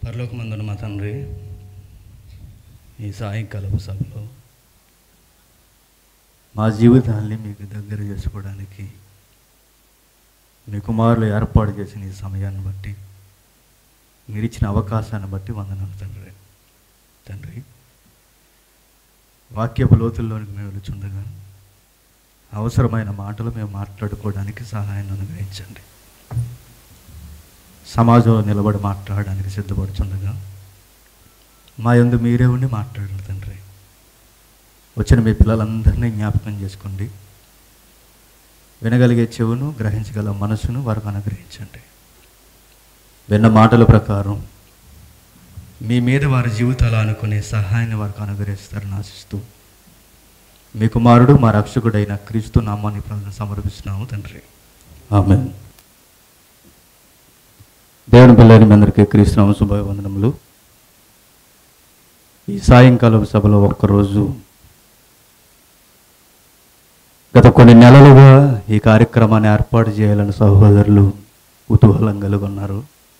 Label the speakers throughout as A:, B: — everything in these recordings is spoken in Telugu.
A: పరలోకమందున మా తండ్రి ఈ సాయంకాలపు సభలో మా జీవితాన్ని మీకు దగ్గర చేసుకోవడానికి మీ కుమారులు ఏర్పాటు చేసిన ఈ సమయాన్ని బట్టి మీరు ఇచ్చిన అవకాశాన్ని బట్టి వందనాలు తండ్రి తండ్రి వాక్యపు లోతుల్లోనికి మేము వెళుచుండగా అవసరమైన మాటలు మేము మాట్లాడుకోవడానికి సహాయాన్ని అనుగ్రహించండి సమాజంలో నిలబడి మాట్లాడడానికి సిద్ధపడుచుండగా మా యందు మీరే ఉండి మాట్లాడారు తండ్రి వచ్చిన మీ పిల్లలందరినీ జ్ఞాపకం చేసుకోండి వినగలిగే చెవును గ్రహించగల మనసును వారికి అనుగ్రహించండి విన్న మాటల ప్రకారం మీ మీద వారి జీవితాలు అనుకునే సహాయాన్ని వారికి అనుగ్రహిస్తారని ఆశిస్తూ మీ కుమారుడు మా రక్షకుడైన క్రీస్తు నామాన్ని ప్రార్థన సమర్పిస్తున్నాము తండ్రి ఆమె దేవుని పిల్లని మీ అందరికీ క్రీస్తునామ శుభవందనములు ఈ సాయంకాలం సభలో ఒక్కరోజు గత కొన్ని నెలలుగా ఈ కార్యక్రమాన్ని ఏర్పాటు చేయాలని సహోదరులు కుతూహలం కలిగి ఉన్నారు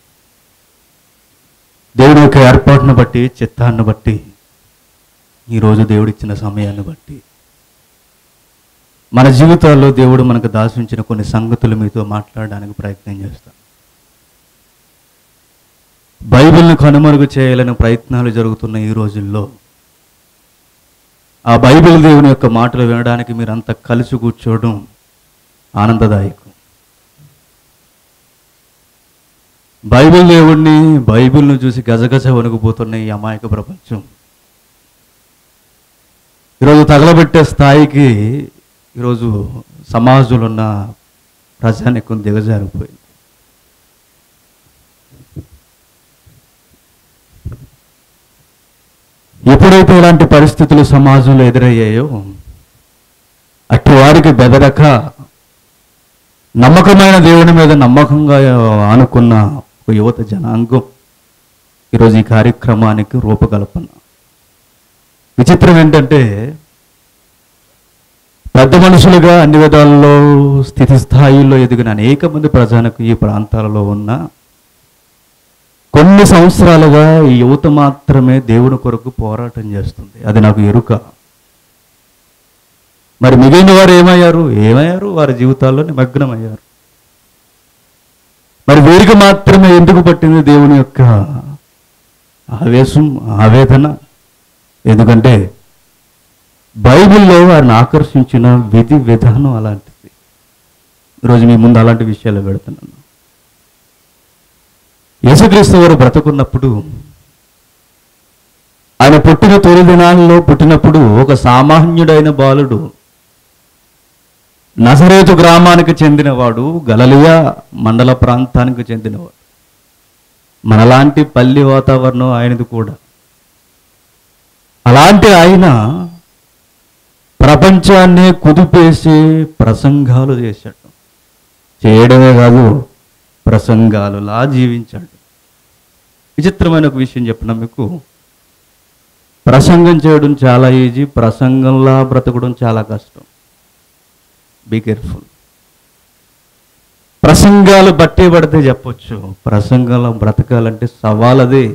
A: దేవుడి యొక్క ఏర్పాటును బట్టి చిత్తాన్ని బట్టి ఈరోజు దేవుడిచ్చిన సమయాన్ని బట్టి మన జీవితాల్లో దేవుడు మనకు దాసించిన కొన్ని సంగతులు మీతో మాట్లాడడానికి ప్రయత్నం చేస్తాం బైబిల్ని కనుమరుగు చేయాలని ప్రయత్నాలు జరుగుతున్న ఈ రోజుల్లో ఆ బైబిల్ దేవుని యొక్క మాటలు వినడానికి మీరంతా కలిసి కూర్చోవడం ఆనందదాయకం బైబిల్ దేవుణ్ణి బైబిల్ను చూసి గజగజ వణుకుపోతున్న ఈ అమాయక ప్రపంచం ఈరోజు తగలబెట్టే స్థాయికి ఈరోజు సమాజంలో ఉన్న ప్రజానికం దిగజారిపోయింది ఎప్పుడైతే ఇలాంటి పరిస్థితులు సమాజంలో ఎదురయ్యాయో అట్టి వారికి బెదరక నమ్మకమైన దేవుని మీద నమ్మకంగా ఆనుకున్న ఒక యువత జనాంగం ఈరోజు ఈ కార్యక్రమానికి రూపకల్పన విచిత్రం ఏంటంటే పెద్ద మనుషులుగా అన్ని విధాల్లో స్థితి స్థాయిల్లో ఎదిగిన అనేక మంది ప్రజలకు ఈ ప్రాంతాలలో ఉన్న కొన్ని సంవత్సరాలుగా ఈ యువత మాత్రమే దేవుని కొరకు పోరాటం చేస్తుంది అది నాకు ఎరుక మరి మిగిలిన వారు ఏమయ్యారు ఏమయ్యారు వారి జీవితాల్లో నిమగ్నమయ్యారు మరి వీరికి మాత్రమే ఎందుకు పట్టింది దేవుని యొక్క ఆవేశం ఆవేదన ఎందుకంటే బైబిల్లో వారిని ఆకర్షించిన విధి విధానం అలాంటిది ఈరోజు మీ ముందు అలాంటి విషయాలు పెడుతున్నాను యేసుక్రీస్తు వారు బ్రతుకున్నప్పుడు ఆయన పుట్టిన తొలి దినాల్లో పుట్టినప్పుడు ఒక సామాన్యుడైన బాలుడు నజరేతు గ్రామానికి చెందినవాడు గలలియా మండల ప్రాంతానికి చెందినవాడు మనలాంటి పల్లి వాతావరణం ఆయనది కూడా అలాంటి ఆయన ప్రపంచాన్ని కుదిపేసి ప్రసంగాలు చేశాడు చేయడమే కాదు ప్రసంగాలులా జీవించాడు విచిత్రమైన ఒక విషయం చెప్పిన మీకు ప్రసంగం చేయడం చాలా ఈజీ ప్రసంగంలా బ్రతకడం చాలా కష్టం బీ కేర్ఫుల్ ప్రసంగాలు బట్టి పడితే చెప్పొచ్చు ప్రసంగంలో బ్రతకాలంటే సవాలదే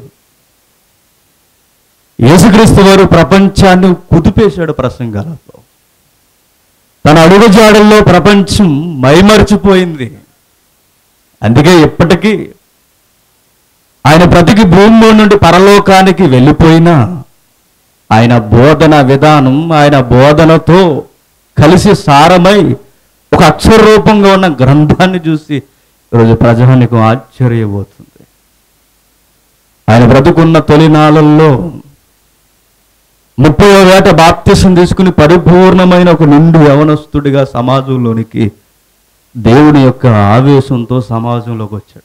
A: యేసుక్రీస్తు వారు ప్రపంచాన్ని కుదిపేశాడు ప్రసంగాలతో తన అడుగుజాడల్లో ప్రపంచం మైమరిచిపోయింది అందుకే ఇప్పటికీ ఆయన బ్రతికి భూమి నుండి పరలోకానికి వెళ్ళిపోయినా ఆయన బోధన విధానం ఆయన బోధనతో కలిసి సారమై ఒక అక్షర రూపంగా ఉన్న గ్రంథాన్ని చూసి ఈరోజు ప్రజానికి ఆశ్చర్యపోతుంది ఆయన బ్రతుకున్న తొలినాళ్ళల్లో ముప్పై వేట బాప్తిసం తీసుకుని పరిపూర్ణమైన ఒక నిండు యవనస్తుడిగా సమాజంలోనికి దేవుడి యొక్క ఆవేశంతో సమాజంలోకి వచ్చాడు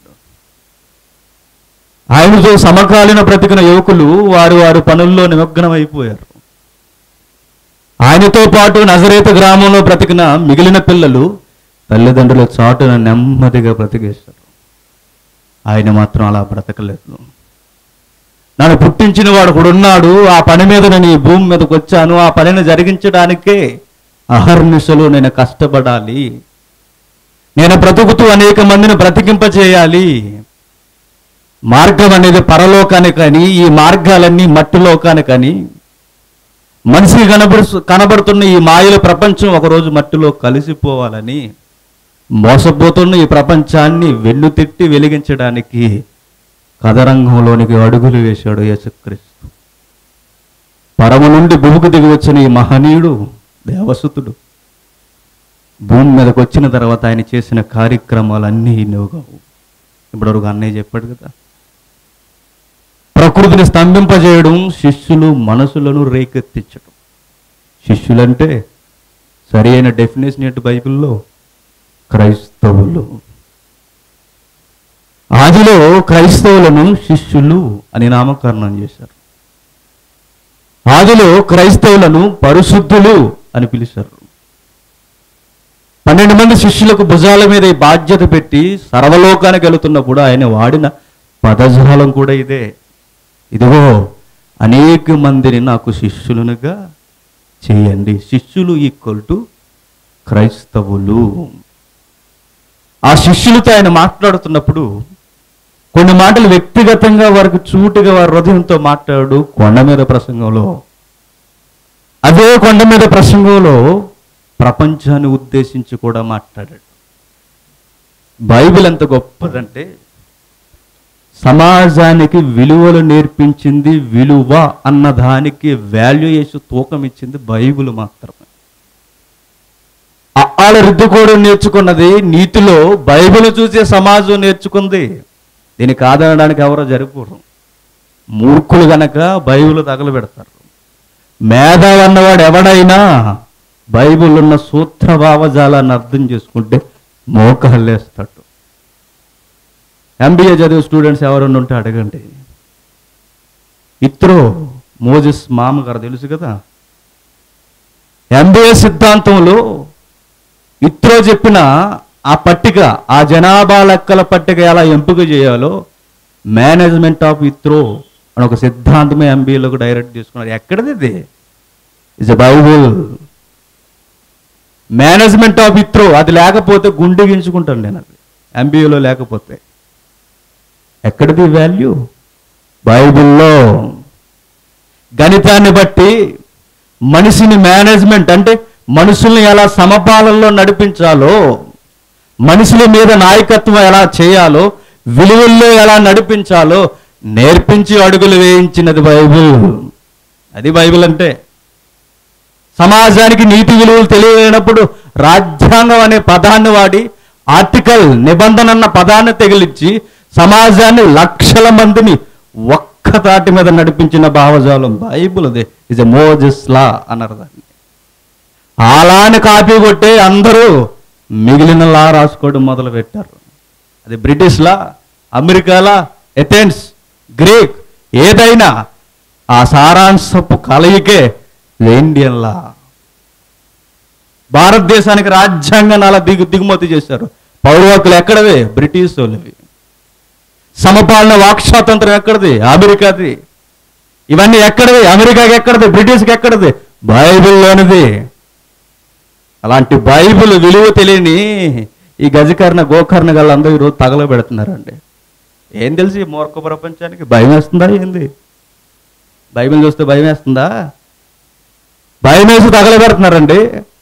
A: ఆయనతో సమకాలీన బ్రతికిన యువకులు వారి వారి పనుల్లో నిమగ్నమైపోయారు ఆయనతో పాటు నజరేత గ్రామంలో బ్రతికిన మిగిలిన పిల్లలు తల్లిదండ్రుల చాటున నెమ్మదిగా బ్రతికేశారు ఆయన మాత్రం అలా బ్రతకలేదు నన్ను పుట్టించిన వాడు ఒకడున్నాడు ఆ పని మీద నేను ఈ భూమి మీదకి వచ్చాను ఆ పనిని జరిగించడానికే అహర్నిశలు నేను కష్టపడాలి నేను బ్రతుకుతూ అనేక మందిని బ్రతికింపచేయాలి మార్గం అనేది పరలోకానికి కానీ ఈ మార్గాలన్నీ మట్టి లోకానికి కానీ మనిషికి కనబడు కనబడుతున్న ఈ మాయల ప్రపంచం ఒకరోజు మట్టిలో కలిసిపోవాలని మోసపోతున్న ఈ ప్రపంచాన్ని వెన్నుతిట్టి వెలిగించడానికి కథరంగంలోనికి అడుగులు వేశాడు యేసుక్రీస్తు పరము నుండి భూమికి దిగి వచ్చిన ఈ మహనీయుడు దేవసుతుడు భూమి మీదకి వచ్చిన తర్వాత ఆయన చేసిన కార్యక్రమాలన్నీ ఇన్నోవు కావు ఇప్పటివరకు అన్నయ్య చెప్పాడు కదా ప్రకృతిని స్తంభింపజేయడం శిష్యులు మనసులను రేకెత్తించడం శిష్యులంటే సరి అయిన డెఫినేషన్ ఏంటి బైబిల్లో క్రైస్తవులు ఆదిలో క్రైస్తవులను శిష్యులు అని నామకరణం చేశారు ఆదిలో క్రైస్తవులను పరిశుద్ధులు అని పిలిచారు పన్నెండు మంది శిష్యులకు భుజాల మీద ఈ బాధ్యత పెట్టి సర్వలోకానికి వెళుతున్నప్పుడు ఆయన వాడిన పదజాలం కూడా ఇదే ఇదిగో అనేక మందిని నాకు శిష్యులనుగా చేయండి శిష్యులు ఈక్వల్ టు క్రైస్తవులు ఆ శిష్యులతో ఆయన మాట్లాడుతున్నప్పుడు కొన్ని మాటలు వ్యక్తిగతంగా వారికి చూటుగా వారి హృదయంతో మాట్లాడు కొండ మీద ప్రసంగంలో అదే కొండ మీద ప్రసంగంలో ప్రపంచాన్ని ఉద్దేశించి కూడా మాట్లాడాడు బైబిల్ ఎంత గొప్పదంటే సమాజానికి విలువలు నేర్పించింది విలువ అన్న దానికి వాల్యూ వేసి తూకం ఇచ్చింది బైబిల్ మాత్రమే అఆల రుద్దుకోవడం నేర్చుకున్నది నీతిలో బైబిల్ చూసే సమాజం నేర్చుకుంది దీన్ని కాదనడానికి ఎవరో జరిపోరు మూర్ఖులు గనక బైబిల్ తగలబెడతారు మేధావి అన్నవాడు ఎవడైనా బైబిల్ ఉన్న సూత్ర భావజాలాన్ని అర్థం చేసుకుంటే మోకాళ్ళేస్తాడు ఎంబీఏ చదివే స్టూడెంట్స్ ఎవరన్నా ఉంటే అడగండి ఇత్రో మోజెస్ మామగారు తెలుసు కదా ఎంబీఏ సిద్ధాంతంలో ఇత్రో చెప్పిన ఆ పట్టిక ఆ జనాభా లెక్కల పట్టిక ఎలా ఎంపిక చేయాలో మేనేజ్మెంట్ ఆఫ్ ఇత్రో అని ఒక సిద్ధాంతమే ఎంబీఏలోకి డైరెక్ట్ తీసుకున్నారు ఎక్కడిది ఇది ఇస్ బైబుల్ మేనేజ్మెంట్ ఆఫ్ ఇత్రో అది లేకపోతే గుండె గించుకుంటాను నేను అది ఎంబీఏలో లేకపోతే ఎక్కడిది వాల్యూ బైబిల్లో గణితాన్ని బట్టి మనిషిని మేనేజ్మెంట్ అంటే మనుషుల్ని ఎలా సమపాలనలో నడిపించాలో మనుషుల మీద నాయకత్వం ఎలా చేయాలో విలువల్లో ఎలా నడిపించాలో నేర్పించి అడుగులు వేయించినది బైబిల్ అది బైబిల్ అంటే సమాజానికి నీతి విలువలు తెలియలేనప్పుడు రాజ్యాంగం అనే పదాన్ని వాడి ఆర్టికల్ నిబంధన అన్న పదాన్ని తెగిలిచ్చి సమాజాన్ని లక్షల మందిని ఒక్క తాటి మీద నడిపించిన భావజాలం బైబుల్ అదే ఇస్ ఎ మోజెస్ లా అన్నారు దాన్ని అలాని కాపీ కొట్టే అందరూ మిగిలిన లా రాసుకోవడం మొదలు పెట్టారు అది బ్రిటిష్ లా అమెరికాలా ఎథెన్స్ గ్రీక్ ఏదైనా ఆ సారాంశపు కలయికే ఇండియన్ లా భారతదేశానికి రాజ్యాంగాన్ని అలా దిగు దిగుమతి చేశారు పౌరవాకులు ఎక్కడవే బ్రిటిష్ వాళ్ళవి సమపాలన వాక్స్వాతంత్రం ఎక్కడిది అమెరికాది ఇవన్నీ ఎక్కడిది అమెరికాకి ఎక్కడిది బ్రిటిష్కి ఎక్కడిది బైబిల్లోనిది అలాంటి బైబిల్ విలువ తెలియని ఈ గజకర్ణ గోకర్ణ గళ్ళందరూ ఈరోజు తగలబెడుతున్నారండి ఏం తెలిసి ఈ మూర్ఖ ప్రపంచానికి భయం వేస్తుందా ఏంది బైబిల్ చూస్తే భయం వేస్తుందా భయం వేసి తగలబెడుతున్నారండి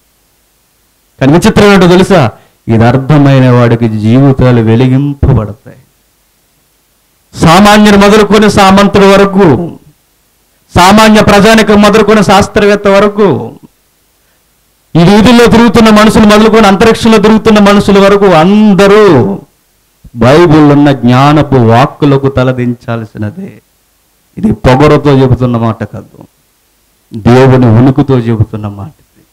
A: కానీ విచిత్రం ఏంటో తెలుసా ఇది అర్థమైన వాడికి జీవితాలు వెలిగింపబడతాయి సామాన్యుని మొదలుకొని సామంతుడి వరకు సామాన్య ప్రజానికం మొదలుకొని శాస్త్రవేత్త వరకు ఈ వీధుల్లో తిరుగుతున్న మనుషులు మొదలుకొని అంతరిక్షంలో తిరుగుతున్న మనుషుల వరకు అందరూ బైబిల్ ఉన్న జ్ఞానపు వాక్కులకు తలదించాల్సినదే ఇది పొగరుతో చెబుతున్న మాట కాదు దేవుని ఉనుకుతో చెబుతున్న మాట ఇది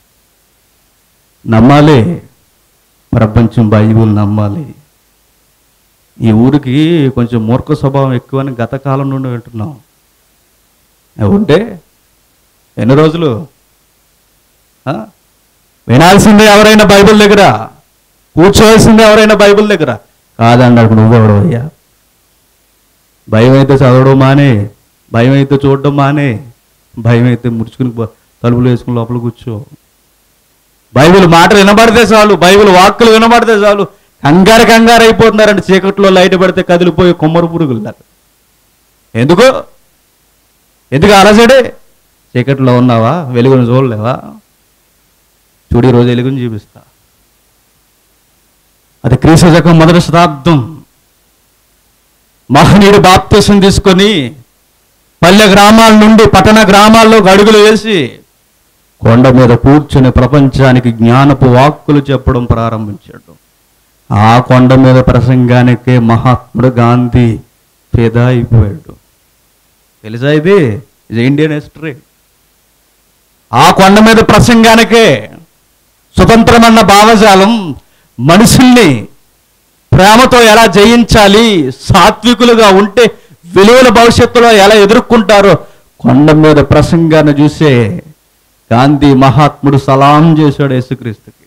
A: నమ్మాలి ప్రపంచం బైబిల్ నమ్మాలి ఈ ఊరికి కొంచెం మూర్ఖ స్వభావం ఎక్కువని గత కాలం నుండి వింటున్నాం ఉంటే ఎన్ని రోజులు ఆ? వినాల్సిందే ఎవరైనా బైబిల్ దగ్గర కూర్చోవలసిందే ఎవరైనా బైబిల్ దగ్గర కాదన్నాడు నువ్వెవడు అయ్యా భయం అయితే చదవడం మానే భయం అయితే చూడడం మానే భయం అయితే ముడుచుకుని బ- తలుపులు వేసుకుని లోపల కూర్చో బైబిల్ మాటలు వినబడితే చాలు బైబిల్ వాక్కులు వినబడితే చాలు కంగారు కంగారు అయిపోతున్నారండి చీకట్లో లైట్ పడితే కదిలిపోయి కొమ్మరు పురుగులాగా ఎందుకు ఎందుకు అలసడే చీకట్లో ఉన్నావా వెలుగును చూడలేవా చూడు ఈ రోజు వెలుగును చూపిస్తా అది క్రీస్తు శకం మొదటి శతాబ్దం మహనీయుడు బాప్తీసం తీసుకొని పల్లె గ్రామాల నుండి పట్టణ గ్రామాల్లో అడుగులు వేసి కొండ మీద కూర్చుని ప్రపంచానికి జ్ఞానపు వాక్కులు చెప్పడం ప్రారంభించాడు ఆ కొండ మీద ప్రసంగానికే మహాత్ముడు గాంధీ ఫిదా అయిపోయాడు తెలుసా ఇది ఇది ఇండియన్ హిస్టరీ ఆ కొండ మీద ప్రసంగానికే స్వతంత్రమన్న భావజాలం మనుషుల్ని ప్రేమతో ఎలా జయించాలి సాత్వికులుగా ఉంటే విలువల భవిష్యత్తులో ఎలా ఎదుర్కొంటారో కొండ మీద ప్రసంగాన్ని చూసే గాంధీ మహాత్ముడు సలాం చేశాడు యేసుక్రీస్తుకి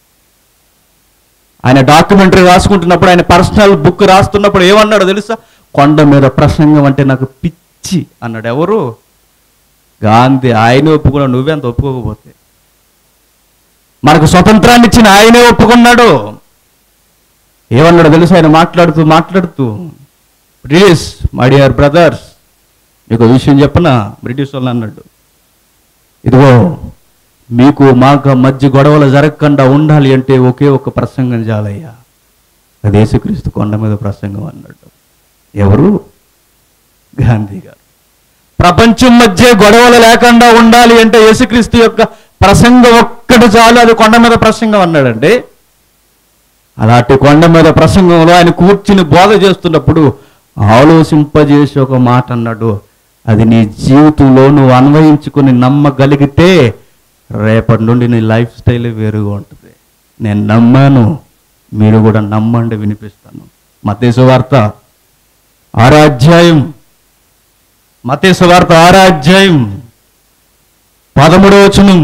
A: ఆయన డాక్యుమెంటరీ రాసుకుంటున్నప్పుడు ఆయన పర్సనల్ బుక్ రాస్తున్నప్పుడు ఏమన్నాడు తెలుసా కొండ మీద ప్రసంగం అంటే నాకు పిచ్చి అన్నాడు ఎవరు గాంధీ ఆయన ఒప్పుకున్నాడు నువ్వెంత ఒప్పుకోకపోతే మనకు స్వతంత్రాన్ని ఇచ్చిన ఆయనే ఒప్పుకున్నాడు ఏమన్నాడు తెలుసు ఆయన మాట్లాడుతూ మాట్లాడుతూ బ్రిటిష్ మై డియర్ బ్రదర్స్ మీకు ఒక విషయం చెప్పనా బ్రిటిష్ వాళ్ళు అన్నాడు ఇదిగో మీకు మాకు మధ్య గొడవలు జరగకుండా ఉండాలి అంటే ఒకే ఒక ప్రసంగం చాలయ్యా అది యేసుక్రీస్తు కొండ మీద ప్రసంగం అన్నాడు ఎవరు గాంధీ గారు ప్రపంచం మధ్య గొడవలు లేకుండా ఉండాలి అంటే యేసుక్రీస్తు యొక్క ప్రసంగం ఒక్కటి చాలు అది కొండ మీద ప్రసంగం అన్నాడండి అలాంటి కొండ మీద ప్రసంగంలో ఆయన కూర్చుని బోధ చేస్తున్నప్పుడు ఆలోచింపజేసి ఒక మాట అన్నాడు అది నీ జీవితంలో నువ్వు అన్వయించుకుని నమ్మగలిగితే రేపటి నుండి నీ లైఫ్ స్టైల్ వేరుగా ఉంటుంది నేను నమ్మాను మీరు కూడా నమ్మండి వినిపిస్తాను మతేసు వార్త ఆరో అధ్యాయం మతేసు వార్త ఆరో అధ్యాయం పదమూడవ వచనం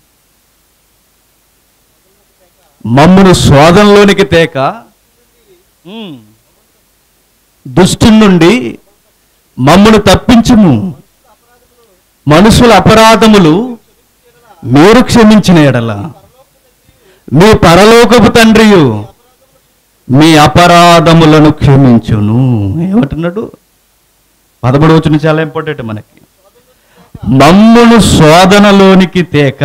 A: మమ్మును శోధనలోనికి తేక ఉమ్, దుష్టు నుండి మమ్మును తప్పించుము మనుషుల అపరాధములు మీరు క్షమించిన ఎడల మీ పరలోకపు తండ్రియు మీ అపరాధములను క్షమించును ఏమంటున్నాడు పదమూడు వచ్చిన చాలా ఇంపార్టెంట్ మనకి మమ్మును శోధనలోనికి తేక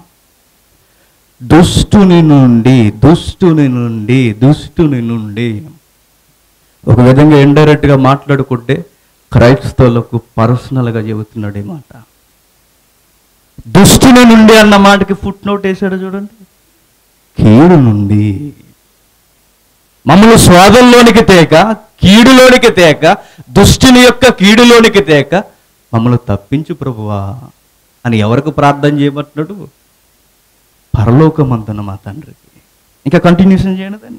A: దుష్టుని నుండి దుష్టుని నుండి దుష్టుని నుండి ఒక విధంగా ఇండైరెక్ట్ గా మాట్లాడుకుంటే క్రైస్తవులకు పర్సనల్గా చెబుతున్నాడు ఈ మాట దుష్టుని నుండి అన్న మాటకి ఫుట్ నోట్ వేశాడు చూడండి కీడు నుండి మమ్మల్ని శోధంలోనికి తేక కీడులోనికి తేక దుష్టుని యొక్క కీడులోనికి తేక మమ్మల్ని తప్పించు ప్రభువా అని ఎవరికి ప్రార్థన చేయబట్టినాడు పరలోకమంతున్న మా తండ్రికి ఇంకా కంటిన్యూషన్ చేయండి దాన్ని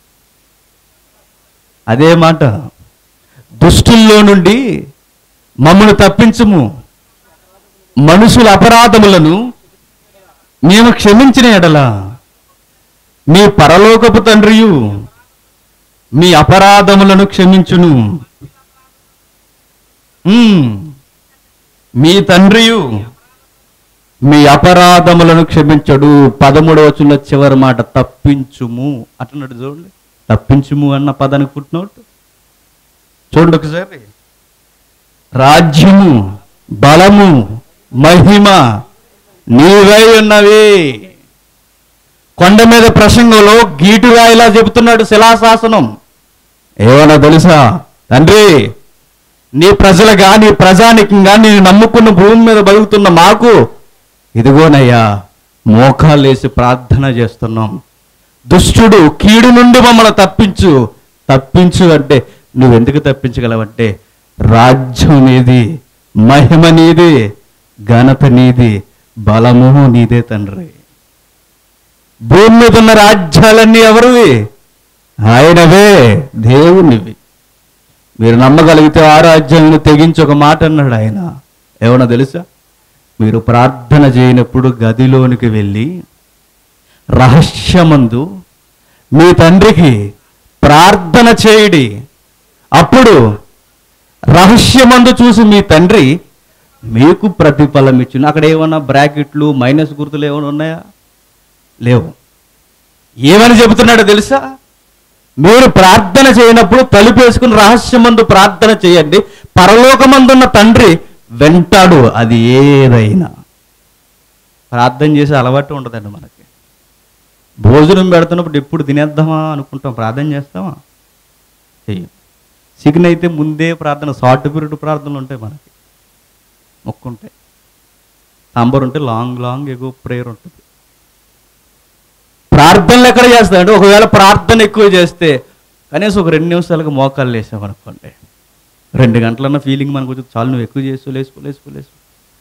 A: అదే మాట దుష్టుల్లో నుండి మమ్మల్ని తప్పించుము మనుషుల అపరాధములను మేము క్షమించిన ఎడల మీ పరలోకపు తండ్రియు మీ అపరాధములను క్షమించును ఉమ్, మీ తండ్రియు మీ అపరాధములను క్షమించడు పదమూడవ వచనంలో చివరి మాట తప్పించుము అంటున్నాడు చూడండి తప్పించుము అన్న పదానికి పుట్టినోట్ చూడండి ఒకసారి రాజ్యము బలము మహిమ నీవై ఉన్నవి కొండ మీద ప్రసంగంలో గీటురాయిలా చెబుతున్నాడు శిలాశాసనం ఏమన్నా తెలుసా తండ్రి నీ ప్రజలుగా నీ ప్రజానికంగా నేను నమ్ముకున్న భూమి మీద బతుకుతున్న మాకు ఇదిగోనయ్యా మోకాళ్ళేసి ప్రార్థన చేస్తున్నాం దుష్టుడు కీడు నుండి మమ్మల్ని తప్పించు తప్పించు అంటే నువ్వెందుకు తప్పించగలవంటే రాజ్యం నీది మహిమ నీది ఘనత నీది బలము నీదే తండ్రి భూమి మీద ఉన్న రాజ్యాలన్నీ ఎవరివి ఆయనవే దేవునివి మీరు నమ్మగలిగితే ఆ రాజ్యాలను తెగించి ఒక మాట అన్నాడు ఆయన ఏమన్నా తెలుసా మీరు ప్రార్థన చేయనప్పుడు గదిలోనికి వెళ్ళి రహస్యమందు మీ తండ్రికి ప్రార్థన చేయడి అప్పుడు రహస్యమందు చూసి మీ తండ్రి మీకు ప్రతిఫలం ఇచ్చిన అక్కడ ఏమన్నా బ్రాకెట్లు మైనస్ గుర్తులు ఏమైనా ఉన్నాయా లేవు ఏమని చెబుతున్నాడో తెలుసా మీరు ప్రార్థన చేయనప్పుడు తలుపేసుకుని రహస్యమందు ప్రార్థన చేయండి పరలోకమందున్న తండ్రి వెంటాడు అది ఏదైనా ప్రార్థన చేసే అలవాటు ఉండదండి మనకి భోజనం పెడుతున్నప్పుడు ఎప్పుడు తినేద్దామా అనుకుంటాం ప్రార్థన చేస్తామా చెయ్యం చికెన్ అయితే ముందే ప్రార్థన షార్ట్ పీరియడ్ ప్రార్థనలు ఉంటాయి మనకి మొక్కుంటాయి సాంబార్ ఉంటే లాంగ్ లాంగ్ ఎక్కువ ప్రేయర్ ఉంటుంది ప్రార్థనలు ఎక్కడ చేస్తాయంటే ఒకవేళ ప్రార్థన ఎక్కువ చేస్తే కనీసం ఒక రెండు నిమిషాలకు మోకాలు లేసామనుకోండి రెండు గంటలన్న ఫీలింగ్ మనకు వచ్చి చాలు నువ్వు ఎక్కువ చేసు లేసుకో లేసుకో లేసుకో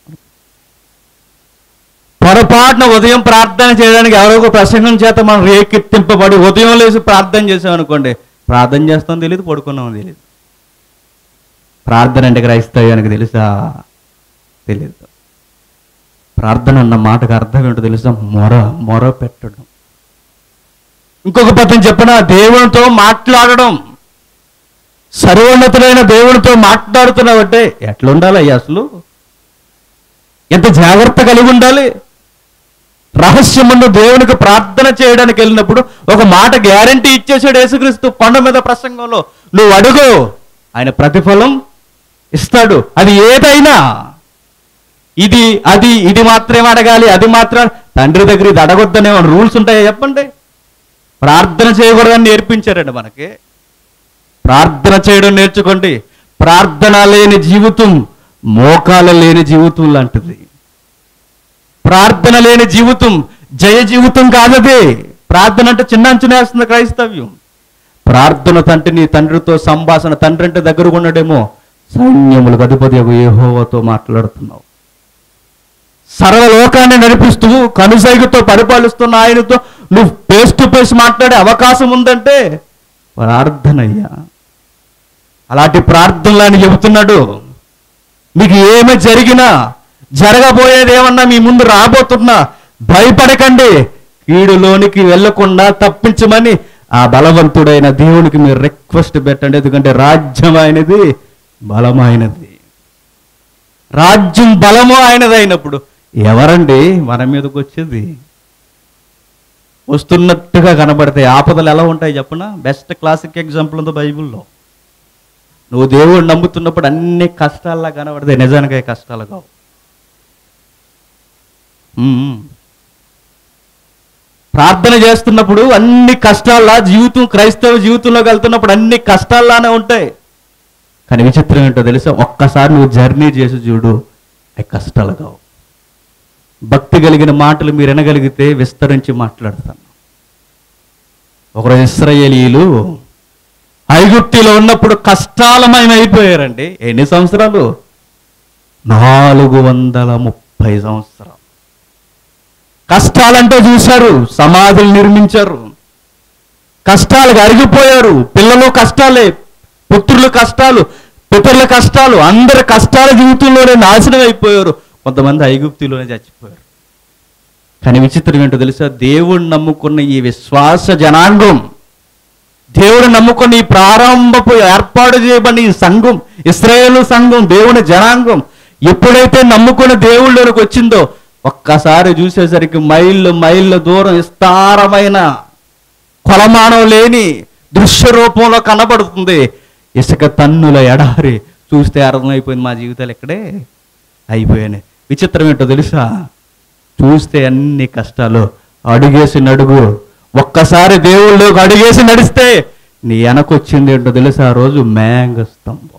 A: పొరపాటున ఉదయం ప్రార్థన చేయడానికి ఎవరో ఒక ప్రసంగం చేత మనం రేకెత్తింపబడి ఉదయం లేచి ప్రార్థన చేసామనుకోండి ప్రార్థన చేస్తాం తెలియదు పడుకున్నామో తెలియదు ప్రార్థన అంటే క్రైస్తవ్యానికి తెలుసా తెలియదు ప్రార్థన అన్న మాటకు అర్థం ఏంటో తెలుసా మొర మొర పెట్టడం ఇంకొక పద్ధతి చెప్పిన దేవునితో మాట్లాడడం సర్వోన్నతుడైన దేవునితో మాట్లాడుతున్నావంటే ఎట్లా ఉండాలి అయ్యా అసలు ఎంత జాగ్రత్త కలిగి ఉండాలి రహస్యమును దేవునికి ప్రార్థన చేయడానికి వెళ్ళినప్పుడు ఒక మాట గ్యారంటీ ఇచ్చేసాడు యేసుక్రీస్తు కొండ మీద ప్రసంగంలో నువ్వు అడుగు ఆయన ప్రతిఫలం ఇస్తాడు అది ఏదైనా ఇది అది ఇది మాత్రమే అడగాలి అది మాత్రం తండ్రి దగ్గర ఇది అడగొద్దనే రూల్స్ ఉంటాయా చెప్పండి ప్రార్థన చేయకూడదని నేర్పించారండి మనకి ప్రార్థన చేయడం నేర్చుకోండి ప్రార్థన లేని జీవితం మోకాల లేని జీవితం లాంటిది ప్రార్థన లేని జీవితం జయ జీవితం కాదది ప్రార్థన అంటే చిన్న అంచనేస్తుంది క్రైస్తవ్యం ప్రార్థన తండ్రి నీ తండ్రితో సంభాషణ తండ్రి అంటే దగ్గరగా ఉండడేమో సైన్యములకు అధిపతి ఏహోవతో మాట్లాడుతున్నావు సర్వలోకాన్ని నడిపిస్తూ కనుసైగుతో పరిపాలిస్తున్న ఆయనతో నువ్వు ఫేస్ టు ఫేస్ మాట్లాడే అవకాశం ఉందంటే ప్రార్థన అయ్యా అలాంటి ప్రార్థనలు ఆయన చెబుతున్నాడు మీకు ఏమి జరిగినా జరగబోయేది ఏమన్నా మీ ముందు రాబోతున్నా భయపడకండి కీడులోనికి వెళ్లకుండా తప్పించమని ఆ బలవంతుడైన దేవునికి మీరు రిక్వెస్ట్ పెట్టండి ఎందుకంటే రాజ్యం ఆయనది బలమైనది రాజ్యం బలము ఆయనది అయినప్పుడు ఎవరండి మన మీదకి వచ్చేది వస్తున్నట్టుగా కనబడితే ఆపదలు ఎలా ఉంటాయి చెప్పనా బెస్ట్ క్లాసిక్ ఎగ్జాంపుల్ ఉంది బైబిల్లో నువ్వు దేవుడు నమ్ముతున్నప్పుడు అన్ని కష్టాల్లా కనబడతాయి నిజానికి అవి కష్టాలు కావు ఉమ్. ప్రార్థన చేస్తున్నప్పుడు అన్ని కష్టాల్లా జీవితం క్రైస్తవ జీవితంలోకి వెళ్తున్నప్పుడు అన్ని కష్టాల్లానే ఉంటాయి కానీ విచిత్రం ఏంటో తెలుసా ఒక్కసారి నువ్వు జర్నీ చేసి చూడు అవి కష్టాలు కావు భక్తి కలిగిన మాటలు మీరు వినగలిగితే విస్తరించి మాట్లాడతాను ఒకరు ఇస్రాయేలీలు ఐగుప్తిలో ఉన్నప్పుడు కష్టాలమయం అయిపోయారండి ఎన్ని సంవత్సరాలు నాలుగు వందల ముప్పై సంవత్సరాలు కష్టాలంటే చూశారు సమాధులు నిర్మించారు కష్టాలకు అరిగిపోయారు పిల్లలు కష్టాలే పుత్రుల కష్టాలు పితరుల కష్టాలు అందరి కష్టాల జీవితంలోనే నాశనం అయిపోయారు కొంతమంది ఐగుప్తిలోనే చచ్చిపోయారు కానీ విచిత్రం ఏంటో తెలుసా దేవుడు నమ్ముకున్న ఈ విశ్వాస జనాంగం దేవుడు నమ్ముకున్న ఈ ప్రారంభపు ఏర్పాటు చేయబడిన ఈ సంఘం ఇస్రాయేలు సంఘం దేవుని జనాంగం ఎప్పుడైతే నమ్ముకున్న దేవుళ్ళలోకి వచ్చిందో ఒక్కసారి చూసేసరికి మైళ్ళు మైళ్ళ దూరం విస్తారమైన కొలమానం లేని దృశ్య రూపంలో కనబడుతుంది ఇసుక తన్నుల ఎడారి చూస్తే అర్థమైపోయింది మా జీవితాలు ఇక్కడే అయిపోయాయి విచిత్రం ఏంటో తెలుసా చూస్తే అన్ని కష్టాలు అడుగేసి నడుగు ఒక్కసారి దేవుళ్ళలోకి అడుగేసి నడిస్తే నీ వెనకొచ్చింది ఏంటో తెలుసా ఆ రోజు మేంగ స్తంభం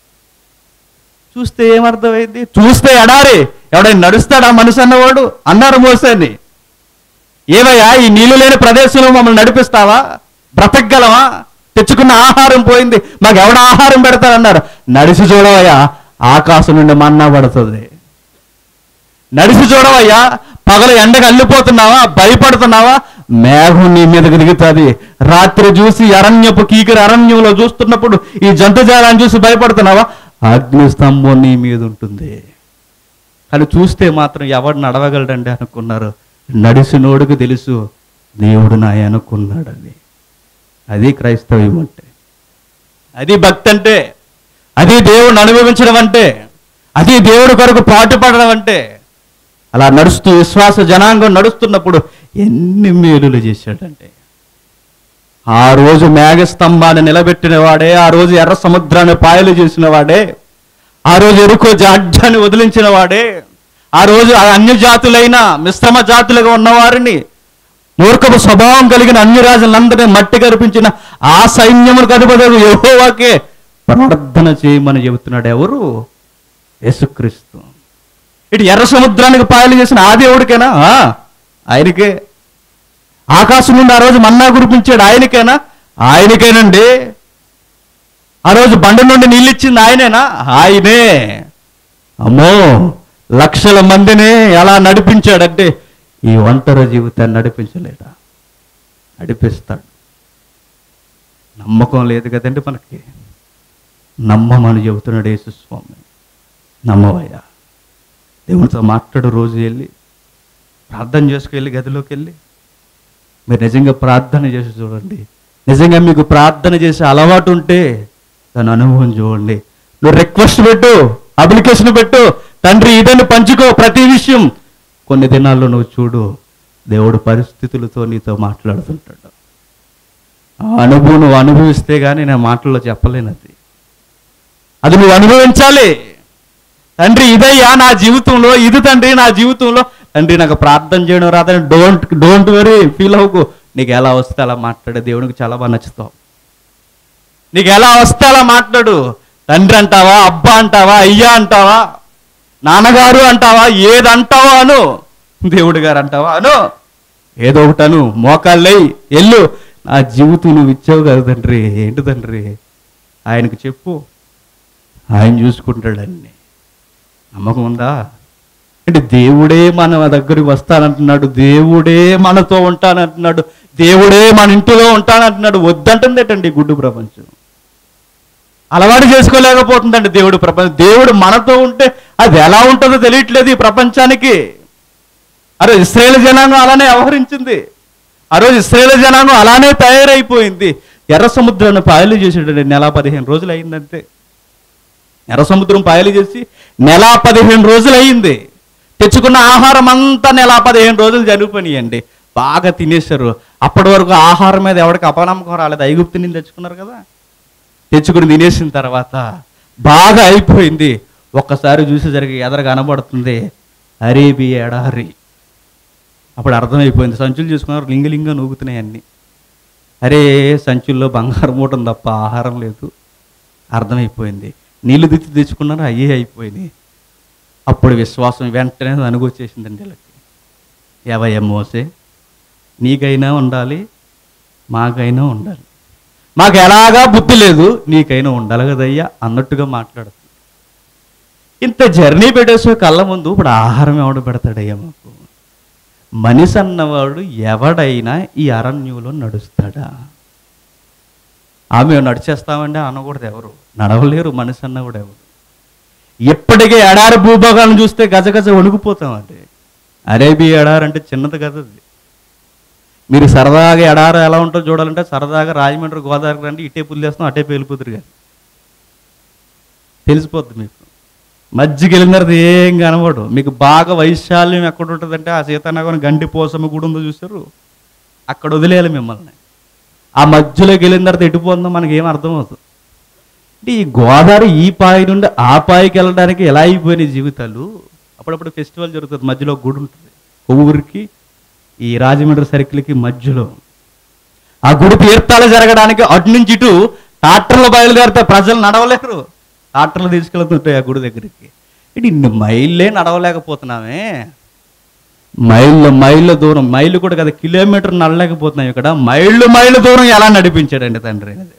A: చూస్తే ఏమర్థమైంది చూస్తే ఎడారి ఎవడైనా నడుస్తాడా మనిషి అన్నవాడు అన్నారు మోసేని ఏవయ్యా ఈ నీళ్లు లేని ప్రదేశంలో మమ్మల్ని నడిపిస్తావా బ్రతకగలవా తెచ్చుకున్న ఆహారం పోయింది మాకు ఎవడ ఆహారం పెడతారన్నారు నడిచి చూడవయ్యా ఆకాశం నుండి మన్నా పడుతుంది నడిచి చూడవయ్యా పగలు ఎండకు అల్లిపోతున్నావా భయపడుతున్నావా మేఘం నీ మీదకి దిగుతుంది రాత్రి చూసి అరణ్యపు కీకరి అరణ్యంలో చూస్తున్నప్పుడు ఈ జంతుజాలాన్ని చూసి భయపడుతున్నావా అగ్ని స్తంభం నీ మీద ఉంటుంది కానీ చూస్తే మాత్రం ఎవడు నడవగలడండి అనుకున్నారు నడిసినోడుకు తెలుసు దేవుడు నా అనుకున్నాడని అది క్రైస్తవ్యం అంటే అది భక్తి అంటే అది దేవుడిని అనుభవించడం అంటే అది దేవుడి కొరకు పాటుపడడం అంటే అలా నడుస్తూ విశ్వాస జనాంగం నడుస్తున్నప్పుడు ఎన్ని మేలులు చేశాడంటే ఆ రోజు మేఘస్తంభాన్ని నిలబెట్టిన వాడే ఆ రోజు ఎర్ర సముద్రాన్ని పాయలు చేసిన వాడే ఆ రోజు ఎరుకో జాడ్యాన్ని వదిలించిన వాడే ఆ రోజు ఆ అన్య జాతులైన మిశ్రమ జాతులుగా ఉన్నవారిని మూర్ఖపు స్వభావం కలిగిన అన్ని రాజులందరినీ మట్టి కనిపించిన ఆ సైన్యమును కనుపదరు యెహోవాకే ప్రార్థన చేయమని చెబుతున్నాడు ఎవరు యేసుక్రీస్తు ఇటు ఎర్ర సముద్రానికి పాయలు చేసిన ఆ దేవుడికేనా ఆ, ఆయనకే ఆకాశం నుండి ఆ రోజు మన్నా కురిపించాడు ఆయనకేనా ఆయనకేనండి ఆ రోజు బండ నుండి నీళ్ళు ఇచ్చింది ఆయనేనా ఆయనే అమ్మో లక్షల మందిని ఎలా నడిపించాడంటే ఈ ఒంటరి జీవితాన్ని నడిపించలేడా నడిపిస్తాడు నమ్మకం లేదు కదండి మనకి నమ్మమని చెబుతున్నాడు యేసుస్వామి నమ్మవయ్యా దేవునితో మాట్లాడు రోజు వెళ్ళి ప్రార్థన చేసుకెళ్ళి గదిలోకి వెళ్ళి మీరు నిజంగా ప్రార్థన చేసి చూడండి నిజంగా మీకు ప్రార్థన చేసే అలవాటు ఉంటే దాని అనుభవం చూడండి నువ్వు రిక్వెస్ట్ పెట్టు అప్లికేషన్ పెట్టు తండ్రి ఇదని పంచుకో ప్రతి విషయం కొన్ని దినాల్లో నువ్వు చూడు దేవుడు పరిస్థితులతో నీతో మాట్లాడుతుంటాడు ఆ అనుభవం నువ్వు అనుభవిస్తే కానీ నేను మాటల్లో చెప్పలేను అది అది నువ్వు అనుభవించాలి తండ్రి ఇదయ్యా నా జీవితంలో ఇది తండ్రి నా జీవితంలో తండ్రి నాకు ప్రార్థన చేయడం రాదని డోంట్ డోంట్ వెరీ ఫీల్ అవ్వకు నీకు ఎలా వస్తే అలా మాట్లాడే దేవునికి చాలా బాగా నచ్చుతావు నీకు ఎలా వస్తే అలా మాట్లాడు తండ్రి అంటావా అబ్బా అంటావా అయ్యా అంటావా నాన్నగారు అంటావా ఏదంటావా అను దేవుడు గారు అంటావా అను ఏదో ఒకటి అను మోకాళ్ళై ఎల్లు నా జీవితం నువ్వు ఇచ్చావు కదా తండ్రి ఏంటి తండ్రి ఆయనకు చెప్పు ఆయన చూసుకుంటాడన్ని నమ్మకం ఉందా అంటే దేవుడే మన దగ్గరికి వస్తానంటున్నాడు దేవుడే మనతో ఉంటానంటున్నాడు దేవుడే మన ఇంటిలో ఉంటానంటున్నాడు వద్దంటుందేటండి ఈ గుడ్డు ప్రపంచం అలవాటు చేసుకోలేకపోతుందండి దేవుడు ప్రపంచం దేవుడు మనతో ఉంటే అది ఎలా ఉంటుందో తెలియట్లేదు ఈ ప్రపంచానికి అరే ఇస్రాయేల్ జనాంగం అలానే వ్యవహరించింది ఆ రోజు ఇస్రాయేల్ జనాంగం అలానే తయారైపోయింది ఎర్ర సముద్రాన్ని పాయలు చేసాడండి నెల పదిహేను రోజులు అయిందంతే ఎర్ర సముద్రం పాయలు చేసి నెల పదిహేను రోజులు అయింది తెచ్చుకున్న ఆహారం అంతా నెల పదిహేను రోజులు జరిగిపోయినాయండి బాగా తినేశారు అప్పటి వరకు ఆహారం మీద ఎవరికి అపనమ్మకం రాలేదు ఐగుప్తు నుంచి తెచ్చుకున్నారు కదా తెచ్చుకుని తినేసిన తర్వాత బాగా అయిపోయింది ఒక్కసారి చూసేసరికి ఎదర కనబడుతుంది అరేబియా ఎడారి అప్పుడు అర్థమైపోయింది సంచులు చూసుకున్నారు లింగలింగ నూగుతున్నాయి అన్నీ అరే సంచుల్లో బంగారం మూటం తప్ప ఆహారం లేదు అర్థమైపోయింది నీళ్లు దిత్తి తెచ్చుకున్నారు అయ్యే అయిపోయినాయి అప్పుడు విశ్వాసం వెంటనే అనుగొచ్చేసిందండి వీళ్ళకి ఏవయ్య మోసే నీకైనా ఉండాలి మాకైనా ఉండాలి మాకు ఎలాగా బుద్ధి లేదు నీకైనా ఉండాలి కదయ్యా అన్నట్టుగా మాట్లాడుతుంది ఇంత జర్నీ పెట్టేసే కళ్ళ ముందు ఇప్పుడు ఆహారం ఎవడు పెడతాడయ్యా మాకు మనిషి అన్నవాడు ఎవడైనా ఈ అరణ్యంలో నడుస్తాడా ఆమె నడిచేస్తామంటే అనకూడదు ఎవరు నడవలేరు మనిషి అన్న కూడా ఎవరు ఎప్పటికీ ఎడారి భూభాగాలను చూస్తే గజగజ వణుకుపోతామండి అరేబియా ఎడారి అంటే చిన్నది కదా అది మీరు సరదాగా ఎడారి ఎలా ఉంటుందో చూడాలంటే సరదాగా రాజమండ్రి గోదావరికి రండి ఇటే పుల్లేస్తాం అటే పేలిపోతురు కానీ తెలిసిపోద్ది మీకు మధ్యకి వెళ్ళిన తర్వాత ఏం కనబడు మీకు బాగా వైశాల్యం ఎక్కడ ఉంటుందంటే ఆ సీతానగరం గండి పోసమ్మ గుడి ఉందో చూసారు అక్కడ వదిలేయాలి మిమ్మల్ని ఆ మధ్యలోకి వెళ్ళిన తర్వాత ఎటుపోతుందో మనకి ఏం అర్థమవుతుంది అంటే ఈ గోదావరి ఈ పాయి నుండి ఆ పాయికి వెళ్ళడానికి ఎలా అయిపోయినాయి జీవితాలు అప్పుడప్పుడు ఫెస్టివల్ జరుగుతుంది మధ్యలో ఒక గుడి ఉంటుంది కొవ్వూరికి ఈ రాజమండ్రి సర్కిల్కి మధ్యలో ఆ గుడి తీర్థాలు జరగడానికి అటు నుంచి ఇటు ట్రాక్టర్లు బయలుదేరితే ప్రజలు నడవలేరు ట్రాక్టర్లు తీసుకెళ్తుంటాయి ఆ గుడి దగ్గరికి ఇటు ఇన్ని మైళ్ళే నడవలేకపోతున్నామే మైళ్ళ మైళ్ళ దూరం మైళ్ళు కూడా కదా కిలోమీటర్ నడలేకపోతున్నాం ఇక్కడ మైళ్ళు మైళ్ళ దూరం ఎలా నడిపించాడండి తండ్రి అయిన దేవుడు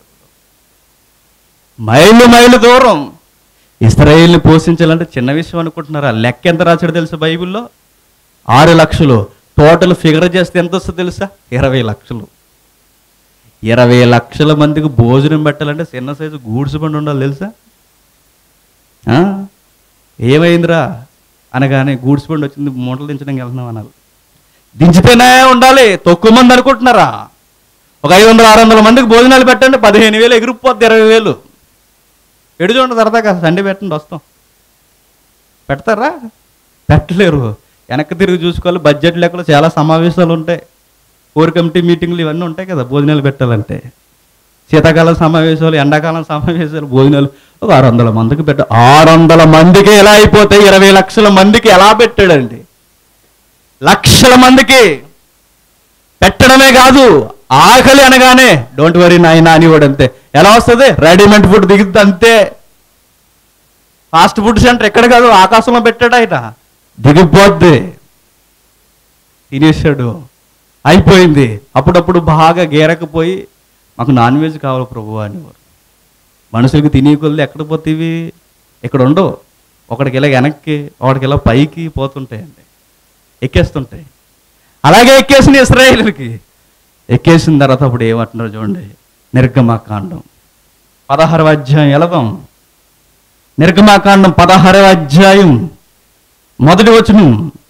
A: మైళ్ళు మైళ్ళు దూరం ఇస్రాయేల్ని పోషించాలంటే చిన్న విషయం అనుకుంటున్నారా లెక్క ఎంత రాశాడు తెలుసా బైబిల్లో ఆరు లక్షలు టోటల్ ఫిగర్ చేస్తే ఎంత వస్తుందో తెలుసా ఇరవై లక్షలు ఇరవై లక్షల మందికి భోజనం పెట్టాలంటే చిన్న సైజు గూడ్స్ బండి ఉండాలి తెలుసా ఆ? ఏమైందిరా అనగానే గూడ్స్ బండి వచ్చింది మూటలు దించడానికి వెళ్తున్నాం అనాలి దించితేనే ఉండాలి తక్కువ మంది అనుకుంటున్నారా ఒక ఐదు వందల ఆరు వందల మందికి భోజనాలు పెట్టండి పదిహేను వేలు ఎగిరిపోద్ది ఇరవై వేలు ఎడు చూడండి సరదాగా సండే పెట్టండి వస్తాం పెడతారా పెట్టలేరు వెనక్కి తిరిగి చూసుకోవాలి బడ్జెట్ లెక్కలు చాలా సమావేశాలు ఉంటాయి కోర్ కమిటీ మీటింగ్లు ఇవన్నీ ఉంటాయి కదా భోజనాలు పెట్టాలంటే శీతాకాలం సమావేశాలు ఎండాకాలం సమావేశాలు భోజనాలు ఒక ఆరు వందల మందికి పెట్ట ఆరు వందల మందికి ఎలా అయిపోతాయి ఇరవై లక్షల మందికి ఎలా పెట్టాడండి లక్షల మందికి పెట్టడమే కాదు ఆకలి అనగానే డోంట్ వరీ నాయన అనేవాడు అంతే ఎలా వస్తుంది రెడీమేడ్ ఫుడ్ దిగుద్ది అంతే ఫాస్ట్ ఫుడ్ సెంటర్ ఎక్కడ కాదు ఆకాశంలో పెట్టాడు ఆయన దిగిపోద్ది తినేసాడు అయిపోయింది అప్పుడప్పుడు బాగా గేరకపోయి మాకు నాన్ వెజ్ కావాలి ప్రభు అనేవారు మనుషులకి తినే కొద్ది ఎక్కడ పోతేవి ఇక్కడ ఉండవు ఒకడికి ఇలా వెనక్కి ఒకడికి ఇలా పైకి పోతుంటాయండి ఎక్కేస్తుంటాయి అలాగే ఎక్కేసిన ఇస్రాయేలుకి ఎక్కేసిన తర్వాత అప్పుడు ఏమంటున్నారు చూడండి నిర్గమాకాండం పదహారవ అధ్యాయం ఎలదాం నిర్గమాకాండం పదహారవ అధ్యాయం మొదటి వచనం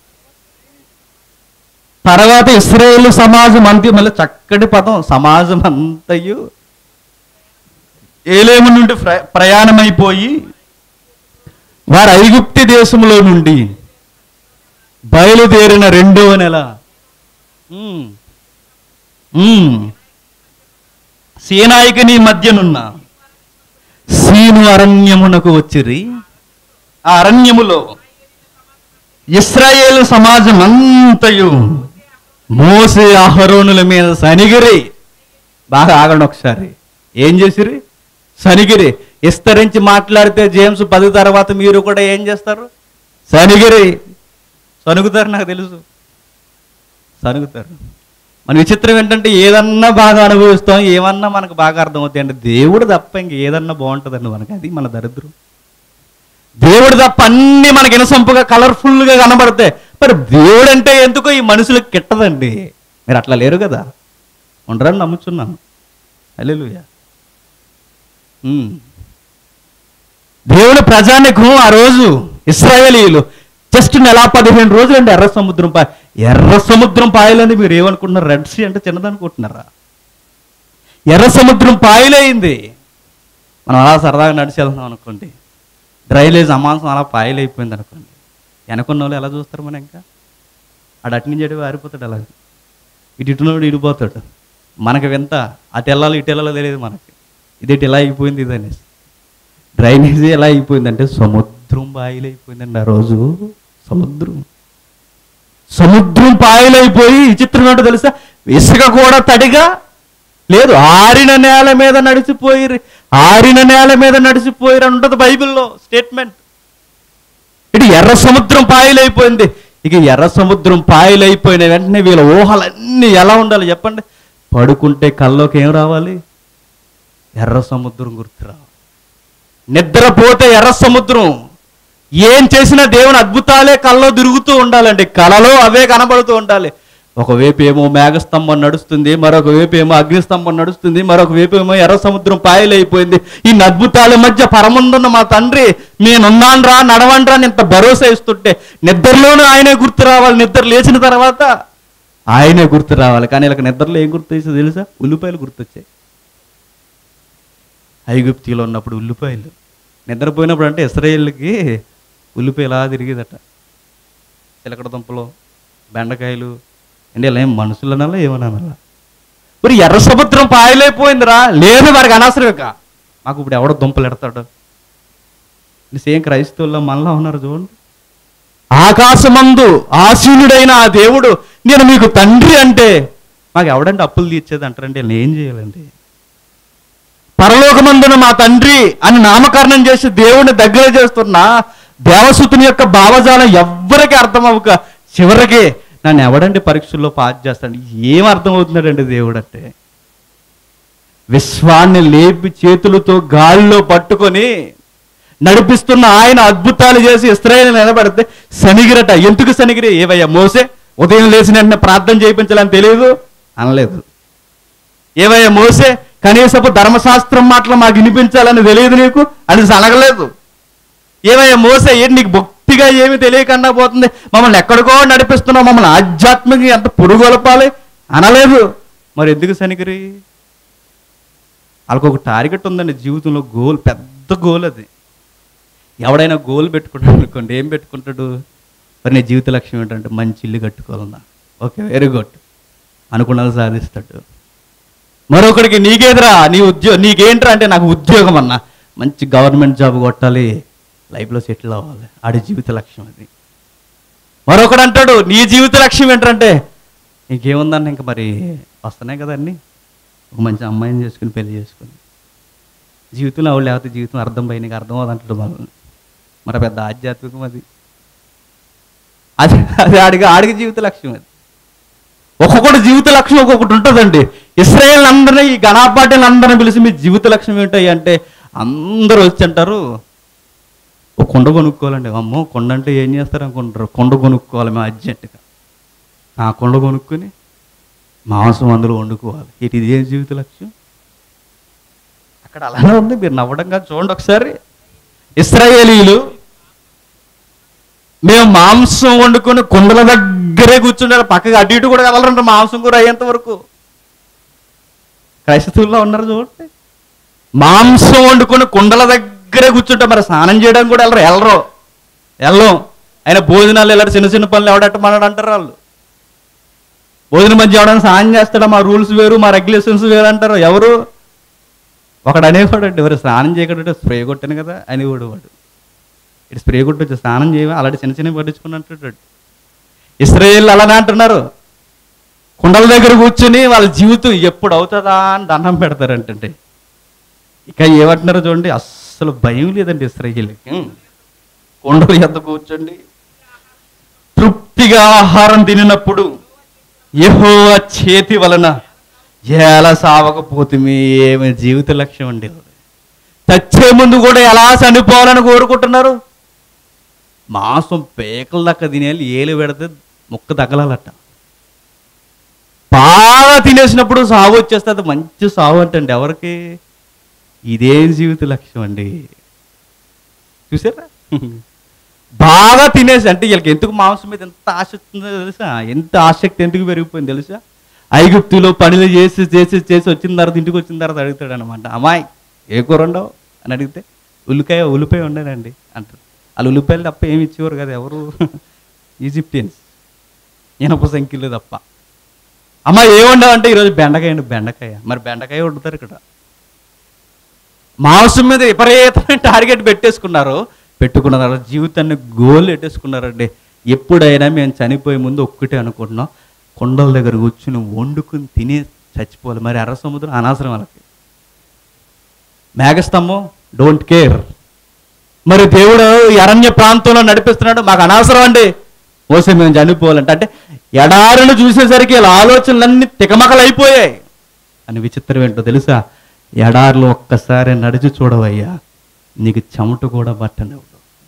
A: తర్వాత ఇస్రాయేల్ సమాజం అంతే మళ్ళీ చక్కటి పదం సమాజం అంతయు ఏలేము నుండి ప్ర- ప్రయాణమైపోయి వారు ఐగుప్తి దేశంలో నుండి బయలుదేరిన రెండవ నెల ఉమ్, ఉమ్, సీనాయికి నీ మధ్యనున్న సీను అరణ్యమునకు వచ్చిరి ఆ అరణ్యములో ఇస్రాయేల్ సమాజం అంతయు మోసే అహరోనుల మీద సనిగిరి బాగా ఆగండి ఒకసారి ఏం చేసిరి సనిగిరి విస్తరించి మాట్లాడితే జేమ్స్ పది తర్వాత మీరు కూడా ఏం చేస్తారు సనిగిరి సనుగుతారు నాకు తెలుసు సనుగుతారు మన విచిత్రం ఏంటంటే ఏదన్నా బాగా అనుభవిస్తాం ఏమన్నా మనకు బాగా అర్థమవుతాయి అంటే దేవుడు తప్ప ఇంక ఏదన్నా బాగుంటుందండి మనకి అది మన దరిద్రం దేవుడు తప్ప అన్ని మనకి ఇనసొంపుగా కలర్ఫుల్గా కనబడతాయి మరి దేవుడు అంటే ఎందుకో ఈ మనుషులకు కిట్టదండి మీరు అట్లా లేరు కదా ఉండరని నమ్ముచున్నాను అల్లెలుయా దేవుని ప్రజానికం ఆ రోజు ఇస్రాయేలీలు జస్ట్ నెల పదిహేను రోజులు అండి ఎర్ర సముద్రం పాయ ఎర్ర సముద్రం పాయలని మీరు ఏమనుకుంటున్నారు రెడ్ సీ అంటే చిన్నదనుకుంటున్నారా ఎర్ర సముద్రం పాయలైంది మనం అలా సరదాగా నడిచి వెళ్తున్నాం అనుకోండి డ్రైనేజ్ అమాంసం అలా పాయలైపోయింది అనుకోండి వెనకున్న వాళ్ళు ఎలా చూస్తారు మనం ఇంకా ఆడు అటు నుంచి అటు వారిపోతాడు అలా ఇటు ఇటునోడు ఇడిపోతాడు మనకి వింత అటు వెళ్ళాలి ఇటు వెళ్ళాలో తెలియదు మనకి ఇది ఇటు ఇలా అయిపోయింది ఇది అనేసి డ్రైనేజీ ఎలా అయిపోయిందంటే సముద్రం బాయిలైపోయిందండి ఆ రోజు సముద్రం సముద్రం పాయలైపోయి విచిత్రం ఏంటో తెలుసా ఇసుక కూడా తడిగా లేదు ఆరిన నేల మీద నడిచిపోయి ఆరిన నేల మీద నడిచిపోయిరు అని ఉంటుంది బైబిల్లో స్టేట్మెంట్ ఇటు ఎర్ర సముద్రం పాయలైపోయింది ఇక ఎర్ర సముద్రం పాయలైపోయిన వెంటనే వీళ్ళ ఊహలన్నీ ఎలా ఉండాలి చెప్పండి పడుకుంటే కల్లోకి ఏం రావాలి ఎర్ర సముద్రం గుర్తు రావాలి నిద్రపోతే ఎర్ర సముద్రం ఏం చేసినా దేవుని అద్భుతాలే కల్లో తిరుగుతూ ఉండాలండి కలలో అవే కనబడుతూ ఉండాలి ఒకవైపు ఏమో మేఘస్తంభం నడుస్తుంది మరొక వైపు ఏమో అగ్నిస్తంభం నడుస్తుంది మరొక వైపు ఏమో ఎర్ర సముద్రం పాయలైపోయింది ఈ అద్భుతాల మధ్య పరమందున్న మా తండ్రి నేనున్నాను రా నడవండ్రా అని ఇంత భరోసా ఇస్తుంటే నిద్రలోనూ ఆయనే గుర్తు రావాలి నిద్ర లేచిన తర్వాత ఆయనే గుర్తు రావాలి కానీ ఇలా నిద్రలో ఏం గుర్తు వచ్చేది తెలుసా ఉల్లిపాయలు గుర్తొచ్చాయి ఐగుప్తిలో ఉన్నప్పుడు ఉల్లిపాయలు నిద్రపోయినప్పుడు అంటే ఇస్రాయేల్కి ఉల్లిపాయ ఇలా తిరిగేదట చిలకడ దుంపలు బెండకాయలు అంటే ఇలా ఏం మనుషులు అనాలా ఏమనాలా మరి ఎర్ర సముద్రం పాయలైపోయిందిరా లేదు వారికి అనవసరం ఇక మాకు ఇప్పుడు ఎవడో దుంపలు ఎడతాడు సేమ్ క్రైస్తవుల్లో మనలో ఉన్నారు చూడండి ఆకాశమందు ఆసీనుడైన ఆ దేవుడు నేను మీకు తండ్రి అంటే మాకు ఎవడంటే అప్పులు తీర్చేది అంటారంటే నేను ఏం చేయాలండి పరలోకమందున మా తండ్రి అని నామకరణం చేసి దేవుడిని దగ్గర చేస్తున్న దేవసుతుని యొక్క భావజాలం ఎవ్వరికి అర్థం అవ్వక చివరికి నన్ను ఎవడండి పరీక్షల్లో పాస్ చేస్తాడు ఏం అర్థం అవుతున్నాడండి దేవుడు అంటే విశ్వాన్ని లేపి చేతులతో గాలిలో పట్టుకొని నడిపిస్తున్న ఆయన అద్భుతాలు చేసి ఇస్రాయేల్ నిలబడితే శనిగిరట ఎందుకు శనిగిరి ఏవయ్యా మోసే ఉదయం లేచిన వెంటనే ప్రార్థన చేయించాలని తెలియదు అనలేదు ఏవయ్యా మోసే కనీసపు ధర్మశాస్త్రం మాటలు మాకు వినిపించాలని తెలియదు నీకు అని అనగలేదు ఏవయ్యా మోసే ఏంటి నీకు భక్తిగా ఏమి తెలియకుండా పోతుంది మమ్మల్ని ఎక్కడికో నడిపిస్తున్నావు మమ్మల్ని ఆధ్యాత్మికంగా ఎంత పురుగొలపాలి అనలేదు మరి ఎందుకు శనిగిరి వాళ్ళకు ఒక టార్గెట్ ఉందండి జీవితంలో గోల్ పెద్ద గోల్ అది ఎవడైనా గోల్ పెట్టుకుంటాడు అనుకోండి ఏం పెట్టుకుంటాడు మరి నీ జీవిత లక్ష్యం ఏంటంటే మంచి ఇల్లు కట్టుకోవాలన్నా ఓకే వెరీ గుడ్ అనుకున్నది సాధిస్తాడు మరొకడికి నీకేదిరా నీ ఉద్యోగం నీకేంట్రా అంటే నాకు ఉద్యోగం అన్న మంచి గవర్నమెంట్ జాబ్ కొట్టాలి లైఫ్లో సెటిల్ అవ్వాలి ఆడి జీవిత లక్ష్యం అది మరొకడు అంటాడు నీ జీవిత లక్ష్యం ఏంటంటే ఇంకేముందన్న ఇంకా మరి వస్తున్నాయి కదా అన్నీ ఒక మంచి అమ్మాయిని చేసుకుని పెళ్లి చేసుకుని జీవితంలో ఆవిడ లేకపోతే జీవితం అర్థం పోయి నీకు అర్థం అవ్వదంటాడు మనల్ని మరి పెద్ద ఆధ్యాత్మికం అది అది అది ఆడికి ఆడికి జీవిత లక్ష్యం అది ఒక్కొక్కటి జీవిత లక్ష్యం ఒక్కొక్కటి ఉంటుందండి ఇస్రాయేల్ అందరినీ ఈ గణాపాటిని అందరిని పిలిచి మీ జీవిత లక్ష్యం ఏంటాయి అంటే అందరూ వచ్చి అంటారు ఒక కొండ కొనుక్కోవాలండి అమ్మో కొండ అంటే ఏం చేస్తారు అనుకుంటారు కొండ కొనుక్కోవాలి మేము అర్జెంటుగా ఆ కొండ కొనుక్కొని మాంసం అందులో వండుకోవాలి ఇది ఇదేం జీవిత లక్ష్యం అక్కడ అలానే ఉంది మీరు నవ్వడంగా చూడండి ఒకసారి ఇస్రాయేలీలు మేము మాంసం వండుకొని కుండల దగ్గరే కూర్చుంటారు పక్కకి అటు ఇటు కూడా కదలరంట మాంసం కూర అయ్యేంత వరకు క్రైస్తవుల్లో ఉన్నారు చూడండి మాంసం వండుకొని కుండల దగ్గరే కూర్చుంటాం మరి స్నానం చేయడానికి కూడా వెళ్ళరు వెళ్ళరు వెళ్ళం ఆయన భోజనాలు వెళ్ళారు చిన్న చిన్న పనులు ఎవడట్ట మనడు అంటారు వాళ్ళు భోజనం మధ్య ఎవడైనా స్నానం చేస్తాడా మా రూల్స్ వేరు మా రెగ్యులేషన్స్ వేరు అంటారు ఎవరు ఒకడు అనేవాడు అండి ఎవరు స్నానం చేయకుండా స్ప్రే కొట్టాను కదా అనేవాడు వాడు ఇటు స్ప్రే కొట్టి స్నానం చేయవా అలాంటి చిన్న చిన్న పట్టించుకుని అంటుంటాడు ఇస్రాయేల్ అలానే అంటున్నారు కుండల దగ్గర కూర్చుని వాళ్ళ జీవితం ఎప్పుడు అవుతుందా అని దండం పెడతారంటండి ఇక ఏమంటున్నారో చూడండి అస్సలు భయం లేదండి ఇస్రాయేల్కి కుండలు ఎంత కూర్చోండి తృప్తిగా ఆహారం తినినప్పుడు ఏహో చేతి వలన ఎలా సావకపోతే ఏమి జీవిత లక్ష్యం అండి చచ్చే ముందు కూడా ఎలా చనిపోవాలని కోరుకుంటున్నారు మాంసం పేకల దాకా తినేయాలి ఏలు పెడితే ముక్క తగలాలట బాగా తినేసినప్పుడు సాగు వచ్చేస్తే అది మంచి సాగు అంటండి ఎవరికి ఇదేం జీవిత లక్ష్యం అండి చూసారా బాగా తినేసి అంటే వీళ్ళకి ఎందుకు మాంసం మీద ఎంత ఆసక్తి ఉందో తెలుసా ఎంత ఆసక్తి ఎందుకు పెరిగిపోయింది తెలుసా ఐగుప్తులో పనులు చేసి చేసి చేసి వచ్చిన తర్వాత ఇంటికి వచ్చిన తర్వాత అడుగుతాడు అనమాట అమ్మాయి ఏ కూర ఉండవు అని అడిగితే ఉల్లికాయ ఉల్లిపాయ ఉండేనండి అంటారు వాళ్ళు ఉల్లిపాయలు తప్ప ఏమి ఇచ్చేవారు కదా ఎవరు ఈజిప్టియన్స్ ఇనప సంఖ్యలు తప్ప అమ్మ ఏముండవు అంటే ఈరోజు బెండకాయ అండి బెండకాయ మరి బెండకాయ వండుతారు ఇక్కడ మాంసం మీద విపరీతమైన టార్గెట్ పెట్టేసుకున్నారు పెట్టుకున్న తర్వాత జీవితాన్ని గోల్ పెట్టేసుకున్నారండి ఎప్పుడైనా మేము చనిపోయే ముందు ఒక్కటే అనుకుంటున్నాం కొండల దగ్గర కూర్చుని వండుకుని తిని చచ్చిపోవాలి మరి ఎర్ర సముద్రం అనవసరం వాళ్ళకి మేఘస్తంభం డోంట్ కేర్ మరి దేవుడు ఈ అరణ్య ప్రాంతంలో నడిపిస్తున్నాడు మాకు అనవసరం అండి మోసే మేము చనిపోవాలంటే అంటే ఎడారులు చూసేసరికి ఇలా ఆలోచనలన్నీ తికమకలైపోయాయి అని విచిత్రం ఏంటో తెలుసా ఎడారిలో ఒక్కసారి నడిచి చూడవయ్యా నీకు చెమట కూడా బట్టనివ్వడు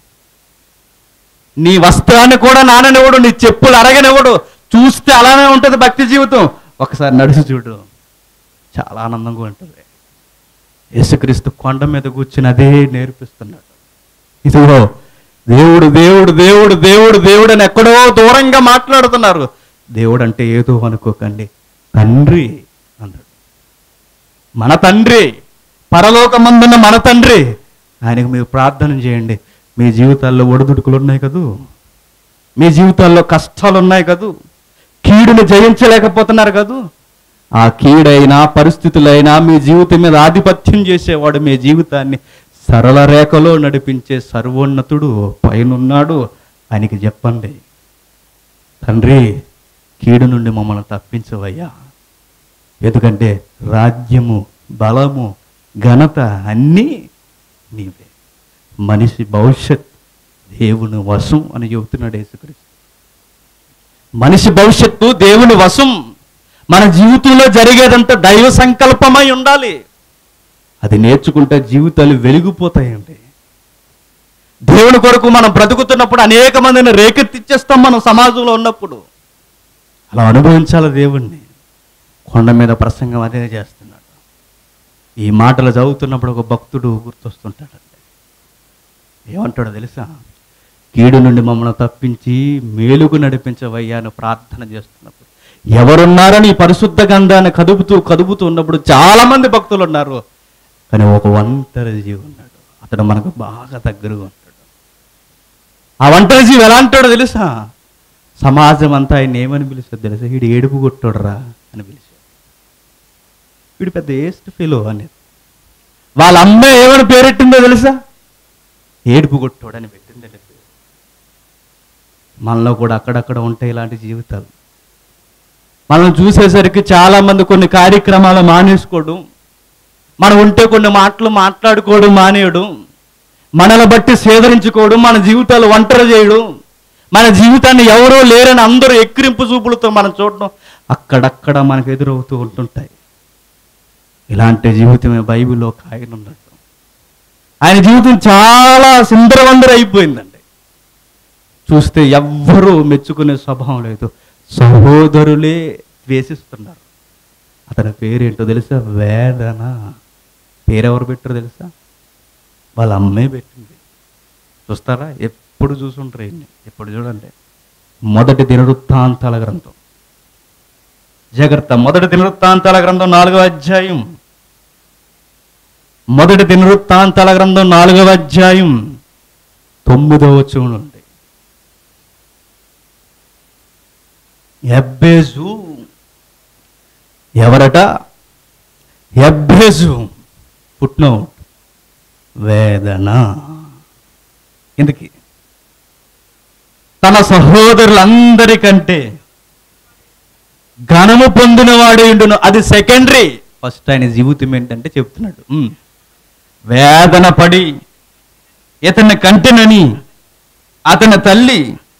A: నీ వస్త్రాన్ని కూడా నాననివ్వడు నీ చెప్పులు అరగనివ్వడు చూస్తే అలానే ఉంటుంది భక్తి జీవితం ఒకసారి నడిచి చూడు చాలా ఆనందంగా ఉంటుంది యేసుక్రీస్తు కొండ మీద కూర్చుని అదే నేర్పిస్తున్నాడు ఇదిగో దేవుడు దేవుడు దేవుడు దేవుడు దేవుడు అని ఎక్కడో దూరంగా మాట్లాడుతున్నారు దేవుడు అంటే ఏదో అనుకోకండి తండ్రి అన్నాడు మన తండ్రి పరలోకమందున్న మన తండ్రి ఆయనకు మీరు ప్రార్థన చేయండి మీ జీవితాల్లో ఒడిదుడుకులు ఉన్నాయి కదూ మీ జీవితాల్లో కష్టాలు ఉన్నాయి కదూ కీడును జయించలేకపోతున్నారు కదూ ఆ కీడైనా పరిస్థితులైనా మీ జీవితం మీద ఆధిపత్యం చేసేవాడు మీ జీవితాన్ని సరళ రేఖలో నడిపించే సర్వోన్నతుడు పైనున్నాడు ఆయనకి చెప్పండి తండ్రి కీడు నుండి మమ్మల్ని తప్పించవయ్యా ఎందుకంటే రాజ్యము బలము ఘనత అన్నీ నీవే మనిషి భవిష్యత్ దేవుని వశం అని చెబుతున్నాడు యేసుక్రీస్తు మనిషి భవిష్యత్తు దేవుని వశం మన జీవితంలో జరిగేదంతా దైవ సంకల్పమై ఉండాలి అది నేర్చుకుంటే జీవితాలు వెలిగిపోతాయండి దేవుని కొరకు మనం బ్రతుకుతున్నప్పుడు అనేక మందిని రేకెత్తిచ్చేస్తాం మనం సమాజంలో ఉన్నప్పుడు అలా అనుభవించాలి దేవుణ్ణి కొండ మీద ప్రసంగం అదే చేస్తున్నాడు ఈ మాటలు చదువుతున్నప్పుడు ఒక భక్తుడు గుర్తొస్తుంటాడండి ఏమంటాడో తెలుసా కీడు నుండి మమ్మల్ని తప్పించి మేలుకు నడిపించవయ్యా అని ప్రార్థన చేస్తున్నప్పుడు ఎవరున్నారని ఈ పరిశుద్ధ గంధాన్ని కదుపుతూ కదుపుతూ ఉన్నప్పుడు చాలా మంది భక్తులు ఉన్నారు కానీ ఒక ఒంటరి జీవి ఉన్నాడు అతడు మనకు బాగా దగ్గరగా ఉంటాడు ఆ ఒంటరి జీవి ఎలా అంటాడో తెలుసా సమాజం అంతా ఆయన ఏమని పిలుస్తుంది తెలుసా వీడు ఏడుపు కొట్టుడురా అని పిలిచాడు వీడు పెద్ద ఏస్ట్ ఫీలో అనేది వాళ్ళ అమ్మ ఏమని పేరెట్టిందో తెలుసా ఏడుపు కొట్టోడని పెట్టిందండి పేరు మనలో కూడా అక్కడక్కడ ఉంటాయి ఇలాంటి జీవితాలు మనం చూసేసరికి చాలా మంది కొన్ని కార్యక్రమాలు మానేసుకోవడం మనం ఉంటే కొన్ని మాటలు మాట్లాడుకోవడం మానేయడం మనల్ని బట్టి సేదరించుకోవడం మన జీవితాలు ఒంటరి చేయడం మన జీవితాన్ని ఎవరో లేరని అందరూ ఎక్కిరింపు చూపులతో మనం చూడడం అక్కడక్కడ మనకు ఎదురవుతూ ఉంటుంటాయి ఇలాంటి జీవితమే బైబిల్లో ఒక ఆయన ఉన్నట్టు ఆయన జీవితం చాలా సిందరవందర అయిపోయిందండి చూస్తే ఎవ్వరూ మెచ్చుకునే స్వభావం లేదు సహోదరులే ద్వేషిస్తున్నారు అతని పేరేంటో తెలుసా వేదన పేరెవరు పెట్టారో తెలుసా వాళ్ళ అమ్మే పెట్టింది చూస్తారా ఎప్పుడు చూసుంటారు ఈయన్ని ఎప్పుడు చూడండి మొదటి దినవృత్తాంతాల గ్రంథం జాగ్రత్త మొదటి దినవృత్తాంతాల గ్రంథం నాలుగవ అధ్యాయం మొదటి దినవృత్తాంతాల గ్రంథం నాలుగవ అధ్యాయం తొమ్మిదవ చూడండి ఎబ్బేజు ఎవరట ఎబ్బేజు పుట్నౌట్ వేదన ఎందుకు తన సహోదరులందరికంటే ఘనము పొందిన వాడేండును అది సెకండరీ ఫస్ట్ ఆయన జీవితం ఏంటంటే చెప్తున్నాడు ఉమ్. వేదన పడి ఇతన్ని కంటెనని అతని తల్లి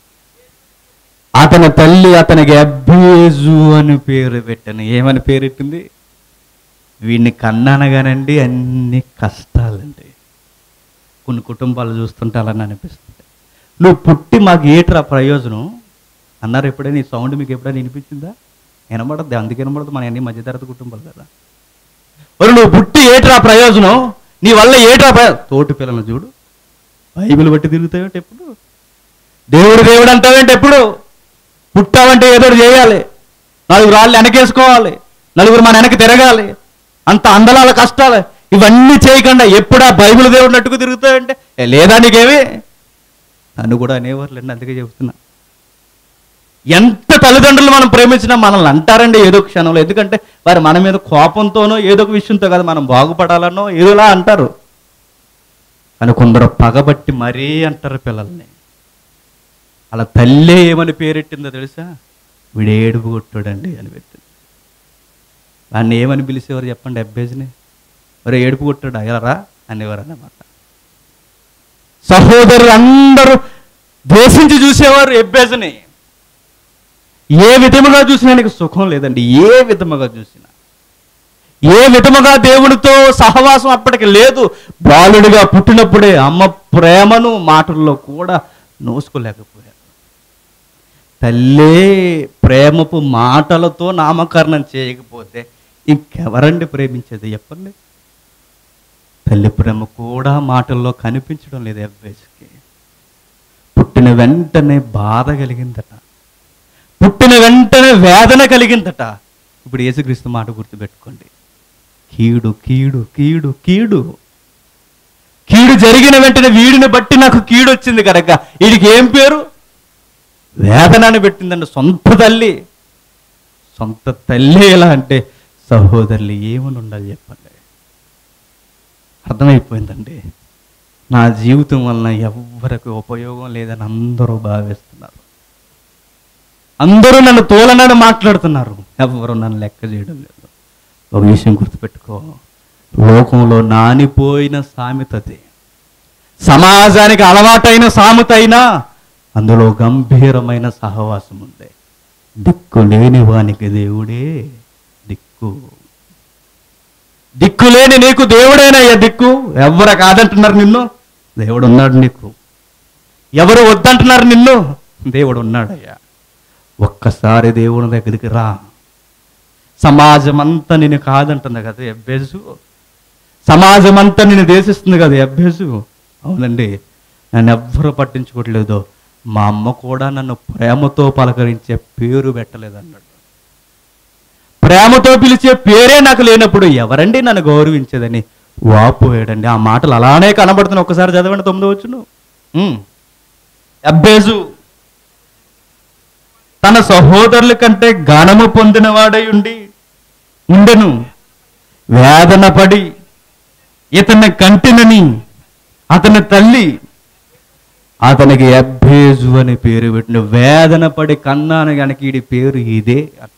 A: అతని తల్లి అతనికి అబ్బేజు అని పేరు పెట్టాను ఏమని పేరెట్టింది వీడిని కన్నానగానండి అన్ని కష్టాలండి కొన్ని కుటుంబాలు చూస్తుంటే అలానే అనిపిస్తుంది నువ్వు పుట్టి మాకు ఏట్రా ప్రయోజనం అన్నారు ఎప్పుడైనా ఈ సౌండ్ మీకు ఎప్పుడైనా వినిపించిందా వినబడద్దు అందుకే వినబడదు మన అన్ని మధ్యతరగతి కుటుంబాలు కదా మరి నువ్వు పుట్టి ఏట్రా ప్రయోజనం నీ వల్ల ఏట్రా ప్రయోజనం తోటి పిల్లలు చూడు బైబిల్ బట్టి తిరుగుతావేంటి ఎప్పుడు దేవుడు దేవుడు అంటావేంటి ఎప్పుడు పుట్టావంటే ఏదో ఒకటి చేయాలి నలుగురు రాళ్ళు వెనకేసుకోవాలి నలుగురు మన వెనక తిరగాలి అంత అందలాల కష్టాలు ఇవన్నీ చేయకుండా ఎప్పుడా బైబిల్ దేవుడు నట్టుకు తిరుగుతావంటే "ఏ, లేదా నీకేమి నన్ను కూడా అనేవారులేండి అందుకే చెబుతున్నా ఎంత తల్లిదండ్రులు మనం ప్రేమించినా మనల్ని అంటారండి ఏదో ఒక క్షణంలో ఎందుకంటే వారు మన మీద కోపంతోనో ఏదో ఒక విషయంతో కదా మనం బాగుపడాలనో ఏదోలా అంటారు అని కొందరు పగబట్టి మరీ అంటారు పిల్లల్ని అలా తల్లే ఏమని పేరెట్టిందో తెలుసా వీడు ఏడుపు కొట్టాడండి అని పెట్టింది వాడిని ఏమని పిలిచేవారు చెప్పండి అబ్బేజ్ని మరి ఏడుపు కొట్టాడు ఎలరా అనేవారు అన్నమాట సహోదరులు అందరూ ద్వేషించి చూసేవారు ఎబ్బేజ్ని ఏ విధముగా చూసినా నీకు సుఖం లేదండి ఏ విధముగా చూసినా ఏ విధముగా దేవుడితో సహవాసం అప్పటికి లేదు బాలుడిగా పుట్టినప్పుడే అమ్మ ప్రేమను మాటల్లో కూడా నోసుకోలేకపోయారు తల్లే ప్రేమపు మాటలతో నామకరణం చేయకపోతే ఇంకెవరండి ప్రేమించేది చెప్పండి తల్లి ప్రేమ కూడా మాటల్లో కనిపించడం లేదు ఎవ్వేజ్కి పుట్టిన వెంటనే బాధ కలిగిందట పుట్టిన వెంటనే వేదన కలిగిందట ఇప్పుడు యేసుక్రీస్తు మాట గుర్తుపెట్టుకోండి కీడు కీడు కీడు కీడు కీడు జరిగిన వెంటనే వీడిని బట్టి నాకు కీడు వచ్చింది కనుక వీడికి ఏం పేరు వేదన అని పెట్టిందండి సొంత తల్లి సొంత తల్లి ఎలా అంటే సహోదరులు ఏమని ఉండాలి చెప్పండి అర్థమైపోయిందండి నా జీవితం వలన ఎవ్వరికి ఉపయోగం లేదని అందరూ భావిస్తున్నారు అందరూ నన్ను తోలనని మాట్లాడుతున్నారు ఎవరు నన్ను లెక్క చేయడం లేదు ఒక విషయం గుర్తుపెట్టుకో లోకంలో నానిపోయిన సామెతది సమాజానికి అలవాటైన సామెత అయినా అందులో గంభీరమైన సహవాసం ఉంది దిక్కు లేని వానికి దేవుడే దిక్కు దిక్కు లేని నీకు దేవుడేనయ్యా దిక్కు ఎవరు కాదంటున్నారు నిన్ను దేవుడు ఉన్నాడు నీకు ఎవరు వద్దంటున్నారు నిన్ను దేవుడు ఉన్నాడయ్యా ఒక్కసారి దేవుని దగ్గరికి రా సమాజం అంతా నేను కాదంటుంది కదా ఎబ్బేసు సమాజం అంతా నేను దేశిస్తుంది కదా ఎబ్బేసు అవునండి నన్ను ఎవ్వరూ పట్టించుకోవట్లేదు మా అమ్మ కూడా నన్ను ప్రేమతో పలకరించే పేరు పెట్టలేదు అన్నాడు ప్రేమతో పిలిచే పేరే నాకు లేనప్పుడు ఎవరండి నన్ను గౌరవించేదని వాపోయాడండి ఆ మాటలు అలానే కనబడుతున్నాయి ఒక్కసారి చదవండి తొమ్మిది వచ్చును అబ్బేజు తన సహోదరుల కంటే ఘనము పొందినవాడై ఉండి ఉండెను వేదన పడి ఇతన్ని కంటినని అతని తల్లి అతనికి ఎబ్బేజు అని పేరు పెట్టిన వేదన పడి కన్నాను గనక ఈడి పేరు ఇదే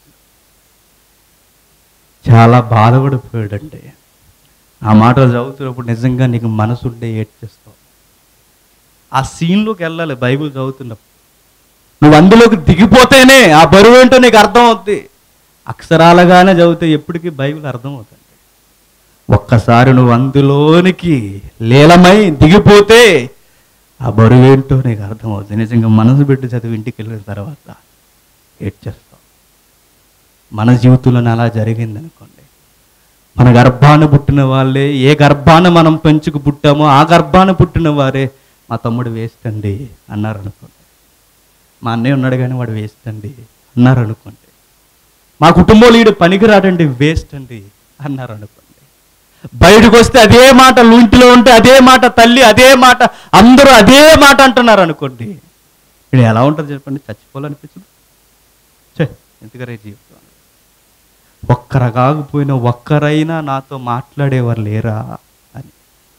A: చాలా బాధపడిపోయాడంటే ఆ మాటలు చదువుతున్నప్పుడు నిజంగా నీకు మనసుంటే ఏడ్చేస్తావు ఆ సీన్లోకి వెళ్ళాలి బైబిల్ చదువుతున్నప్పుడు నువ్వు అందులోకి దిగిపోతేనే ఆ బరువు ఏంటో నీకు అర్థం అవుద్ది అక్షరాలుగానే చదివితే ఎప్పటికీ బైబిల్ అర్థం అవుతుంది ఒక్కసారి నువ్వు అందులోనికి లీలమై దిగిపోతే ఆ బరువు ఏంటో నీకు అర్థం అవుతుంది నిజంగా మనసు పెట్టి చదివి ఇంటికి వెళ్ళిన తర్వాత ఏడ్చేస్తావు మన జీవితంలో అలా జరిగింది అనుకోండి మన గర్భాన పుట్టిన వాళ్ళే ఏ గర్భాన మనం పెంచుకు పుట్టామో ఆ గర్భాన పుట్టిన వారే మా తమ్ముడు వేస్ట్ అండి అన్నారు అనుకోండి మా అన్నయ్య ఉన్నాడు కానీ వాడు వేస్ట్ అండి అన్నారు అనుకోండి మా కుటుంబంలో ఈడు పనికిరాడండి వేస్ట్ అండి అన్నారు అనుకోండి బయటకు వస్తే అదే మాట ఇంటిలో ఉంటే అదే మాట తల్లి అదే మాట అందరూ అదే మాట అంటున్నారు అనుకోండి ఇది ఎలా ఉంటుంది చెప్పండి చచ్చిపోవాలనిపించదు చే ఎందుకరే జీవితం ఒక్కరు కాకపోయినా ఒక్కరైనా నాతో మాట్లాడేవారు లేరా అని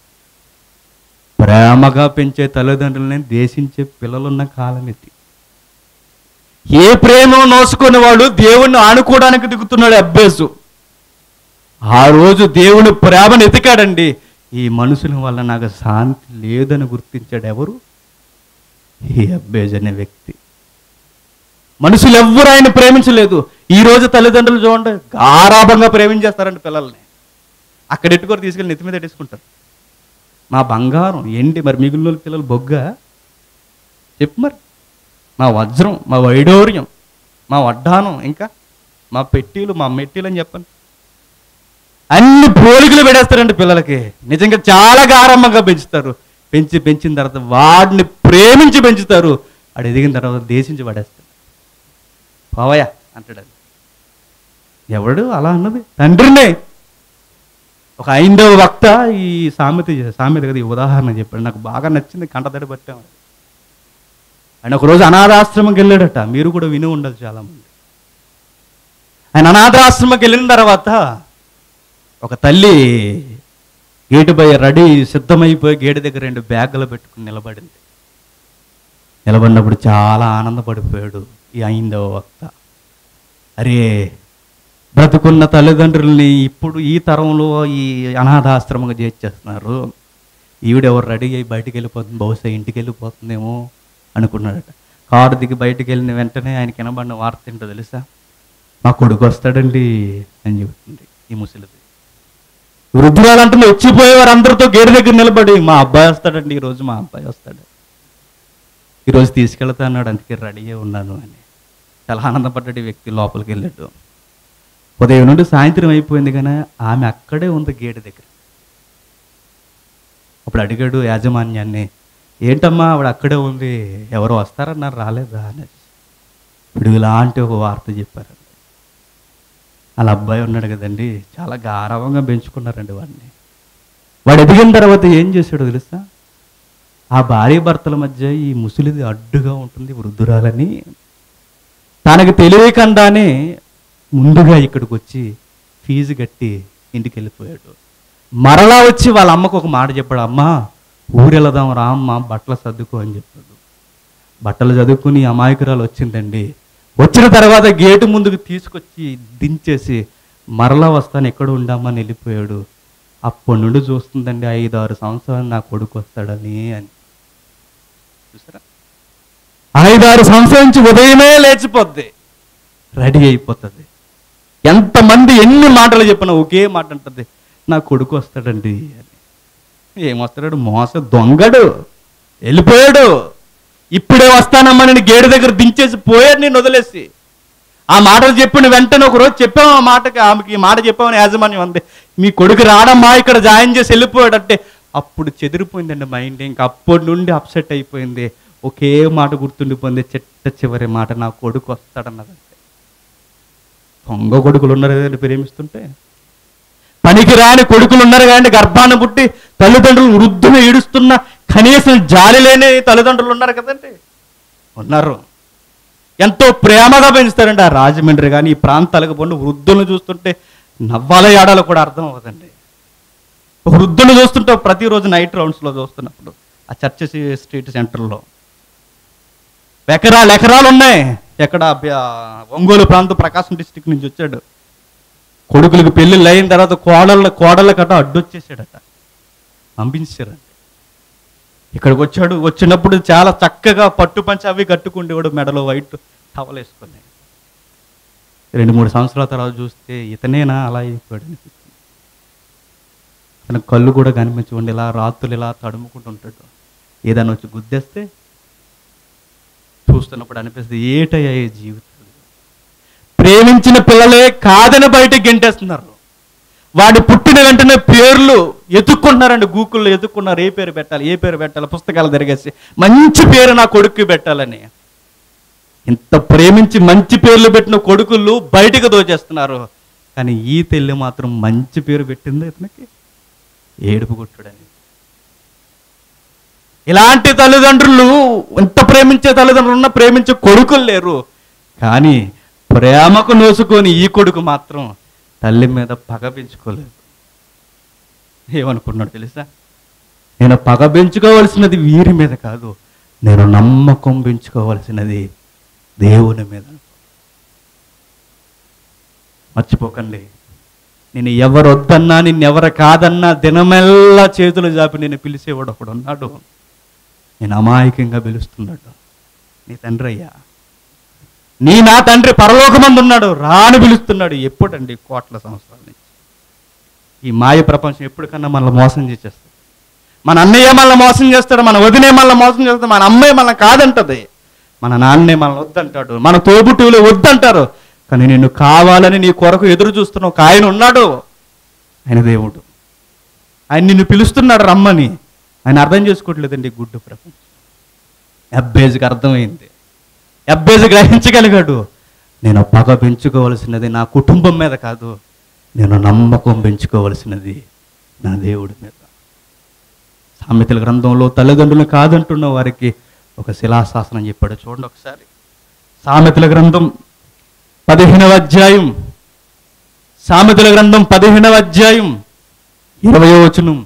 A: ప్రేమగా పెంచే తల్లిదండ్రులని దేశించే పిల్లలున్న కాలం ఇది ఏ ప్రేమ నోసుకునే వాడు దేవుణ్ణి ఆనుకోవడానికి దిగుతున్నాడు అబ్బేసు ఆ రోజు దేవుని ప్రేమను ఎతికాడండి ఈ మనుషుల వల్ల నాకు శాంతి లేదని గుర్తించాడు ఎవరు ఈ అబ్బేజ్ అనే వ్యక్తి మనుషులు ఎవ్వరు ఆయన ప్రేమించలేదు ఈ రోజు తల్లిదండ్రులు చూడండి గారాభంగా ప్రేమించేస్తారండి పిల్లల్ని అక్కడ ఎట్టుకొని తీసుకెళ్ళి నెత్తి మీద పెట్టేసుకుంటారు మా బంగారం ఏంటి మరి మిగిలిన వాళ్ళ పిల్లలు బొగ్గ చెప్పు మరి మా వజ్రం మా వైడూర్యం మా వడ్డానం ఇంకా మా పెట్టీలు మా మెట్టీలు అని చెప్పండి అన్ని పోలికలు పెడేస్తారండి పిల్లలకి నిజంగా చాలా గారమ్మంగా పెంచుతారు పెంచి పెంచిన తర్వాత వాడిని ప్రేమించి పెంచుతారు వాడు ఎదిగిన తర్వాత దేశించి పడేస్తారు పోవయ్యా అంటాడు అది. ఎవడు అలా అన్నది తండ్రినే ఒక ఐందవ వక్త ఈ సామెత సామెత కదా ఈ ఉదాహరణ చెప్పాడు నాకు బాగా నచ్చింది కంటతడి పట్టాము ఆయన ఒకరోజు అనాథాశ్రమంకి వెళ్ళాడట మీరు కూడా విని ఉండదు చాలామంది ఆయన అనాథాశ్రమంకి వెళ్ళిన తర్వాత ఒక తల్లి గేటు పై రెడీ సిద్ధమైపోయి గేటు దగ్గర రెండు బ్యాగులు పెట్టుకుని నిలబడింది నిలబడినప్పుడు చాలా ఆనందపడిపోయాడు ఈ ఐందవ వక్త అరే బ్రతుకున్న తల్లిదండ్రుల్ని ఇప్పుడు ఈ తరంలో ఈ అనాథాశ్రమంగా చేర్చేస్తున్నారు ఈవిడెవరు రెడీ అయ్యి బయటికి వెళ్ళిపోతుంది బహుశా ఇంటికి వెళ్ళిపోతుందేమో అనుకున్నాడట కారు దిగి బయటికి వెళ్ళిన వెంటనే ఆయనకి వినబడిన వార్త ఏంటో తెలుసా మా కొడుకు వస్తాడండి అని చెబుతుంది ఈ ముసలిది వృద్ధురాలు అంటుంది వచ్చిపోయేవారు అందరితో గేటు దగ్గర నిలబడి మా అబ్బాయి వస్తాడండి ఈరోజు మా అబ్బాయి వస్తాడు ఈరోజు తీసుకెళ్తా అన్నాడు అందుకే రెడీ అయి ఉన్నాను అని చాలా ఆనందపడ్డాడు ఈ వ్యక్తి లోపలికి వెళ్ళాడు ఉదయం నుండి సాయంత్రం అయిపోయింది కానీ ఆమె అక్కడే ఉంది గేటు దగ్గర అప్పుడు అడిగాడు యాజమాన్యాన్ని ఏంటమ్మా ఆవిడ అక్కడే ఉంది ఎవరు వస్తారన్నారు రాలేదా అని ఇప్పుడు ఇలాంటి ఒక వార్త చెప్పారండి వాళ్ళ అబ్బాయి ఉన్నాడు కదండి చాలా గారవంగా పెంచుకున్నారండి వాడిని వాడు ఎదిగిన తర్వాత ఏం చేశాడో తెలుసా ఆ భార్య భర్తల మధ్య ఈ ముసలిది అడ్డుగా ఉంటుంది వృద్ధురాలని తనకు తెలియకుండానే ముందుగా ఇక్కడికి వచ్చి ఫీజు కట్టి ఇంటికి వెళ్ళిపోయాడు మరలా వచ్చి వాళ్ళ అమ్మకు ఒక మాట చెప్పాడు అమ్మా ఊరెళదాం రా అమ్మ బట్టలు సర్దుకో అని చెప్పాడు బట్టలు చదువుకుని అమాయకురాలు వచ్చిందండి వచ్చిన తర్వాత గేటు ముందుకు తీసుకొచ్చి దించేసి మరలా వస్తాను ఎక్కడ ఉండామని వెళ్ళిపోయాడు అప్పటి నుండి చూస్తుందండి ఐదు ఆరు సంవత్సరాలు నా కొడుకు వస్తాడని అని చూసారా ఐదారు సంవత్సరాల నుంచి ఉదయమే లేచిపోద్ది రెడీ అయిపోతుంది ఎంతమంది ఎన్ని మాటలు చెప్పినా ఒకే మాట అంటుంది నా కొడుకు వస్తాడండి అని ఏమొస్తాడు మోస దొంగడు వెళ్ళిపోయాడు ఇప్పుడే వస్తానమ్మా నేను గేడు దగ్గర దించేసి పోయాడు నేను వదిలేసి ఆ మాటలు చెప్పిన వెంటనే ఒక రోజు చెప్పాము ఆ మాటకి ఆమెకి ఈ మాట చెప్పామని యాజమాన్యం అంది మీ కొడుకు రాడమ్మా ఇక్కడ జాయిన్ చేసి వెళ్ళిపోయాడంటే అప్పుడు చెదిరిపోయిందండి మైండ్ ఇంకా అప్పటి నుండి అప్సెట్ అయిపోయింది ఒకే మాట గుర్తుండిపోయింది చిట్ట చివరి మాట నా కొడుకు వస్తాడన్నదంటే దొంగ కొడుకులు ఉన్నారు కదండి ప్రేమిస్తుంటే పనికి రాని కొడుకులు ఉన్నారు కానీ గర్భాన్ని పుట్టి తల్లిదండ్రులు వృద్ధులు ఏడుస్తున్న కనీసం జాలి లేని తల్లిదండ్రులు ఉన్నారు కదండి ఉన్నారు ఎంతో ప్రేమగా పెంచుతారండి ఆ రాజమండ్రి కానీ ఈ ప్రాంతాలకు పోండి వృద్ధులను చూస్తుంటే నవ్వాలో ఏడాలో కూడా అర్థం అవ్వదండి ఒక వృద్ధుని చూస్తుంటాం ప్రతిరోజు నైట్ రౌండ్స్లో చూస్తున్నప్పుడు ఆ చర్చ్ స్ట్రీట్ సెంటర్లో ఎకరాలు ఎకరాలు ఉన్నాయి ఎక్కడ బ్యా- ఒంగోలు ప్రాంతం ప్రకాశం డిస్టిక్ నుంచి వచ్చాడు కొడుకులకు పెళ్ళిళ్ళు అయిన తర్వాత కోడళ్ళ కోడళ్ళ కట్ట అడ్డొచ్చేసాడట పంపించారండి ఇక్కడికి వచ్చాడు వచ్చినప్పుడు చాలా చక్కగా పట్టు పంచ అవి కట్టుకుండేవాడు మెడలో వైట్ టవల్ వేసుకుని రెండు మూడు సంవత్సరాల తర్వాత చూస్తే ఇతనేనా అలా అయిపోయాడు అనిపిస్తుంది తన కళ్ళు కూడా కనిపించండి ఇలా రాత్రులు ఇలా తడుముకుంటూ ఉంటాడు ఏదైనా వచ్చి గుద్దేస్తే చూస్తున్నప్పుడు అనిపిస్తుంది ఏటయ్యా ఈ జీవితం ప్రేమించిన పిల్లలే కాదని బయటకు గెంటేస్తున్నారు వాడు పుట్టిన వెంటనే పేర్లు ఎత్తుక్కుంటున్నారండి గూగుల్లో ఎత్తుక్కున్నారు ఏ పేరు పెట్టాలి ఏ పేరు పెట్టాలి పుస్తకాలు తిరిగేసి మంచి పేరు నా కొడుక్కి పెట్టాలని ఇంత ప్రేమించి మంచి పేర్లు పెట్టిన కొడుకులు బయటకు దోచేస్తున్నారు కానీ ఈ తెల్లి మాత్రం మంచి పేరు పెట్టింది ఇతనికి ఏడుపు కొట్టుడని ఇలాంటి తల్లిదండ్రులు ఎంత ప్రేమించే తల్లిదండ్రులు ఉన్నా ప్రేమించే కొడుకులు లేరు కానీ ప్రేమకు నోసుకొని ఈ కొడుకు మాత్రం తల్లి మీద పగ పెంచుకోలేదు ఏమనుకున్నాడు తెలుసా నేను పగ పెంచుకోవలసినది వీరి మీద కాదు నేను నమ్మకం పెంచుకోవలసినది దేవుని మీద మర్చిపోకండి నేను ఎవరు వద్దన్నా నిన్నెవరు కాదన్నా దినమెల్లా చేతులు జాపి నేను పిలిచేవాడు ఒకడు ఉన్నాడు నేను అమాయకంగా పిలుస్తున్నాడు నీ తండ్రి అయ్యా నీ నా తండ్రి పరలోకమందు ఉన్నాడు రాని పిలుస్తున్నాడు ఎప్పుడండి కోట్ల సంవత్సరాల నుంచి ఈ మాయ ప్రపంచం ఎప్పటికన్నా మనల్ని మోసం చేసేస్తుంది మన అన్నయ్య మనల్ని మోసం చేస్తాడు మన వదినే మనల్ని మోసం చేస్తాడు మన అమ్మాయి మనల్ని కాదంటది మన నాన్నే మనల్ని వద్దంటాడు మన తోబుట్టువులు వద్దంటారు కానీ నిన్ను కావాలని నీ కొరకు ఎదురు చూస్తున్న ఒక ఆయన ఉన్నాడు ఆయన దేవుడు ఆయన నిన్ను పిలుస్తున్నాడు రమ్మని ఆయన అర్థం చేసుకోవట్లేదండి ఈ గుడ్డు ప్రపంచం అబ్బేజ్కి అర్థమైంది అబ్బేజ్ గ్రహించగలిగాడు నేను పగ పెంచుకోవలసినది నా కుటుంబం మీద కాదు నేను నమ్మకం పెంచుకోవలసినది నా దేవుడి మీద సామెతల గ్రంథంలో తల్లిదండ్రులు కాదంటున్న వారికి ఒక శిలాశాసనం చెప్పాడు చూడండి ఒకసారి సామెతల గ్రంథం పదిహేనవ అధ్యాయం సామెతల గ్రంథం పదిహేనవ అధ్యాయం ఇరవయో వచనం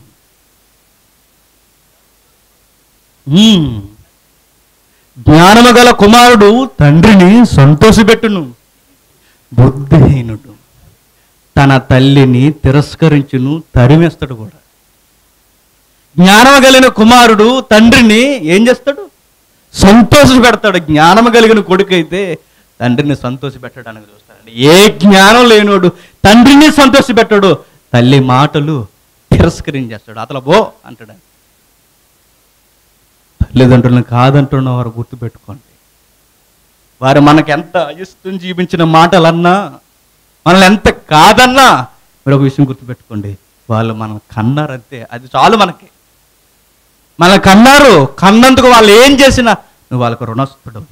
A: ఉమ్. జ్ఞానము గల కుమారుడు తండ్రిని సంతోషపెట్టును బుద్ధిహీనుడు తన తల్లిని తిరస్కరించును తరిమేస్తాడు కూడా జ్ఞానము కలిగిన కుమారుడు తండ్రిని ఏం చేస్తాడు సంతోష పెడతాడు జ్ఞానము కలిగిన కొడుకు అయితే తండ్రిని సంతోష పెట్టడానికి చూస్తాడండి ఏ జ్ఞానం లేనోడు తండ్రిని సంతోష పెట్టాడు తల్లి మాటలు తిరస్కరించేస్తాడు అతల బో అంటాడు తల్లిదండ్రులను కాదంటున్న వారు గుర్తుపెట్టుకోండి వారు మనకు ఎంత ఇష్టం జీవించిన మాటలన్నా మనల్ని ఎంత కాదన్నా మీరు ఒక విషయం గుర్తుపెట్టుకోండి వాళ్ళు మనం కన్నారంతే అది చాలు మనకి మన కన్నారు కన్నందుకు వాళ్ళు ఏం చేసినా నువ్వు వాళ్ళకు రుణస్తుడు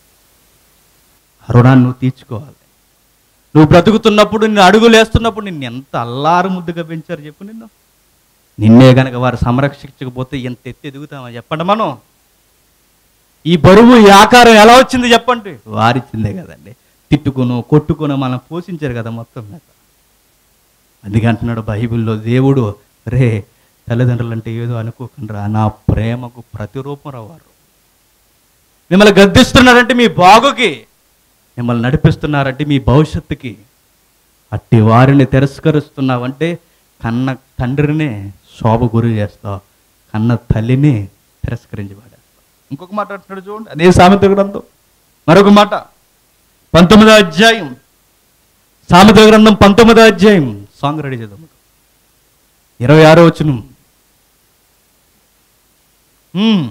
A: ఆ రుణాన్ని నువ్వు తీర్చుకోవాలి నువ్వు బ్రతుకుతున్నప్పుడు నిన్ను అడుగులు వేస్తున్నప్పుడు నిన్ను ఎంత అల్లారు ముద్దుగా పెంచారు చెప్పు నిన్ను నిన్నే గనక వారు సంరక్షించకపోతే ఎంత ఎత్తి ఎదుగుతామా చెప్పండి మనం ఈ బరువు ఈ ఆకారం ఎలా వచ్చింది చెప్పండి వారిచ్చిందే కదండి తిట్టుకును కొట్టుకును మనం పోషించారు కదా మొత్తం మీద అందుకే అంటున్నాడు బైబిల్లో దేవుడు రే తల్లిదండ్రులు అంటే ఏదో అనుకోకుండా నా ప్రేమకు ప్రతిరూపం రావారు మిమ్మల్ని గద్దిస్తున్నారంటే మీ బాగుకి మిమ్మల్ని నడిపిస్తున్నారంటే మీ భవిష్యత్తుకి అట్టి వారిని తిరస్కరిస్తున్నావంటే కన్న తండ్రినే శోభ గురి చేస్తావు కన్న తల్లిని తిరస్కరించి పడేస్తావు ఇంకొక మాట అంటున్నాడు చూడండి అదే సామెత గ్రంథం మరొక మాట పంతొమ్మిదో అధ్యాయం సామెత గ్రంథం పంతొమ్మిదో అధ్యాయం సాంగ్ రెడీ చేద్దాం ఇరవై ఆరో వచనం హ్మ్.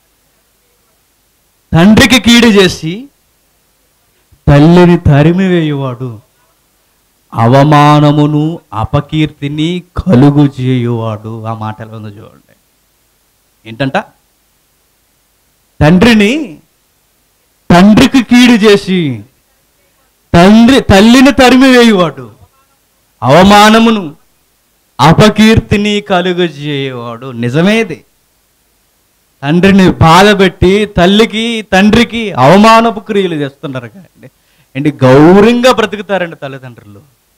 A: తండ్రికి కీడు చేసి తల్లిని తరిమి వేయువాడు అవమానమును అపకీర్తిని కలుగు చేయువాడు ఆ మాట ఎలా ఉందో చూడండి ఏంటంట తండ్రిని తండ్రికి కీడు చేసి తండ్రి తల్లిని తరిమి వేయువాడు అవమానమును అపకీర్తిని కలుగు చేయవాడు నిజమేది తండ్రిని బాధపెట్టి తల్లికి తండ్రికి అవమానపు క్రియలు చేస్తున్నారు కదండి ఏంటి గౌరవంగా బ్రతుకుతారండి తల్లిదండ్రులు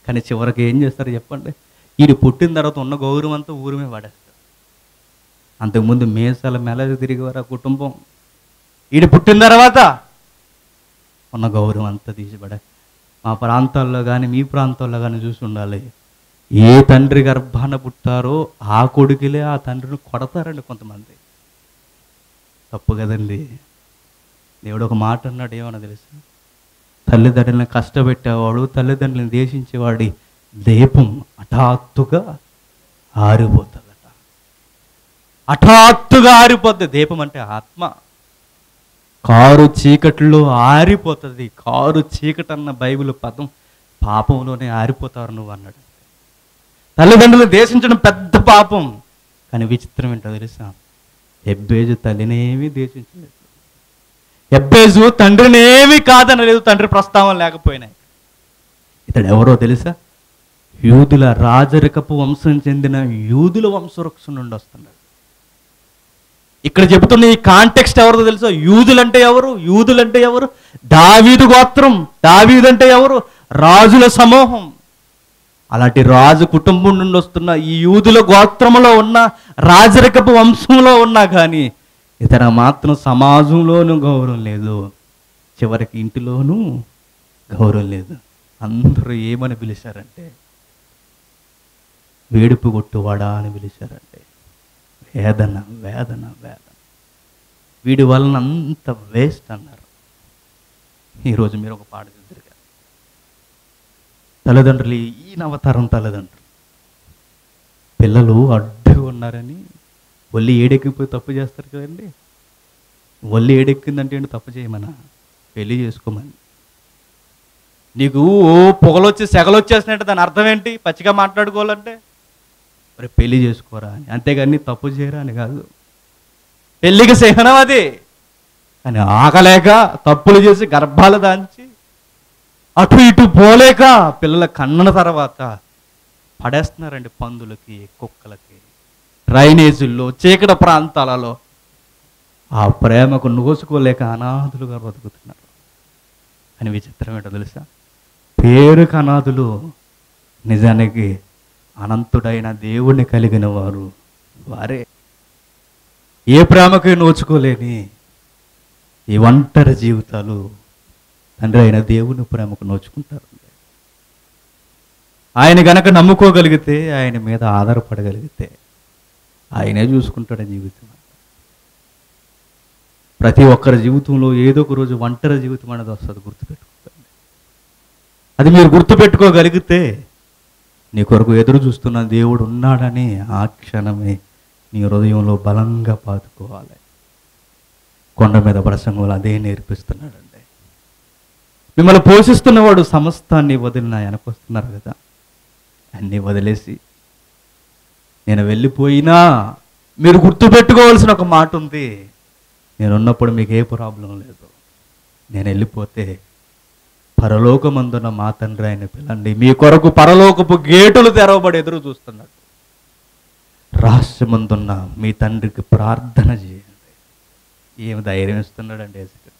A: కానీ చివరికి ఏం చేస్తారు చెప్పండి ఈడు పుట్టిన తర్వాత ఉన్న గౌరవం అంతా ఊరిమే పడేస్తారు అంతకుముందు మేసాల మెలగ తిరిగేవారు ఆ కుటుంబం ఈడు పుట్టిన తర్వాత ఉన్న గౌరవం అంతా తీసిపడే మా ప్రాంతాల్లో కానీ మీ ప్రాంతాల్లో కానీ చూసి ఉండాలి ఏ తండ్రి గర్భాన పుట్టారో ఆ కొడుకులే ఆ తండ్రిని కొడతారండి కొంతమంది తప్పు కదండి దేవుడు ఒక మాట అన్నాడు ఏమన్నా తెలుసా తల్లిదండ్రులను కష్టపెట్టేవాడు తల్లిదండ్రులను దేశించేవాడి దీపం హఠాత్తుగా ఆరిపోతుందట హఠాత్తుగా ఆరిపోద్ది దీపం అంటే ఆత్మ కారు చీకట్లో ఆరిపోతుంది కారు చీకటి అన్న బైబిల్ పదం పాపంలోనే ఆరిపోతారు నువ్వు అన్నాడు తల్లిదండ్రులు దేశించడం పెద్ద పాపం కానీ విచిత్రం ఏంటో తెలుసా ఎబ్బేజు తల్లినేమీ దేశించలేదు ఎబ్బేజు తండ్రినేమీ కాదనలేదు తండ్రి ప్రస్తావన లేకపోయినాయి ఇతడు ఎవరో తెలుసా యూదుల రాజరికపు వంశం చెందిన యూదుల వంశవృక్ష నుండి వస్తున్నాడు ఇక్కడ చెబుతున్న ఈ కాంటెక్స్ట్ ఎవరిదో తెలుసా యూదులంటే ఎవరు యూదులంటే ఎవరు దావీదు గోత్రం దావీదు అంటే ఎవరు రాజుల సమూహం అలాంటి రాజు కుటుంబం నుండి వస్తున్న ఈ యూదుల గోత్రములో ఉన్న రాజరికపు వంశంలో ఉన్నా కానీ ఇతర మాత్రం సమాజంలోనూ గౌరవం లేదు చివరికి ఇంటిలోనూ గౌరవం లేదు అందరూ ఏమని పిలిచారంటే వేడుపు కొట్టువాడా అని పిలిచారంటే వేదన వేదన వేదన వీడి వలన అంత వేస్ట్ అన్నారు ఈరోజు మీరు ఒక పాట చూద్దరు కదా తల్లిదండ్రులు ఈ నవతరం తల్లిదండ్రులు పిల్లలు అడ్డుగా ఉన్నారని ఒళ్ళు ఏడెక్కిపోయి తప్పు చేస్తారు కదండి ఒళ్ళు ఏడెక్కిందంటే ఏంటి తప్పు చేయమనా పెళ్లి చేసుకోమని నీకు ఓ పొగలొచ్చి సెగలొచ్చేసినట్టు దాని అర్థం ఏంటి పచ్చిగా మాట్లాడుకోవాలంటే మరి పెళ్లి చేసుకోరా అని అంతేగాని తప్పు చేయరా అని కాదు పెళ్లికి చిహ్నం అది కానీ ఆగలేక తప్పులు చేసి గర్భాలు దాంచి అటు ఇటు పోలేక పిల్లల కన్నన తర్వాత పడేస్తున్నారండి పందులకి కుక్కలకి డ్రైనేజీల్లో చీకటి ప్రాంతాలలో ఆ ప్రేమకు నోసుకోలేక అనాథులుగా బతుకుతున్నారు అని విచిత్రం ఏంటో తెలుసా పేరుకు అనాథులు నిజానికి అనంతుడైన దేవుణ్ణి కలిగిన వారు వారే ఏ ప్రేమకి నోచుకోలేని ఈ ఒంటరి జీవితాలు తండ్రి అయిన దేవుని ప్రేమకు నోచుకుంటారు ఆయన గనక నమ్ముకోగలిగితే ఆయన మీద ఆధారపడగలిగితే ఆయనే చూసుకుంటాడు జీవితం ప్రతి ఒక్కరి జీవితంలో ఏదో ఒక రోజు ఒంటరి జీవితం అనేది వస్తుంది గుర్తుపెట్టుకోండి అది మీరు గుర్తుపెట్టుకోగలిగితే నీ కొరకు ఎదురు చూస్తున్న దేవుడు ఉన్నాడని ఆ క్షణమే నీ హృదయంలో బలంగా పాతుకోవాలి కొండ మీద ప్రసంగంలో అదే నేర్పిస్తున్నాడండి మిమ్మల్ని పోషిస్తున్నవాడు సమస్తాన్ని వదిలిన వెనకొస్తున్నారు కదా అన్నీ వదిలేసి నేను వెళ్ళిపోయినా మీరు గుర్తుపెట్టుకోవాల్సిన ఒక మాట ఉంది నేను ఉన్నప్పుడు మీకు ఏ ప్రాబ్లం లేదు నేను వెళ్ళిపోతే పరలోకమందున్న మా తండ్రి ఆయన పిల్లండి మీ కొరకు పరలోకపు గేటులు తెరవబడి ఎదురు చూస్తున్నాడు రహస్యమందున్న మీ తండ్రికి ప్రార్థన చేయండి ఏమి ధైర్యం ఇస్తున్నాడండి యేసుక్రీస్తు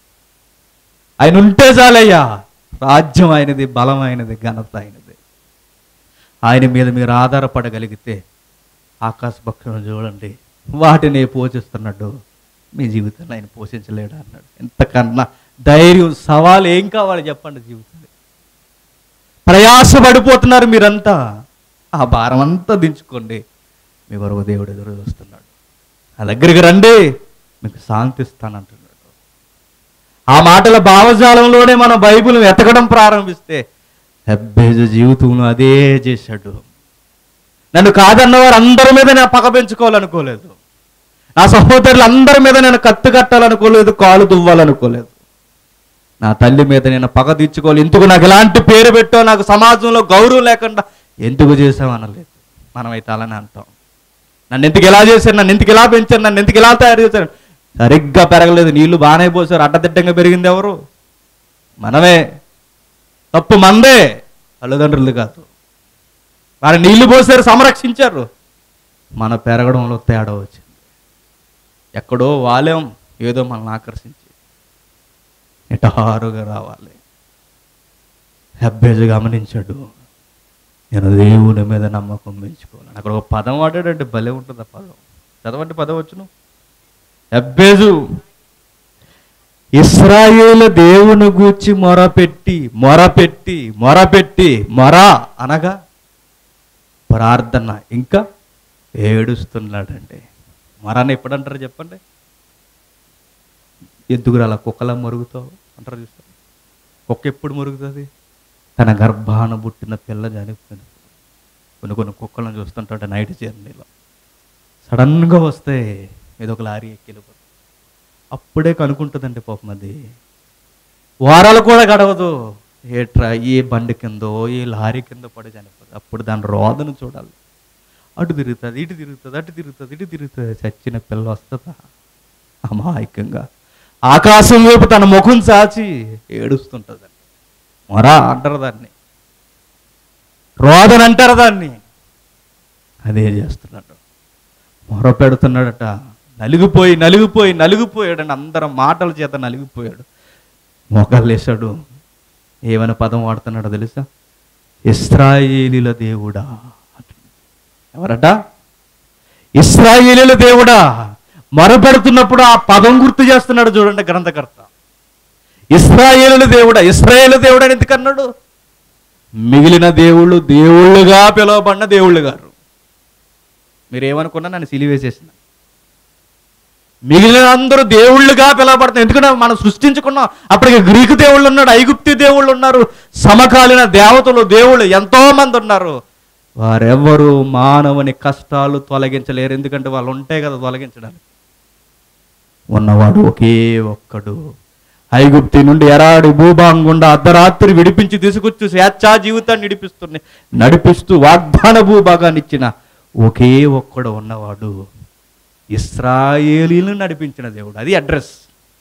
A: ఆయన ఉంటే చాలయ్యా రాజ్యం ఆయనది బలం ఆయనది ఘనత ఆయనది ఆయన మీద మీరు ఆధారపడగలిగితే ఆకాశ పక్షులను చూడండి వాటిని పోషిస్తున్నాడు మీ జీవితంలో ఆయన పోషించలేడు అన్నాడు ఎంతకన్నా ధైర్యం సవాల్ ఏం కావాలి చెప్పండి జీవితంలో ప్రయాసపడిపోతున్నారు మీరంతా ఆ భారం అంతా దించుకోండి మీ వరకు దేవుడు ఎదురు చూస్తున్నాడు ఆ దగ్గరికి రండి మీకు శాంతి ఇస్తానంటున్నాడు ఆ మాటల భావజాలంలోనే మన బైబిల్ వెతకడం ప్రారంభిస్తే హెబ్బేజు జీవితంలో అదే చేశాడు నన్ను కాదన్న వారు అందరి మీద నేను పగ పెంచుకోవాలనుకోలేదు నా సహోదరులు అందరి మీద నేను కత్తి కట్టాలనుకోలేదు కాలు దువ్వాలనుకోలేదు నా తల్లి మీద నేను పగ తీర్చుకోవాలి ఎందుకు నాకు ఎలాంటి పేరు పెట్టో నాకు సమాజంలో గౌరవం లేకుండా ఎందుకు చేసామనలేదు మనమైతే అలానే అంటాం నన్ను ఎందుకు ఎలా చేశారు నన్ను ఎందుకు ఎలా పెంచారు నన్ను ఎందుకు ఎలా తయారు చేశారు సరిగ్గా పెరగలేదు నీళ్లు బాగానే పోసారు అడ్డదిడ్డంగా పెరిగింది ఎవరు మనమే తప్పు మందే తల్లిదండ్రులు కాదు వారి నీళ్లు పోసారు సంరక్షించారు మన పెరగడంలో తేడా వచ్చింది ఎక్కడో వాలేం ఏదో మనల్ని ఆకర్షించి నిటారుగా రావాలి హెబ్బేజు గమనించాడు నేను దేవుని మీద నమ్మకం పెంచుకోవాలని అక్కడ ఒక పదం వాడాడంటే భలే ఉంటుంది ఆ పదం చదవండి పదం వచ్చును ఎబ్బేజు ఇస్రాయేల్ దేవుని గూర్చి మొరపెట్టి మొరపెట్టి మొరపెట్టి మొర అనగా ప్రార్థన ఇంకా ఏడుస్తున్నాడండి మొరని ఎప్పుడంటారు చెప్పండి ఎందుకు అలా కుక్కలా మరుగుతావు అంటారు చూస్తారు కుక్క ఎప్పుడు మరుగుతుంది తన గర్భాన పుట్టిన పిల్ల చనిపోయింది కొన్ని కొన్ని కుక్కలను చూస్తుంటాడు నైట్ జర్నీలో సడన్గా వస్తే ఏదో ఒక లారీ ఎక్కి వెళ్ళిపోతుంది అప్పుడే కనుక్కుంటుందండి పాపం అది వారాలు కూడా గడవదు ఏ ట్రా ఏ బండి కిందో ఏ లారీ కింద పడి చనిపోతుంది అప్పుడు దాని రోదను చూడాలి అటు తిరుగుతుంది ఇటు తిరుగుతుంది అటు తిరుగుతుంది ఇటు తిరుగుతుంది చచ్చిన పిల్ల వస్తుందా అమాయకంగా ఆకాశం వైపు తన ముఖం చాచి ఏడుస్తుంటుందండి మొరా అంటారు దాన్ని రోదన అంటారు దాన్ని అదే చేస్తున్నాడు మొర పెడుతున్నాడట నలిగిపోయి నలిగిపోయి నలిగిపోయాడని అందరం మాటల చేత నలిగిపోయాడు మోకాళ్ళు వేశాడు ఏమైనా పదం వాడుతున్నాడో తెలుసా ఇస్రాయేలీల దేవుడా ఎవరట ఇస్రాయేలీల దేవుడా మొరపెడుతున్నప్పుడు ఆ పదం గుర్తు చేస్తున్నాడు చూడండి గ్రంథకర్త ఇస్రాయేలుల దేవుడా ఇస్రాయేలు దేవుడు అని ఎందుకన్నాడు మిగిలిన దేవుళ్ళు దేవుళ్ళుగా పిలువబడిన దేవుళ్ళు గారు మీరేమనుకున్నా నన్ను సిలివేసేసిన మిగిలిన అందరూ దేవుళ్ళుగా పిలవబడతారు ఎందుకంటే మనం సృష్టించుకున్నాం అప్పటికి గ్రీకు దేవుళ్ళు ఉన్నాడు ఐగుప్తి దేవుళ్ళు ఉన్నారు సమకాలీన దేవతలు దేవుళ్ళు ఎంతో మంది ఉన్నారు వారెవ్వరూ మానవుని కష్టాలు తొలగించలేరు ఎందుకంటే వాళ్ళు ఉంటాయి కదా తొలగించడానికి ఉన్నవాడు ఒకే ఒక్కడు ఐగుప్తి నుండి ఎరాడి భూభాగం గుండా అర్ధరాత్రి విడిపించి తీసుకొచ్చి స్వేచ్ఛా జీవితాన్ని నడిపిస్తుంది నడిపిస్తూ వాగ్దాన భూభాగాన్ని ఇచ్చిన ఒకే ఒక్కడు ఉన్నవాడు ఇస్రాయేలీలను నడిపించిన దేవుడు అది అడ్రస్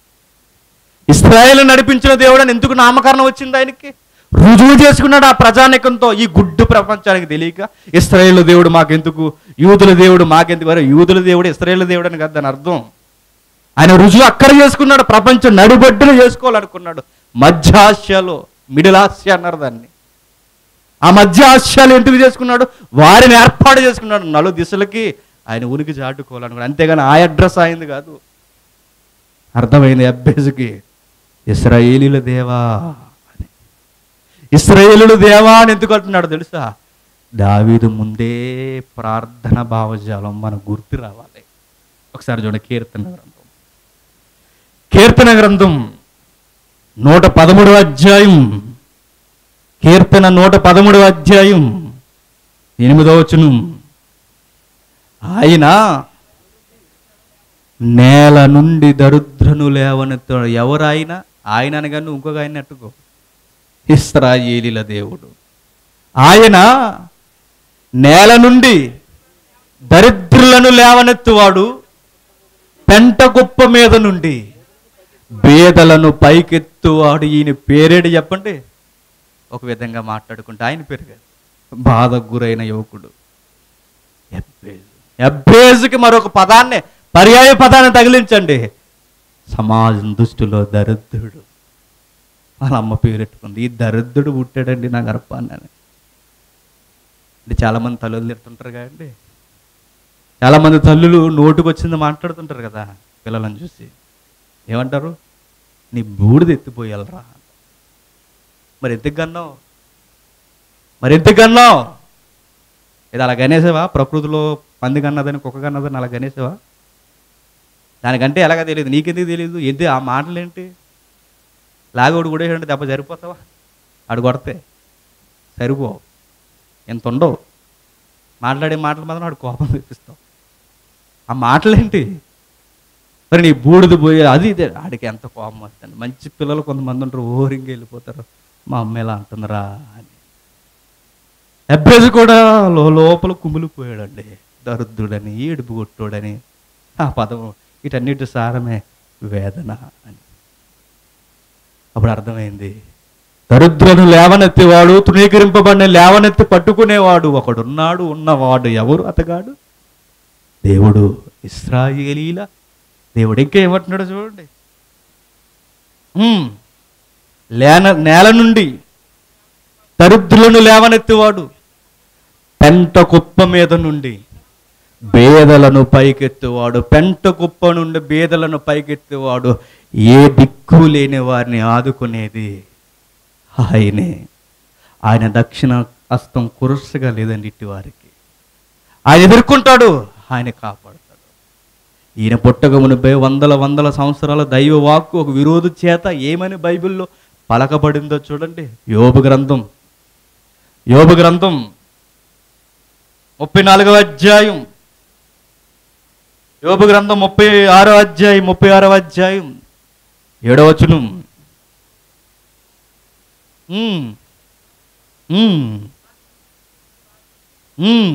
A: ఇస్రాయేల్ నడిపించిన దేవుడు అని ఎందుకు నామకరణం వచ్చింది ఆయనకి రుజువు చేసుకున్నాడు ఆ ప్రజానికంతో ఈ గుడ్డు ప్రపంచానికి తెలియక ఇస్రాయేల్ దేవుడు మాకెందుకు యూదుల దేవుడు మాకెందుకు అరే యూదుల దేవుడు ఇస్రాయేల్ దేవుడు అని కదా దాని అర్థం ఆయన రుజువు అక్కడ చేసుకున్నాడు ప్రపంచం నడిబొడ్డులు చేసుకోవాలనుకున్నాడు మధ్య ఆసియాలో మిడిల్ ఆసియా అన్నారు దాన్ని ఆ మధ్య ఆసియాలు ఎందుకు చేసుకున్నాడు వారిని ఏర్పాటు చేసుకున్నాడు నలు దిశలకి ఆయన ఉనికి చాటుకోవాలనుకున్నాడు అంతేగాని ఆ అడ్రస్ అయింది కాదు అర్థమైంది అబ్బేసుకి ఇస్రాయేలీల దేవా అని ఇస్రాయేలుడు దేవా అని ఎందుకు అంటున్నాడు తెలుసా దావీదు ముందే ప్రార్థన భావజాలం మన గుర్తు రావాలి ఒకసారి చూడండి కీర్తన గ్రంథం కీర్తన గ్రంథం నూట పదమూడవ అధ్యాయం కీర్తన నూట పదమూడవ అధ్యాయం ఎనిమిదవ వచనం ఆయన నేల నుండి దరిద్రను లేవనెత్తాడు ఎవరు ఆయన ఆయన అనగానే ఇంకొక ఆయన అట్టుకో ఇస్రాయేలీల దేవుడు ఆయన నేల నుండి దరిద్రులను లేవనెత్తువాడు పెంట కుప్ప మీద నుండి బేదలను పైకెత్తువాడు ఈయన పేరేడు చెప్పండి ఒక విధంగా మాట్లాడుకుంటే ఆయన పేరు కాదు బాధకు గురైన యువకుడు ఎబ్బేజు ఎబ్బేజుకి మరొక పదాన్ని పర్యాయ పదాన్ని తగిలించండి సమాజం దృష్టిలో దరిద్రుడు వాళ్ళ అమ్మ పేరెట్టుకుంది ఈ దరిద్రుడు పుట్టాడండి నా గర్భాన్ని అని అంటే చాలామంది తల్లులు తిడుతుంటారు కదండి చాలామంది తల్లులు నోటుకు వచ్చింది మాట్లాడుతుంటారు కదా పిల్లలను చూసి ఏమంటారు నీ బూడిద ఎత్తిపోయాలరా మరి ఎందుకు కన్నావు మరి ఎందుకు కన్నావు ఇది అలా గనేసావా ప్రకృతిలో పంది కన్నదని కుక్క కన్నదని అలా గనేసావా దానికంటే ఎలాగ తెలియదు నీకెందుకు తెలియదు ఎందు ఆ మాటలు ఏంటి లాగోడు కూడా ఏంటి దెబ్బ సరిపోతావా ఆడు కొడితే సరిపో ఎంత ఉండవు మాట్లాడే మాటలు మాత్రం ఆడు కోపం తెప్పిస్తావు ఆ మాటలేంటి మరి నీ బూడిద పోయి అది ఇదే ఆడికి ఎంత కోపం వస్తుంది మంచి పిల్లలు కొంతమంది ఉంటారు ఓరింగి వెళ్ళిపోతారు మా అమ్మ ఇలా అంటుందిరా అని ఎబ్బేజ్ కూడా లో- లోపల కుమిలిపోయాడండి దరిద్రుడని ఏడుపు కొట్టోడని ఆ పదం వీటన్నిటి సారమే వేదన అని అప్పుడు అర్థమైంది దరిద్రులను లేవనెత్తేవాడు తృణీకరింపబడిన లేవనెత్తి పట్టుకునేవాడు ఒకడున్నాడు ఉన్నవాడు ఎవరు అతగాడు దేవుడు ఇస్రాయేలీల దేవుడు ఇంకా ఏమంటున్నాడు చూడండి హ్మ్. లేన నేల నుండి దరిద్రులను లేవనెత్తేవాడు పెంట కుప్ప మీద నుండి బేదలను పైకెత్తువాడు పెంట కుప్ప నుండి బేదలను పైకెత్తువాడు ఏ దిక్కు లేని వారిని ఆదుకునేది ఆయనే ఆయన దక్షిణ హస్తం కురుసగా లేదండి ఇట్టి వారికి ఆయన ఎదుర్కొంటాడు ఆయన కాపాడుతాడు ఈయన పుట్టక మునిపై వందల వందల సంవత్సరాల దైవ వాక్కు ఒక విరోధ చేత ఏమని బైబిల్లో పలకబడిందో చూడండి యోబు గ్రంథం యోబు గ్రంథం ముప్పై నాలుగవ అధ్యాయం యోబు గ్రంథం ముప్పై ఆరో అధ్యాయం ముప్పై ఆరో అధ్యాయం ఏడవ వచనం ఉమ్. ఉమ్. ఉమ్.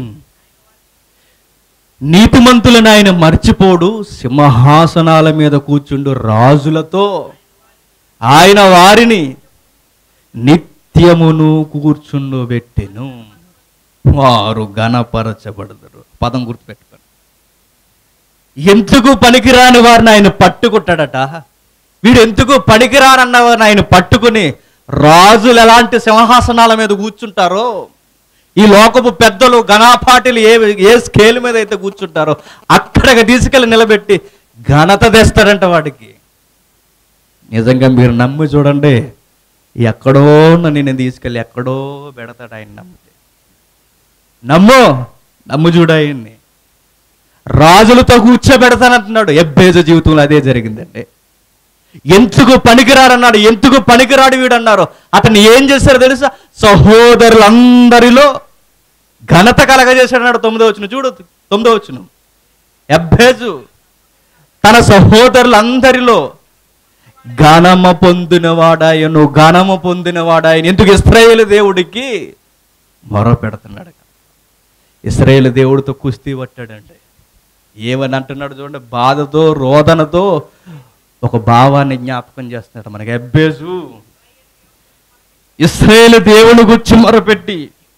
A: నీతిమంతులను ఆయన మర్చిపోడు సింహాసనాల మీద కూర్చుండు రాజులతో ఆయన వారిని నిత్యమును కూర్చుండు పెట్టెను వారు గణపరచబడతారు పదం గుర్తుపెట్టుకోండి ఎందుకు పనికిరాని వారిని ఆయన పట్టుకుంటాడట వీడు ఎందుకు పనికిరానన్న వారిని ఆయన పట్టుకుని రాజులు ఎలాంటి సింహాసనాల మీద కూర్చుంటారో ఈ లోకపు పెద్దలు ఘనాపాటిలు ఏ ఏ స్కేల్ మీద అయితే కూర్చుంటారో అక్కడికి తీసుకెళ్ళి నిలబెట్టి ఘనత తెస్తాడంట వాడికి నిజంగా మీరు నమ్మి చూడండి ఎక్కడో నన్ను నేను తీసుకెళ్ళి ఎక్కడో పెడతాడు ఆయన నమ్మితే నమ్ము నమ్ము చూడు ఆయన్ని రాజులతో కూర్చోబెడతానంటున్నాడు ఎబ్బేజ జీవితంలో అదే జరిగిందండి ఎందుకు పనికిరాడన్నాడు ఎందుకు పనికిరాడు వీడు అన్నారు అతన్ని ఏం చేశారో తెలుసా సహోదరులందరిలో ఘనత కలగజేశాడన్నాడు తొమ్మిదో వచ్చిన చూడు తొమ్మిదో వచ్చిన ఎబ్బేజు తన సహోదరులందరిలో ఘనమ పొందినవాడాయను ఘనమ పొందినవాడాయను ఎందుకు ఇస్రాయేల్ దేవుడికి మొర పెడుతున్నాడు ఇస్రాయేల్ దేవుడితో కుస్తీ పట్టాడండి ఏమని అంటున్నాడు చూడండి బాధతో రోదనతో ఒక భావాన్ని జ్ఞాపకం చేస్తున్నాడు మనకి ఎబ్బేసు ఇస్రాయేల్ దేవుని గురించి మొరపెట్టి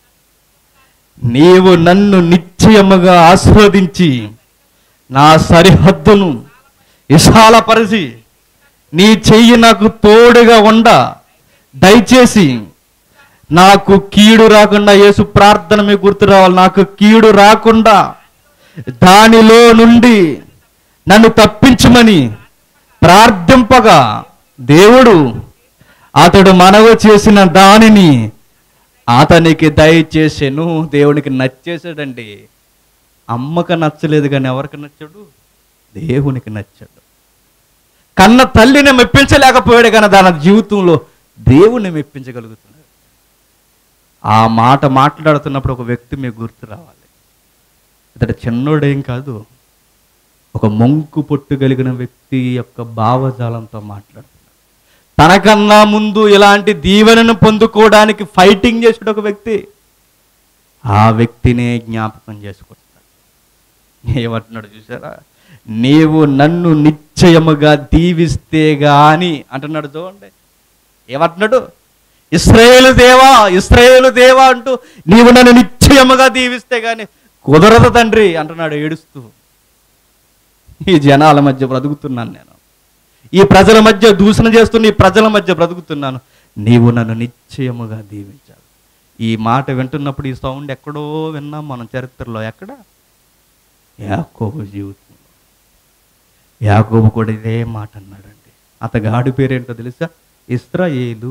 A: నీవు నన్ను నిశ్చయముగా ఆస్వాదించి నా సరిహద్దును విశాలపరిచి నీ చెయ్యి నాకు తోడుగా ఉండ దయచేసి నాకు కీడు రాకుండా యేసు ప్రార్థన మీకు గుర్తు రావాలి నాకు కీడు రాకుండా దానిలో నుండి నన్ను తప్పించమని ప్రార్థింపగా దేవుడు అతడు మనవ చేసిన దానిని అతనికి దయచేసెను దేవునికి నచ్చేసాడండి అమ్మకు నచ్చలేదు కానీ ఎవరికి నచ్చాడు దేవునికి నచ్చాడు కన్న తల్లిని మెప్పించలేకపోయాడు కానీ దాని జీవితంలో దేవుణ్ణి మెప్పించగలుగుతున్నాడు ఆ మాట మాట్లాడుతున్నప్పుడు ఒక వ్యక్తి మీకు గుర్తు రావాలి ఇతడు చిన్నోడేం కాదు ఒక మొంకు పొట్టు కలిగిన వ్యక్తి యొక్క భావజాలంతో మాట్లాడుతున్నాడు తనకన్నా ముందు ఇలాంటి దీవెనను పొందుకోవడానికి ఫైటింగ్ చేసాడు ఒక వ్యక్తి ఆ వ్యక్తినే జ్ఞాపకం చేసుకుంటాడు ఏమంటున్నాడు చూసారా నీవు నన్ను నిశ్చయముగా దీవిస్తే గాని అంటున్నాడు చూడండి ఏమంటున్నాడు ఇస్రాయేలు దేవా ఇస్రాయేలు దేవా అంటూ నీవు నన్ను నిశ్చయముగా దీవిస్తే గాని కుదరదు తండ్రి అంటున్నాడు ఏడుస్తూ ఈ జనాల మధ్య బ్రతుకుతున్నాను నేను ఈ ప్రజల మధ్య దూషణ చేస్తున్న ఈ ప్రజల మధ్య బ్రతుకుతున్నాను నీవు నన్ను నిశ్చయముగా దీవించాలి ఈ మాట వింటున్నప్పుడు ఈ సౌండ్ ఎక్కడో విన్నాం మనం చరిత్రలో ఎక్కడ యాకోబు జీవితంలో యాకోబు కూడా ఇదే మాట అన్నాడండి అతగాడి పేరేంటో తెలుసా ఇస్రాయేలు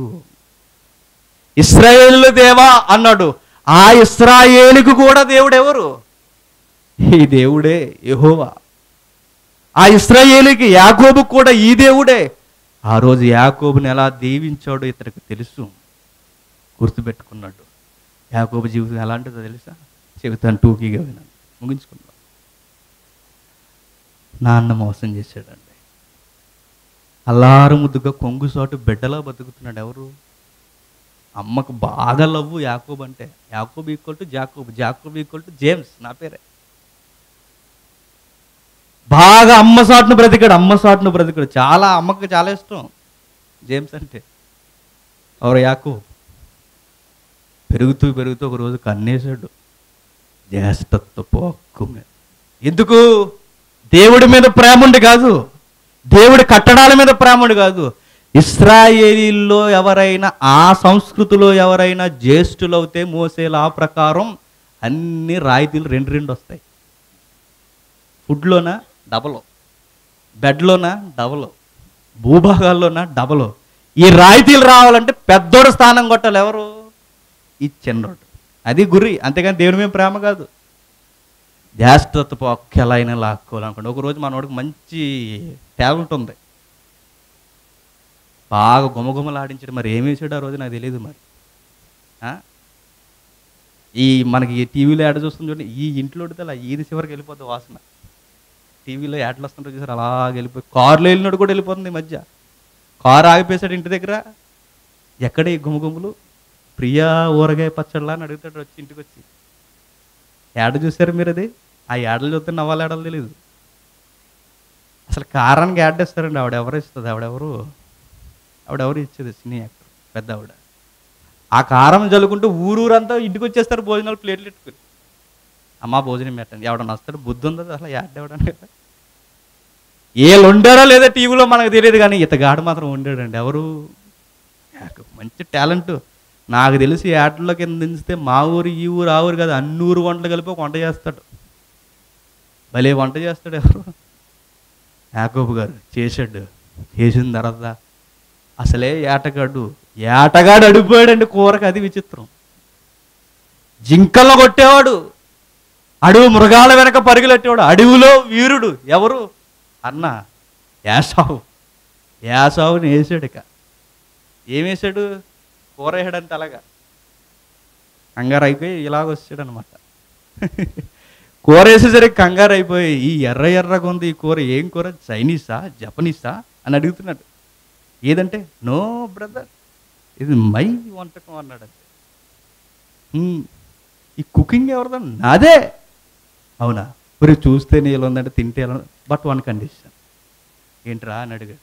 A: ఇస్రాయేలు దేవా అన్నాడు ఆ ఇస్రాయేలుకు కూడా దేవుడు ఎవరు ఈ దేవుడే యెహోవా ఆ ఇస్రాయేలుకి యాకోబు కూడా ఈ దేవుడే ఆ రోజు యాకోబుని ఎలా దీవించాడో ఇతనికి తెలుసు గుర్తుపెట్టుకున్నాడు యాకోబు జీవితం ఎలాంటిదో తెలుసా చెబుతాను టూకీగా వినాను ముగించుకుందాం నాన్న మోసం చేశాడండి అల్లారు ముద్దుగా కొంగుసాటు బిడ్డలా బతుకుతున్నాడు ఎవరు అమ్మకు బాగా లవ్వు యాకోబ్ అంటే యాకోబ్ equal to Jacob Jacob equal to James నా పేరే బాగా అమ్మ సాటును బ్రతికాడు అమ్మ సాటును బ్రతికాడు చాలా అమ్మకు చాలా ఇష్టం జేమ్స్ అంటే ఎవరు యాకోబ్ పెరుగుతూ పెరుగుతూ ఒక రోజు కన్నేశాడు జ్యేష్ఠత్వపు హక్కు మీద ఎందుకు దేవుడి మీద ప్రేమ ఉండి కాదు దేవుడి కట్టడాల మీద ప్రేమ ఉండి కాదు ఇస్రాయేలీల్లో ఎవరైనా ఆ సంస్కృతిలో ఎవరైనా జ్యేష్ఠులవుతే మోసేలా ఆ ప్రకారం అన్ని రాయితీలు రెండు రెండు వస్తాయి ఫుడ్లోన డబల్ బెడ్లోన డబల్ భూభాగాల్లోన డబల్ ఈ రాయితీలు రావాలంటే పెద్దోడు స్థానం కొట్టాలి ఎవరు ఈ చిన్నోడు అది గురి అంతేగాని దేవుని మీద ప్రేమ కాదు ధ్యాష్టత్వపు ఒక్క ఎలా అయినా లాక్కోవాలనుకోండి ఒకరోజు మనోడికి మంచి టాలెంట్ ఉంది బాగా గుమగుమలాడించాడు మరి ఏం వేసాడు ఆ రోజు నాకు తెలియదు మరి ఆ? ఈ మనకి ఈ టీవీలో యాడ్ చూస్తుంది చూడండి ఈ ఇంట్లో ఉడితే అలా ఈది చివరికి వెళ్ళిపోతుంది వాసన టీవీలో యాడ్లు వస్తుంటే చూసారు అలా వెళ్ళిపోయి కారులో వెళ్ళినట్టు కూడా వెళ్ళిపోతుంది ఈ మధ్య కారు ఆగిపోయాడు ఇంటి దగ్గర ఎక్కడ ఈ గుమగుమలు ప్రియా ఊరగాయ పచ్చళ్ళ అని అడుగుతాడు వచ్చి ఇంటికి వచ్చి యాడ్ చూసారు మీరు అది ఆ యాడలు చూస్తే నవ్వాలి యాడలు తెలియదు అసలు కారానికి యాడ్ ఇస్తారండి ఆవిడ ఎవరు ఇస్తుంది ఆవిడెవరు ఆవిడెవరు ఇచ్చేది సినీ యాక్టర్ పెద్ద ఆవిడ ఆ కారం జల్లుకుంటూ ఊరూరంతా ఇంటికి వచ్చేస్తారు భోజనాలు ప్లేట్లు పెట్టుకుని అమ్మా భోజనం పెట్టండి ఎవడన్నా వస్తాడు బుద్ధి ఉందా అసలు యాడ్ ఎవడని ఏళ్ళు వండారో లేదో టీవీలో మనకు తెలియదు కానీ ఇతగాడు మాత్రం వండాడండి ఎవరు యాక్ మంచి టాలెంట్ నాకు తెలిసి యాడ్లో కింద దించితే మా ఊరు ఈ ఊరు ఆ ఊరు కాదు అన్ని ఊరు వంటలు కలిపి ఒక వంట చేస్తాడు భలే వంట చేస్తాడు ఎవరు యాకోబు గారు చేశాడు చేసిన తర్వాత అసలే ఏటగాడు ఏటగాడు అడిపోయాడండి కూరకు అది విచిత్రం జింకల్లో కొట్టేవాడు అడవి మృగాల వెనక పరుగులెట్టేవాడు అడవిలో వీరుడు ఎవరు అన్న యాసావు యాసావుని వేసాడు ఇక ఏం వేసాడు కూర వేసాడంటే అలాగా కంగారు అయిపోయి ఇలాగ వచ్చాడు అనమాట కూర వేసేసరికి కంగారు అయిపోయి ఈ ఎర్ర ఎర్రగా ఉంది ఈ కూర ఏం కూర చైనీసా జపనీసా అని అడుగుతున్నాడు ఏదంటే నో బ్రదర్ ఇది మై వంటకం అన్నాడు అంతే "హ్మ్, ఈ కుకింగ్ ఎవరిదో నాదే అవునా మరి చూస్తే నీళ్ళు ఉందంటే తింటే ఎలా బట్ వన్ కండిషన్ ఏంట్రా అని అడిగాడు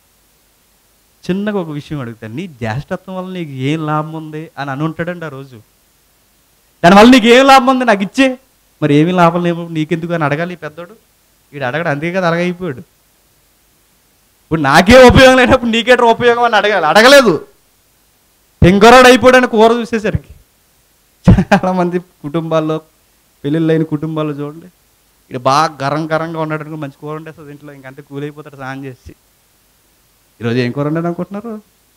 A: చిన్నగా ఒక విషయం అడుగుతాను నీ జ్యేష్ఠత్వం వల్ల నీకు ఏం లాభం ఉంది అని అని ఉంటాడండి ఆ రోజు దానివల్ల నీకు ఏం లాభం ఉంది నాకు ఇచ్చే మరి ఏమీ లాభం లేవు నీకెందుకు అని అడగాలి ఈ పెద్దోడు వీడు అడగడు అంతే కదా అడగైపోయాడు ఇప్పుడు నాకే ఉపయోగం లేనప్పుడు నీకేట ఉపయోగం అని అడగాలి అడగలేదు పెంకొరాడు అయిపోయాడని కూర చూసేసరికి చాలా మంది కుటుంబాల్లో పెళ్ళిళ్ళు అయిన కుటుంబాల్లో చూడండి ఇక్కడ బాగా గరం గరంగా ఉన్నాడు అనుకో మంచి కూర ఉండేస్తుంది ఇంట్లో ఇంకంతే కూలైపోతాడు స్నానం చేసి ఈరోజు ఏం కూర వండాను అనుకుంటున్నారు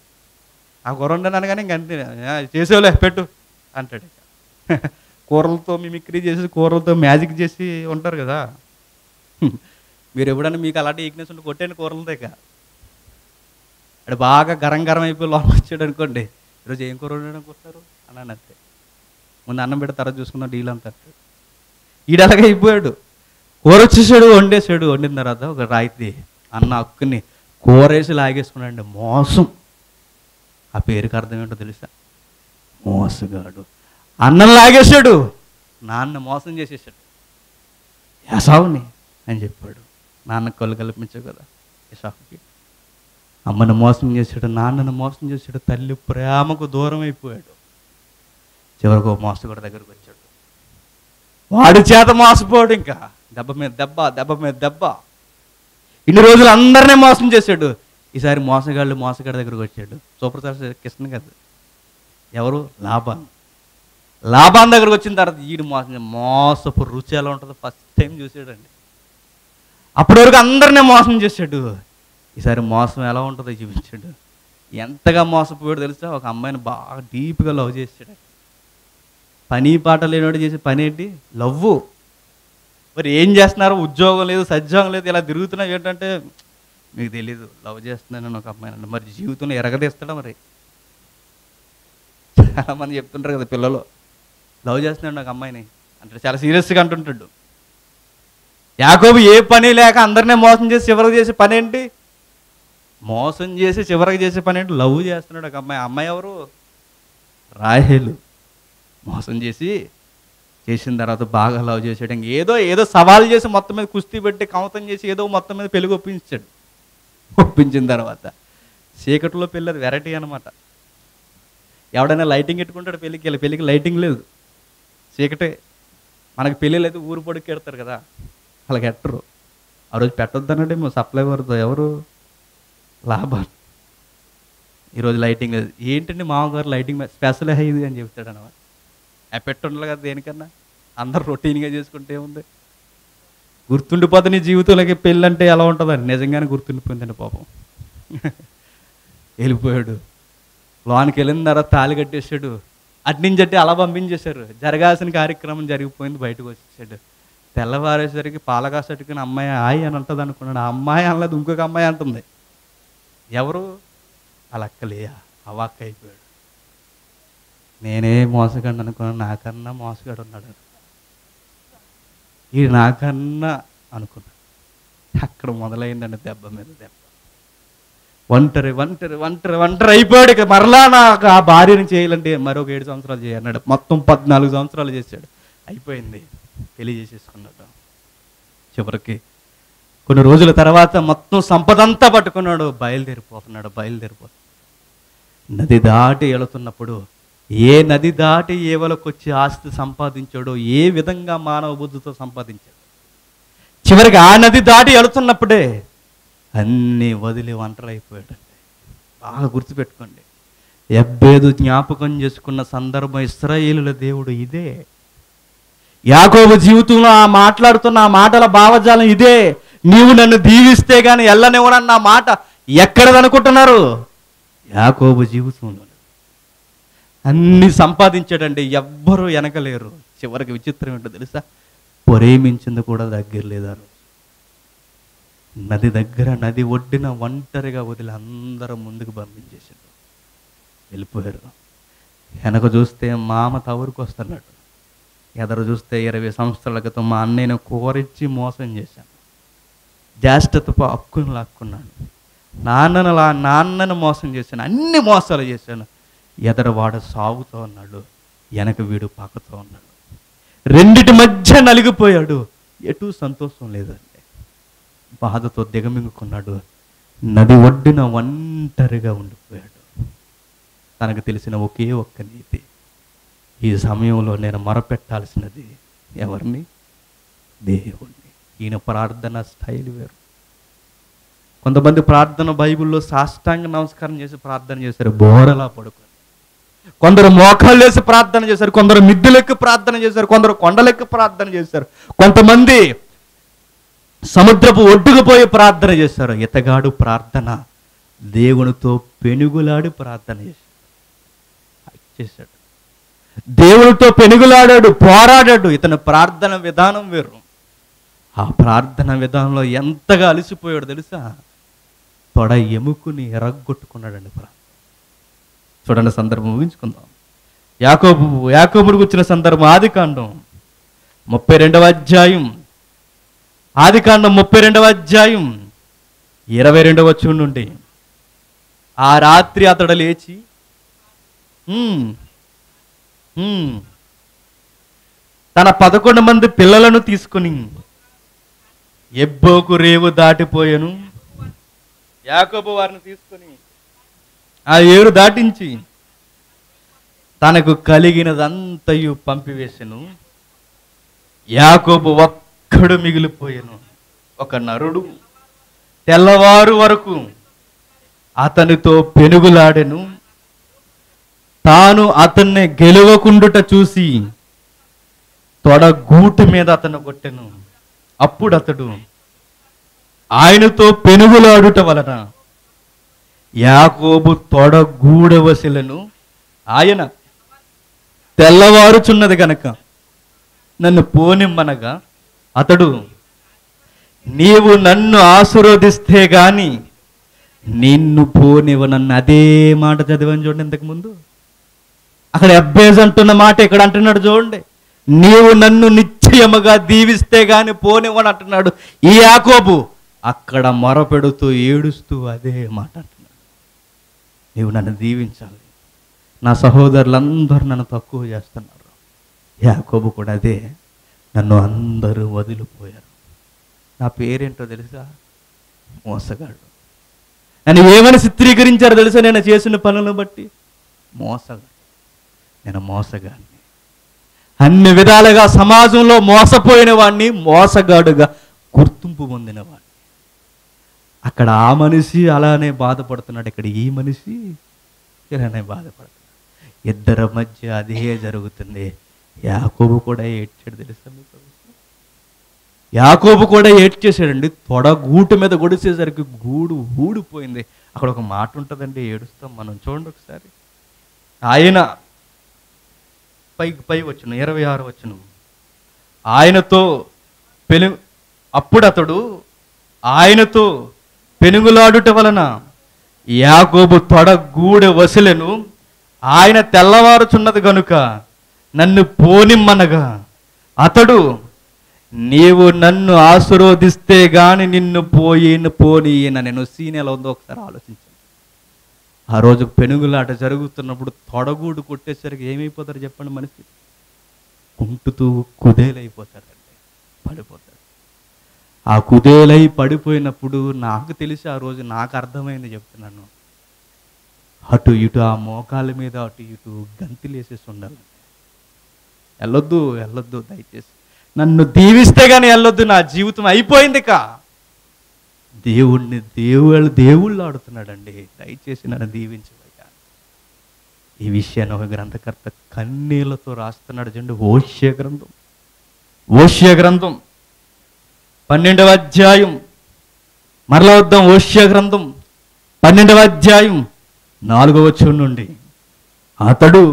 A: ఆ కూర వండాను కానీ ఇంకంతే "ఆ, చేసేవులే పెట్టు అంటాడు ఇక. కూరలతో మిమిక్రీ చేసి కూరలతో మ్యాజిక్ చేసి ఉంటారు కదా మీరు ఎప్పుడైనా మీకు అలాంటి వీక్నెస్ ఉంటే కొట్టండి కూరలతో ఇక అది బాగా గరం గరం అయిపోయి లోపల వచ్చాడు అనుకోండి ఈరోజు ఏం కూర వండాడు అనుకుంటున్నారు అన్నాను అంతే ముందు అన్నం పెడితే తర్వాత చూసుకున్న డీల్ అంతా ఈడు అలాగే అయిపోయాడు కూర వచ్చేసాడు వండేసాడు వండిన తర్వాత ఒక రాయితీ అన్న అక్కుని కూర వేసి లాగేసుకున్నాడు మోసం ఆ పేరుకి అర్థం ఏంటో తెలుసా మోసగాడు అన్నం లాగేశాడు నాన్న మోసం చేసేసాడు యసావుని అని చెప్పాడు నాన్న కళ్ళు కల్పించావు కదా యసావుకి అమ్మను మోసం చేశాడు నాన్నను మోసం చేశాడు తల్లి ప్రేమకు దూరం అయిపోయాడు చివరికి ఓ మోసగాడు దగ్గరకు వచ్చాడు వాడి చేత మోసపోడు ఇంకా దెబ్బ మీద దెబ్బ దెబ్బ మీద దెబ్బ ఇన్ని రోజులు అందరినీ మోసం చేశాడు ఈసారి మోసగాళ్ళు మోసగాడి దగ్గరకు వచ్చాడు సూపర్ స్టార్ కృష్ణ కాదు ఎవరు లాభాన్ లాభాన్ దగ్గరకు వచ్చిన తర్వాత ఈడు మోసం మోసపు రుచి ఎలా ఉంటుందో ఫస్ట్ టైం చూసాడండి అప్పటి వరకు అందరినీ మోసం చేశాడు ఈసారి మోసం ఎలా ఉంటుందో చూపించాడు ఎంతగా మోసపోయాడు తెలుసా ఒక అమ్మాయిని బాగా డీప్గా లవ్ చేశాడు పని పాట లేనివాడు చేసే పని ఏంటి లవ్వు మరి ఏం చేస్తున్నారు ఉద్యోగం లేదు సద్యోగం లేదు ఇలా తిరుగుతున్నా ఏంటంటే మీకు తెలీదు లవ్ చేస్తున్నాను ఒక అమ్మాయి మరి జీవితంలో ఎరగదీస్తాడా మరి చాలా మంది చెప్తుంటారు కదా పిల్లలు లవ్ చేస్తున్నాడు ఒక అమ్మాయిని అంటే చాలా సీరియస్గా అంటుంటాడు యాకోబు ఏ పని లేక అందరినీ మోసం చేసి చివరికి చేసే పని ఏంటి మోసం చేసి చివరికి చేసే పని ఏంటి లవ్ చేస్తున్నాడు ఒక అమ్మాయి ఆ అమ్మాయి ఎవరు రాహేలు మోసం చేసి చేసిన తర్వాత బాగా లవ్ చేసాడు ఇంక ఏదో ఏదో సవాల్ చేసి మొత్తం మీద కుస్తీ పెట్టి కమతం చేసి ఏదో మొత్తం మీద పెళ్లి ఒప్పించాడు ఒప్పించిన తర్వాత చీకట్లో పెళ్ళి అది వెరైటీ అనమాట ఎవడైనా లైటింగ్ పెట్టుకుంటాడు పెళ్ళికి వెళ్ళి పెళ్ళికి లైటింగ్ లేదు చీకటే మనకి పెళ్ళిళ్ళు అయితే ఊరు పొడికి పెడతారు కదా అలాగ ఎట్టరు ఆ రోజు పెట్టొద్దనంటే సప్లై వరదు ఎవరు లాభాలు ఈరోజు లైటింగ్ లేదు ఏంటండి మామగారు లైటింగ్ స్పెషల్ ఇది అని చెప్తాడు అనమాట ఆ పెట్టుండాలి కదా దేనికన్నా అందరు రొటీన్గా చేసుకుంటే ఉంది గుర్తుండిపోతే నీ జీవితంలోకి పెళ్ళంటే ఎలా ఉంటుందని నిజంగానే గుర్తుండిపోయిందండి పాపం వెళ్ళిపోయాడు లోనికి వెళ్ళిన తర్వాత తాళి కట్టేశాడు అట్నుంచి అంటే అలా పంపించేశారు జరగాల్సిన కార్యక్రమం జరిగిపోయింది బయటకు వచ్చేసాడు తెల్లవారేసరికి పాలకాసట్టుకుని అమ్మాయి ఆయి అని అంటుంది అనుకున్నాడు ఆ అమ్మాయి అనలేదు ఇంకొక అమ్మాయి అంటుంది ఎవరు అలా అక్కలేయా అవాక్క అయిపోయాడు నేనే మోసగాడు అనుకున్నాను నాకన్నా మోసగాడు ఉన్నాడు ఈ నాకన్నా అనుకున్నాను అక్కడ మొదలైందండి దెబ్బ మీద దెబ్బ ఒంటరి ఒంటరి ఒంటరి ఒంటరి అయిపోయాడు ఇక మరలా నాకు ఆ భార్యని చేయాలంటే మరొక ఏడు సంవత్సరాలు చేయన్నాడు మొత్తం పద్నాలుగు సంవత్సరాలు చేశాడు అయిపోయింది పెళ్లి చేసేసుకున్నాడు చివరికి కొన్ని రోజుల తర్వాత మొత్తం సంపదంతా పట్టుకున్నాడు బయలుదేరిపోతున్నాడు బయలుదేరిపోతున్నాడు నది దాటి వెళుతున్నప్పుడు ఏ నది దాటి ఏవలకు వచ్చి ఆస్తి సంపాదించాడో ఏ విధంగా మానవ బుద్ధితో సంపాదించాడు చివరికి ఆ నది దాటి వెళుతున్నప్పుడే అన్నీ వదిలి ఒంటరైపోయాడండి బాగా గుర్తుపెట్టుకోండి ఎబ్బేదు జ్ఞాపకం చేసుకున్న సందర్భం ఇస్రాయేలుల దేవుడు ఇదే యాకోబు జీవితంలో ఆ మాట్లాడుతున్న ఆ మాటల భావజాలం ఇదే నీవు నన్ను దీవిస్తే గాని ఎల్లనివ్వనన్న మాట ఎక్కడదనుకుంటున్నారు యాకోబు జీవితంలో అన్ని సంపాదించాడండి ఎవ్వరూ వెనకలేరు చివరికి విచిత్రం ఏంటో తెలుసా ప్రేమించింది కూడా దగ్గర లేదా నది దగ్గర నది ఒడ్డిన ఒంటరిగా వదిలి అందరం ముందుకు పంపించేసాడు వెళ్ళిపోయారు వెనక చూస్తే మామ తవరుకు వస్తున్నాడు ఎదరు చూస్తే ఇరవై సంవత్సరాల క్రితం మా అన్నయ్యను కోరిచ్చి మోసం చేశాను జ్యేష్ఠతపు హక్కును లాక్కున్నాను నాన్నను లా నాన్నను మోసం చేశాను అన్ని మోసాలు చేశాను ఎదరవాడు సాగుతూ ఉన్నాడు వెనక వీడు పాకుతూ ఉన్నాడు రెండిటి మధ్య నలిగిపోయాడు ఎటు సంతోషం లేదండి బాధతో దిగమింగుకున్నాడు నది ఒడ్డున ఒంటరిగా ఉండిపోయాడు తనకు తెలిసిన ఒకే ఒక్క నీతి ఈ సమయంలో నేను మొరపెట్టాల్సినది ఎవరిని దేవుణ్ణి ఈయన ప్రార్థన స్టైల్ వేరు కొంతమంది ప్రార్థన బైబిల్లో సాష్టాంగ నమస్కారం చేసి ప్రార్థన చేశారు బోరలా పడుకొని కొందరు మోకాళ్ళు వేసి ప్రార్థన చేశారు కొందరు మిద్దెలెక్కి ప్రార్థన చేశారు కొందరు కొండలెక్కి ప్రార్థన చేశారు కొంతమంది సముద్రపు ఒడ్డుకు పోయి ప్రార్థన చేశారు ఇతగాడు ప్రార్థన దేవునితో పెనుగులాడి ప్రార్థన చేశాడు చేశాడు దేవునితో పెనుగులాడాడు పోరాడాడు ఇతని ప్రార్థన విధానం వేరు ఆ ప్రార్థన విధానంలో ఎంతగా అలసిపోయాడు తెలుసా తొడ ఎముకుని ఎరగొట్టుకున్నాడండి ప్రార్థన చూడండి సందర్భం ఊహించుకుందాం యాకోబు యాకోబుడికి వచ్చిన సందర్భం ఆది కాండం ముప్పై రెండవ అధ్యాయం ఆది కాండం ముప్పై రెండవ అధ్యాయం ఇరవై రెండవ వచ్చి నుండి ఆ రాత్రి అతడు లేచి "ఉమ్, ఉమ్, తన పదకొండు మంది పిల్లలను తీసుకుని ఎబ్బోకు రేవు దాటిపోయాను యాకోబు వారిని తీసుకుని ఆ ఏరు దాటించి తనకు కలిగినదంతయు పంపివేసెను యాకోబు ఒక్కడు మిగిలిపోయాను ఒక నరుడు తెల్లవారు వరకు అతనితో పెనుగులాడెను తాను అతన్ని గెలవకుండుట చూసి తొడ గూటు మీద అతను కొట్టెను అప్పుడు అతడు ఆయనతో పెనుగులాడుట వలన యాకోబు తొడ గూడవశలను ఆయన తెల్లవారుచున్నది గనక నన్ను పోనిమ్మనగా అతడు నీవు నన్ను ఆశీర్వదిస్తే గాని నిన్ను పోనివ్వనన్ను అదే మాట చదివాను చూడండి ఇంతకు ముందు అక్కడ అబ్బేజ్ అంటున్న మాట ఇక్కడ అంటున్నాడు చూడండి నీవు నన్ను నిశ్చయముగా దీవిస్తే గాని పోనివ్వని అంటున్నాడు ఈ యాకోబు అక్కడ మొరపెడుతూ ఏడుస్తూ అదే మాట అంటున్నాడు నీవు నన్ను దీవించాలి నా సహోదరులందరూ నన్ను తక్కువ చేస్తున్నారు యాకోబు కూడా అదే నన్ను అందరూ వదిలిపోయారు నా పేరేంటో తెలుసా మోసగాడు నన్ను ఏమని చిత్రీకరించారో తెలుసా నేను చేసిన పనులను బట్టి మోసగాడు నేను మోసగాడిని అన్ని విధాలుగా సమాజంలో మోసపోయిన వాడిని మోసగాడుగా గుర్తింపు పొందిన వాడిని అక్కడ ఆ మనిషి అలానే బాధపడుతున్నాడు ఇక్కడ ఈ మనిషి ఇలానే బాధపడుతున్నాడు ఇద్దరి మధ్య అదే జరుగుతుంది యాకోబు కూడా ఏడ్చాడు తెలుసా మీకు యాకోబు కూడా ఏడ్చేసాడండి తొడ గూటు మీద గొడిసేసరికి గూడు ఊడిపోయింది అక్కడ ఒక మాట ఉంటుందండి ఏడుస్తాం మనం చూడండి ఒకసారి ఆయన పైకి పై వచ్చును ఇరవై ఆరు వచ్చును ఆయనతో పెను అప్పుడు అతడు ఆయనతో పెనుగులాడుట వలన యాకోబు తొడ గూడె వసలెను ఆయన తెల్లవారుచున్నది గనుక నన్ను పోనిమ్మనగా అతడు నీవు నన్ను ఆశీర్వదిస్తే గాని నిన్ను పోయిన పోనీయన నేను సీన్ ఎలా ఉందో ఒకసారి ఆలోచించండి ఆ రోజు పెనుగులాట జరుగుతున్నప్పుడు తొడగూడు కొట్టేసరికి ఏమైపోతారు చెప్పండి మనిషి కుంటుతూ కుదేలైపోతారండి పడిపోతారు ఆ కుదేలై పడిపోయినప్పుడు నాకు తెలిసి ఆ రోజు నాకు అర్థమైంది చెప్తున్నాను అటు ఇటు ఆ మోకాల మీద అటు ఇటు గంతులేసేసి ఉండాలి వెళ్ళొద్దు వెళ్ళొద్దు దయచేసి నన్ను దీవిస్తే కానీ వెళ్ళొద్దు నా జీవితం అయిపోయింది కా దేవుణ్ణి దేవుళ్ళు దేవుళ్ళు ఆడుతున్నాడండి దయచేసి నన్ను దీవించవయ్యా ఈ విషయాన్ని ఒక గ్రంథకర్త కన్నీళ్లతో రాస్తున్నాడు చూడండి ఓష్య గ్రంథం ఓష్య గ్రంథం పన్నెండవ అధ్యాయం మరలా వద్దాం ఓష్య గ్రంథం పన్నెండవ అధ్యాయం నాలుగవ వచనం నుండి అతడు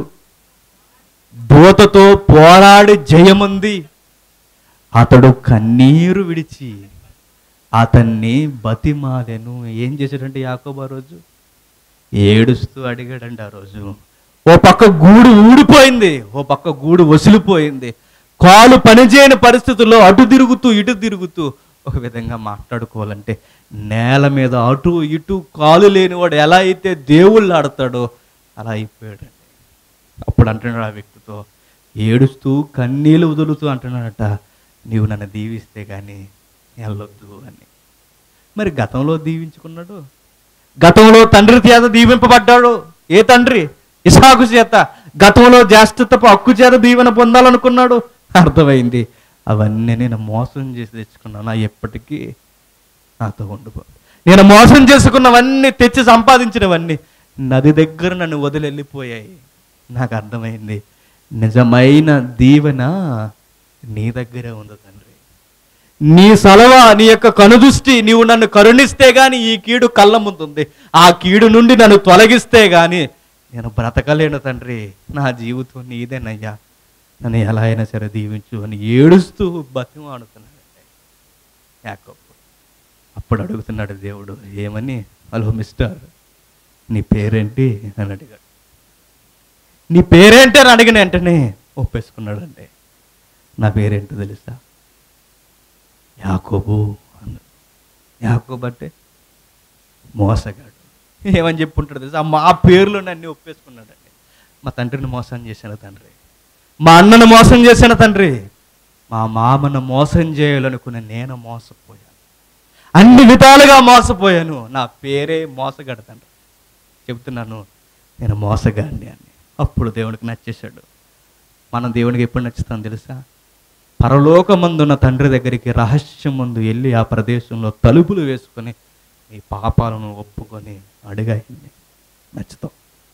A: దూతతో పోరాడి జయముంది అతడు కన్నీరు విడిచి అతన్ని బతిమాలెను ఏం చేశాడంటే యాకోబు ఆ రోజు ఏడుస్తూ అడిగాడండి ఆ రోజు ఓ పక్క గూడు ఊడిపోయింది ఓ పక్క గూడు వసిలిపోయింది కాలు పనిచేయని పరిస్థితుల్లో అటు తిరుగుతూ ఇటు తిరుగుతూ ఒక విధంగా మాట్లాడుకోవాలంటే నేల మీద అటు ఇటు కాలు లేనివాడు ఎలా అయితే దేవుళ్ళు ఆడతాడో అలా అయిపోయాడండి అప్పుడు అంటున్నాడు ఆ వ్యక్తితో ఏడుస్తూ కన్నీళ్ళు వదులుతూ అంటున్నాడట నీవు నన్ను దీవిస్తే కానీ వెళ్ళొద్దు అని మరి గతంలో దీవించుకున్నాడు గతంలో తండ్రి చేత దీవింపబడ్డాడు ఏ తండ్రి ఇసాకు చేత గతంలో జాస్తిత్వపు హక్కు చేత దీవెన పొందాలనుకున్నాడు అర్థమైంది అవన్నీ నేను మోసం చేసి తెచ్చుకున్నాను నా ఎప్పటికీ నాతో ఉండిపో నేను మోసం చేసుకున్నవన్నీ తెచ్చి సంపాదించినవన్నీ నది దగ్గర నన్ను వదిలి వెళ్ళిపోయాయి నాకు అర్థమైంది నిజమైన దీవెన నీ దగ్గరే ఉంది తండ్రి నీ సలవ నీ యొక్క కనుదృష్టి నీవు నన్ను కరుణిస్తే గాని ఈ కీడు కళ్ళ ముందుంది ఆ కీడు నుండి నన్ను తొలగిస్తే గాని నేను బ్రతకలేను తండ్రి నా జీవితం నీదేనయ్యా నన్ను ఎలా అయినా సరే దీవించు అని ఏడుస్తూ బతిమాడుతున్నాడండి యాకోబు అప్పుడు అడుగుతున్నాడు దేవుడు ఏమని హలో మిస్టర్ నీ పేరేంటి అని అడిగాడు నీ పేరేంటి అని అడిగిన వెంటనే ఒప్పేసుకున్నాడండి నా పేరేంటో తెలుసా యాకోబు అన్నాడు యాకోబు అంటే మోసగాడు ఏమని చెప్పుంటాడు తెలుసా మా పేర్లు నన్ను ఒప్పేసుకున్నాడండి మా తండ్రిని మోసం చేశాను తండ్రి మా అన్నను మోసం చేశాను తండ్రి మా మామను మోసం చేయాలనుకున్న నేను మోసపోయాను అన్ని విధాలుగా మోసపోయాను నా పేరే మోసగాడు తండ్రి చెప్తున్నాను నేను మోసగాడిని అని అప్పుడు దేవునికి నచ్చేశాడు మనం దేవునికి ఎప్పుడు నచ్చుతాం తెలుసా పరలోకమందున్న తండ్రి దగ్గరికి రహస్యం ముందు వెళ్ళి ఆ ప్రదేశంలో తలుపులు వేసుకొని నీ పాపాలను ఒప్పుకొని అడిగాయింది నచ్చుతాం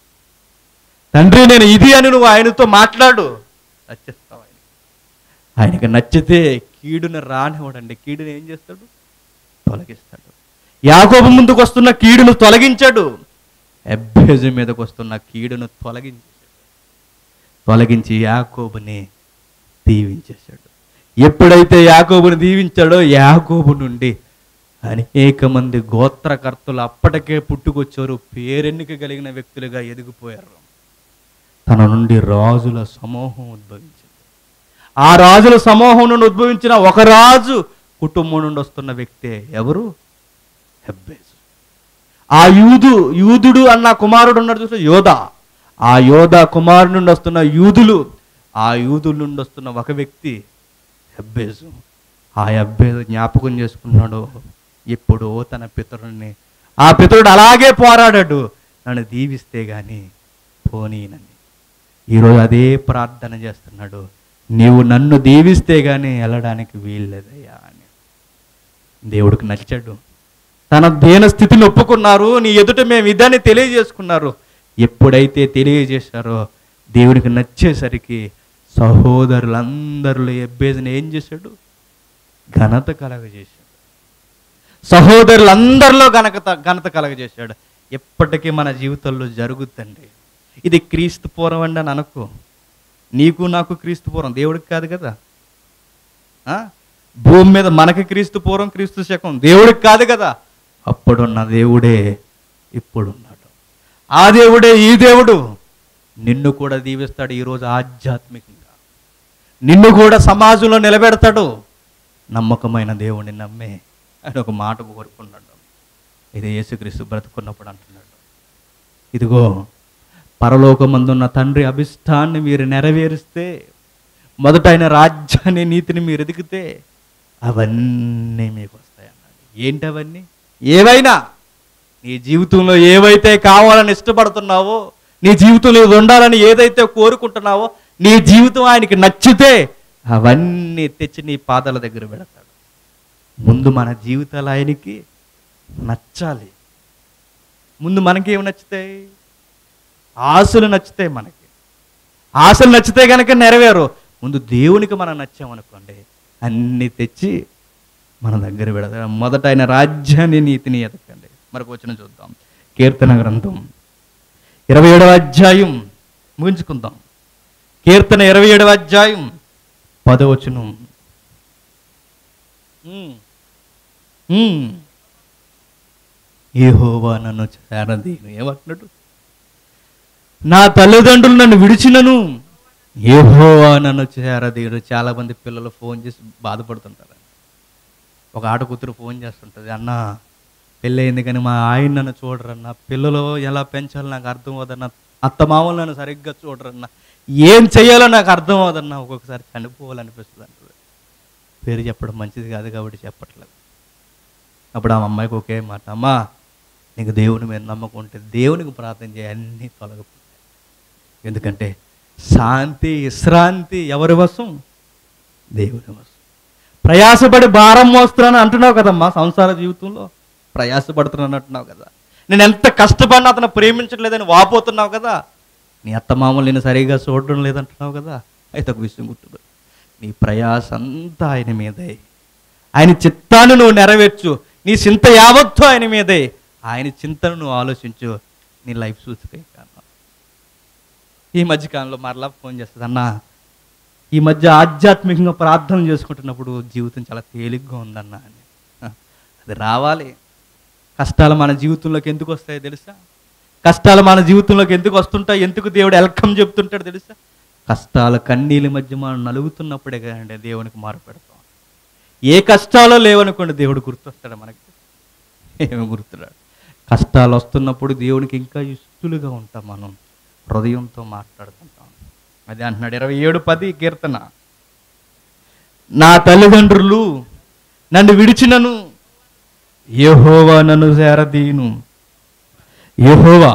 A: తండ్రి నేను ఇది అని నువ్వు ఆయనతో మాట్లాడు నచ్చేస్తావు ఆయన ఆయనకి నచ్చితే కీడుని రానివ్వడండి కీడుని ఏం చేస్తాడు తొలగిస్తాడు యాకోబు ముందుకు వస్తున్న కీడును తొలగించాడు ఎబ్బేజు మీదకు వస్తున్న కీడును తొలగించేశాడు తొలగించి యాకోబుని దీవించేశాడు ఎప్పుడైతే యాకోబుని దీవించాడో యాకోబు నుండి అనేక మంది గోత్రకర్తలు అప్పటికే పుట్టుకొచ్చారు పేరెన్నిక కలిగిన వ్యక్తులుగా ఎదిగిపోయారు తన నుండి రాజుల సమూహం ఉద్భవించింది ఆ రాజుల సమూహం నుండి ఉద్భవించిన ఒక రాజు కుటుంబం నుండి వస్తున్న వ్యక్తే ఎవరు హెబ్బేజు ఆ యూదు యూదుడు అన్న కుమారుడు ఉన్నాడు చూస్తే యోధ ఆ యోధ కుమారుడు నుండి వస్తున్న యూదులు ఆ యూదుల నుండి వస్తున్న ఒక వ్యక్తి హెబ్బేజు ఆ హెబ్బేజు జ్ఞాపకం చేసుకున్నాడు ఎప్పుడో తన పితరుడిని ఆ పితరుడు అలాగే పోరాడాడు నన్ను దీవిస్తే గాని పోనీనని ఈరోజు అదే ప్రార్థన చేస్తున్నాడు నీవు నన్ను దీవిస్తే గాని వెళ్ళడానికి వీల్లేదయ్యా అని దేవుడికి నచ్చాడు తన దేన స్థితిని ఒప్పుకున్నారు నీ ఎదుట మేము ఇదని తెలియజేసుకున్నారు ఎప్పుడైతే తెలియజేశారో దేవుడికి నచ్చేసరికి సహోదరులందరిలో ఎబ్బేదిని ఏం చేశాడు ఘనత కలగజేశాడు సహోదరులందరిలో ఘనత ఘనత కలగజేశాడు ఎప్పటికీ మన జీవితంలో జరుగుద్దండి ఇది క్రీస్తు పూర్వం అండి అని అనుకో నీకు నాకు క్రీస్తు పూర్వం దేవుడికి కాదు కదా ఆ? భూమి మీద మనకి క్రీస్తు పూర్వం క్రీస్తు శకం దేవుడికి కాదు కదా అప్పుడున్న దేవుడే ఇప్పుడున్నాడు ఆ దేవుడే ఈ దేవుడు నిన్ను కూడా దీవిస్తాడు ఈరోజు ఆధ్యాత్మికంగా నిన్ను కూడా సమాజంలో నిలబెడతాడు నమ్మకమైన దేవుడిని నమ్మే అని ఒక మాట కోరుకున్నాడు ఇది యేసుక్రీస్తు బ్రతుకున్నప్పుడు అంటున్నాడు ఇదిగో పరలోకమందున్న తండ్రి అభిష్టాన్ని మీరు నెరవేరిస్తే మొదట ఆయన రాజ్యాన్ని నీతిని మీరు ఎదిగితే అవన్నీ మీకు వస్తాయి అన్నాడు ఏంటి అవన్నీ ఏవైనా నీ జీవితంలో ఏవైతే కావాలని ఇష్టపడుతున్నావో నీ జీవితంలో ఇది ఉండాలని ఏదైతే కోరుకుంటున్నావో నీ జీవితం ఆయనకి నచ్చితే అవన్నీ తెచ్చి నీ పాదాల దగ్గర పెడతాడు ముందు మన జీవితాలు ఆయనకి నచ్చాలి ముందు మనకేమి నచ్చుతాయి ఆశలు నచ్చుతాయి మనకి ఆశలు నచ్చితే కనుక నెరవేరు ముందు దేవునికి మనం నచ్చామనుకోండి అన్నీ తెచ్చి మన దగ్గర పెడతాడు మొదట ఆయన రాజ్యాన్ని నీతిని ఎదకండి మరొక వచ్చిన చూద్దాం కీర్తన గ్రంథం ఇరవై ఏడవ అధ్యాయం ముగించుకుందాం కీర్తన ఇరవై ఏడవ అధ్యాయం పదవచనం ఏహోవా నన్ను చేరదీను ఏమంటున్నాడు నా తల్లిదండ్రులు నన్ను విడిచినను ఏహోవా నన్ను చేరదీను చాలా మంది పిల్లలు ఫోన్ చేసి బాధపడుతుంటారు ఒక ఆడ కూతురు ఫోన్ చేస్తుంటుంది అన్న పెళ్ళయింది కానీ మా ఆయన నన్ను చూడరన్న పిల్లలు ఎలా పెంచాలో నాకు అర్థం అవుదన్న అత్త మామూలు నన్ను సరిగ్గా చూడరన్న ఏం చేయాలో నాకు అర్థం అవుదన్న ఒక్కొక్కసారి చనిపోవాలనిపిస్తుంది అంటుంది పేరు చెప్పడం మంచిది కాదు కాబట్టి చెప్పట్లేదు అప్పుడు ఆ అమ్మాయికి ఒకే మాట అమ్మా నీకు దేవుని మీద నమ్మకం ఉంటే దేవునికి ప్రార్థన చేయి అన్నీ తొలగిపోతాయి ఎందుకంటే శాంతి విశ్రాంతి ఎవరి వశం దేవుని వశం ప్రయాసపడి భారం మోస్తున్నాను అంటున్నావు కదమ్మా సంసార జీవితంలో ప్రయాసపడుతున్నాను అంటున్నావు కదా నేను ఎంత కష్టపడినా అతను ప్రేమించట్లేదని వాపోతున్నావు కదా నీ అత్తమామలు నేను సరిగా చూడడం లేదంటున్నావు కదా అయితే ఒక విషయం గుర్తుడు నీ ప్రయాస అంతా ఆయన మీదే ఆయన చిత్తాన్ని నువ్వు నెరవేర్చు నీ చింత యావత్తు ఆయన మీదే ఆయన చింతను నువ్వు ఆలోచించు నీ లైఫ్ సూచిక కారణం ఈ మధ్యకాలంలో మరలా ఫోన్ చేస్తుంది అన్నా ఈ మధ్య ఆధ్యాత్మికంగా ప్రార్థన చేసుకుంటున్నప్పుడు జీవితం చాలా తేలిగ్గా ఉందన్న అని హ, అది రావాలి కష్టాలు మన జీవితంలోకి ఎందుకు వస్తాయో తెలుసా కష్టాలు మన జీవితంలోకి ఎందుకు వస్తుంటాయి ఎందుకు దేవుడు వెల్కమ్ చెప్తుంటాడు తెలుసా కష్టాల కన్నీళ్ళ మధ్య మనం నలుగుతున్నప్పుడే కదండి దేవునికి మారు పెడతాం ఏ కష్టాలు లేవనుకోండి దేవుడు గుర్తొస్తాడు మనకి ఏమి గుర్తురాడు కష్టాలు వస్తున్నప్పుడు దేవునికి ఇంకా ఇష్టలుగా ఉంటాం మనం హృదయంతో మాట్లాడుతుంటాం అది అంటున్నాడు ఇరవై ఏడు పది కీర్తన నా తల్లిదండ్రులు నన్ను విడిచినను యెహోవా నన్ను చేరదీను యెహోవా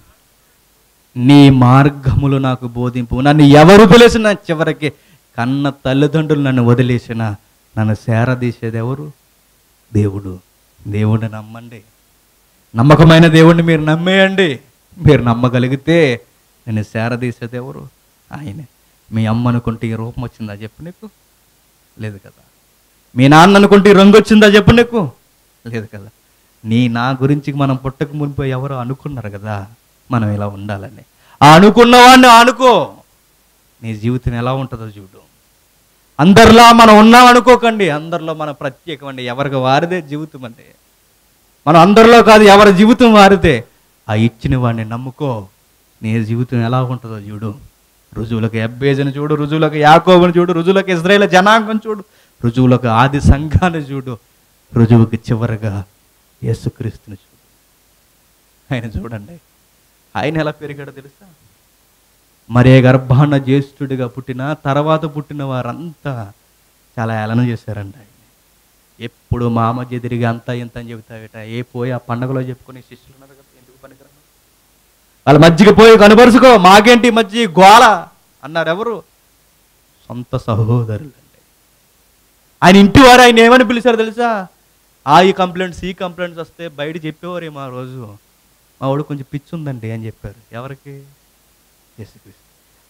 A: నీ మార్గములు నాకు బోధింపు నన్ను ఎవరు తెలిసిన చివరికి కన్న తల్లిదండ్రులు నన్ను వదిలేసిన నన్ను సేరదీసేది ఎవరు దేవుడు దేవుడిని నమ్మండి నమ్మకమైన దేవుడిని మీరు నమ్మేయండి మీరు నమ్మగలిగితే నేను సేరదీసేది ఎవరు ఆయనే మీ అమ్మ అనుకుంటే ఈ రూపం వచ్చిందా చెప్పు నీకు లేదు కదా మీ నాన్న అనుకుంటే ఈ రంగు వచ్చిందా చెప్పు నీకు లేదు కదా నీ నా గురించి మనం పుట్టక మునిపో ఎవరో అనుకున్నారు కదా మనం ఇలా ఉండాలని ఆ అనుకున్నవాడిని అనుకో నీ జీవితం ఎలా ఉంటుందో చూడు అందరిలా మనం ఉన్నాం అనుకోకండి అందరిలో మన ప్రత్యేకం అండి ఎవరికి వారిదే జీవితం అండి మనం అందరిలో కాదు ఎవరి జీవితం వారిదే ఆ ఇచ్చిన వాడిని నమ్ముకో నీ జీవితం ఎలా ఉంటుందో చూడు రుజువులకు ఎబ్బేజని చూడు రుజువులకు యాకోబుని చూడు రుజువులకు ఇజ్రాయేల్ జనాంగం చూడు రుజువులకు ఆది సంఘాన్ని చూడు రుజువుకి చివరగా యేసుక్రీస్తుని చూడు ఆయన చూడండి ఆయన ఎలా పెరిగాడో తెలుసా మరే గర్భాన జ్యేష్ఠుడిగా పుట్టిన తర్వాత పుట్టిన వారంతా చాలా ఏలన చేశారండి ఆయన ఎప్పుడు మా మధ్య తిరిగి అంతా ఇంత అని చెబుతావిట ఏ పోయి ఆ పండగలో చెప్పుకునే శిష్యులు ఉన్నారు కదా ఎందుకు పనికిరాను వాళ్ళ మధ్యకి పోయి కనబరుచుకో మాకేంటి ఈ మధ్య ఈ గోళ అన్నారు ఎవరు సొంత సహోదరులు అండి ఆయన ఇంటి వారు ఆయన ఏమని పిలిచారు తెలుసా ఆ ఈ కంప్లైంట్స్ ఈ కంప్లైంట్స్ వస్తే బయట చెప్పేవారేమో ఆ రోజు మా వాడు కొంచెం పిచ్చి ఉందండి అని చెప్పారు ఎవరికి యేసుక్రీస్తు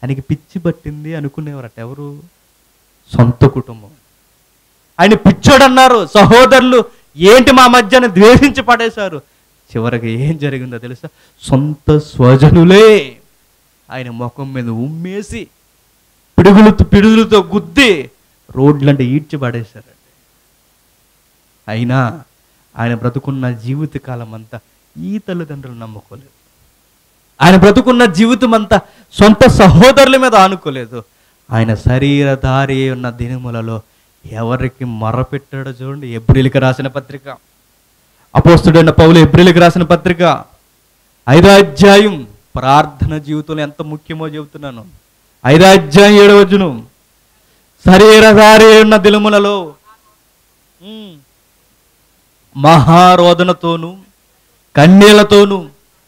A: ఆయనకి పిచ్చి పట్టింది అనుకునేవారట ఎవరు సొంత కుటుంబం ఆయన పిచ్చోడన్నారు సహోదరులు ఏంటి మా మధ్యన ద్వేషించి పడేశారు చివరికి ఏం జరిగిందో తెలుసా సొంత స్వజనులే ఆయన ముఖం మీద ఉమ్మేసి పిడుగులతో పిడుగులతో గుద్ది రోడ్లంటే ఈడ్చి పడేశారండి అయినా ఆయన బ్రతుకున్న జీవితకాలం అంతా ఈ తల్లిదండ్రులు నమ్ముకోలేదు ఆయన బ్రతుకున్న జీవితం అంతా సొంత సహోదరుల మీద ఆనుకోలేదు ఆయన శరీరధారి ఉన్న దినములలో ఎవరికి మొరపెట్టాడో చూడండి ఎబ్రిలికి రాసిన పత్రిక అపోస్తుడైన పౌలు ఎబ్రిలికి రాసిన పత్రిక ఐదో అధ్యాయం ప్రార్థన జీవితంలో ఎంత ముఖ్యమో చెబుతున్నాను ఐదో అధ్యాయం ఏడవచ్చును శరీరధారి ఉన్న దినములలో ఉమ్, మహారోదనతోను కన్నీళ్లతోను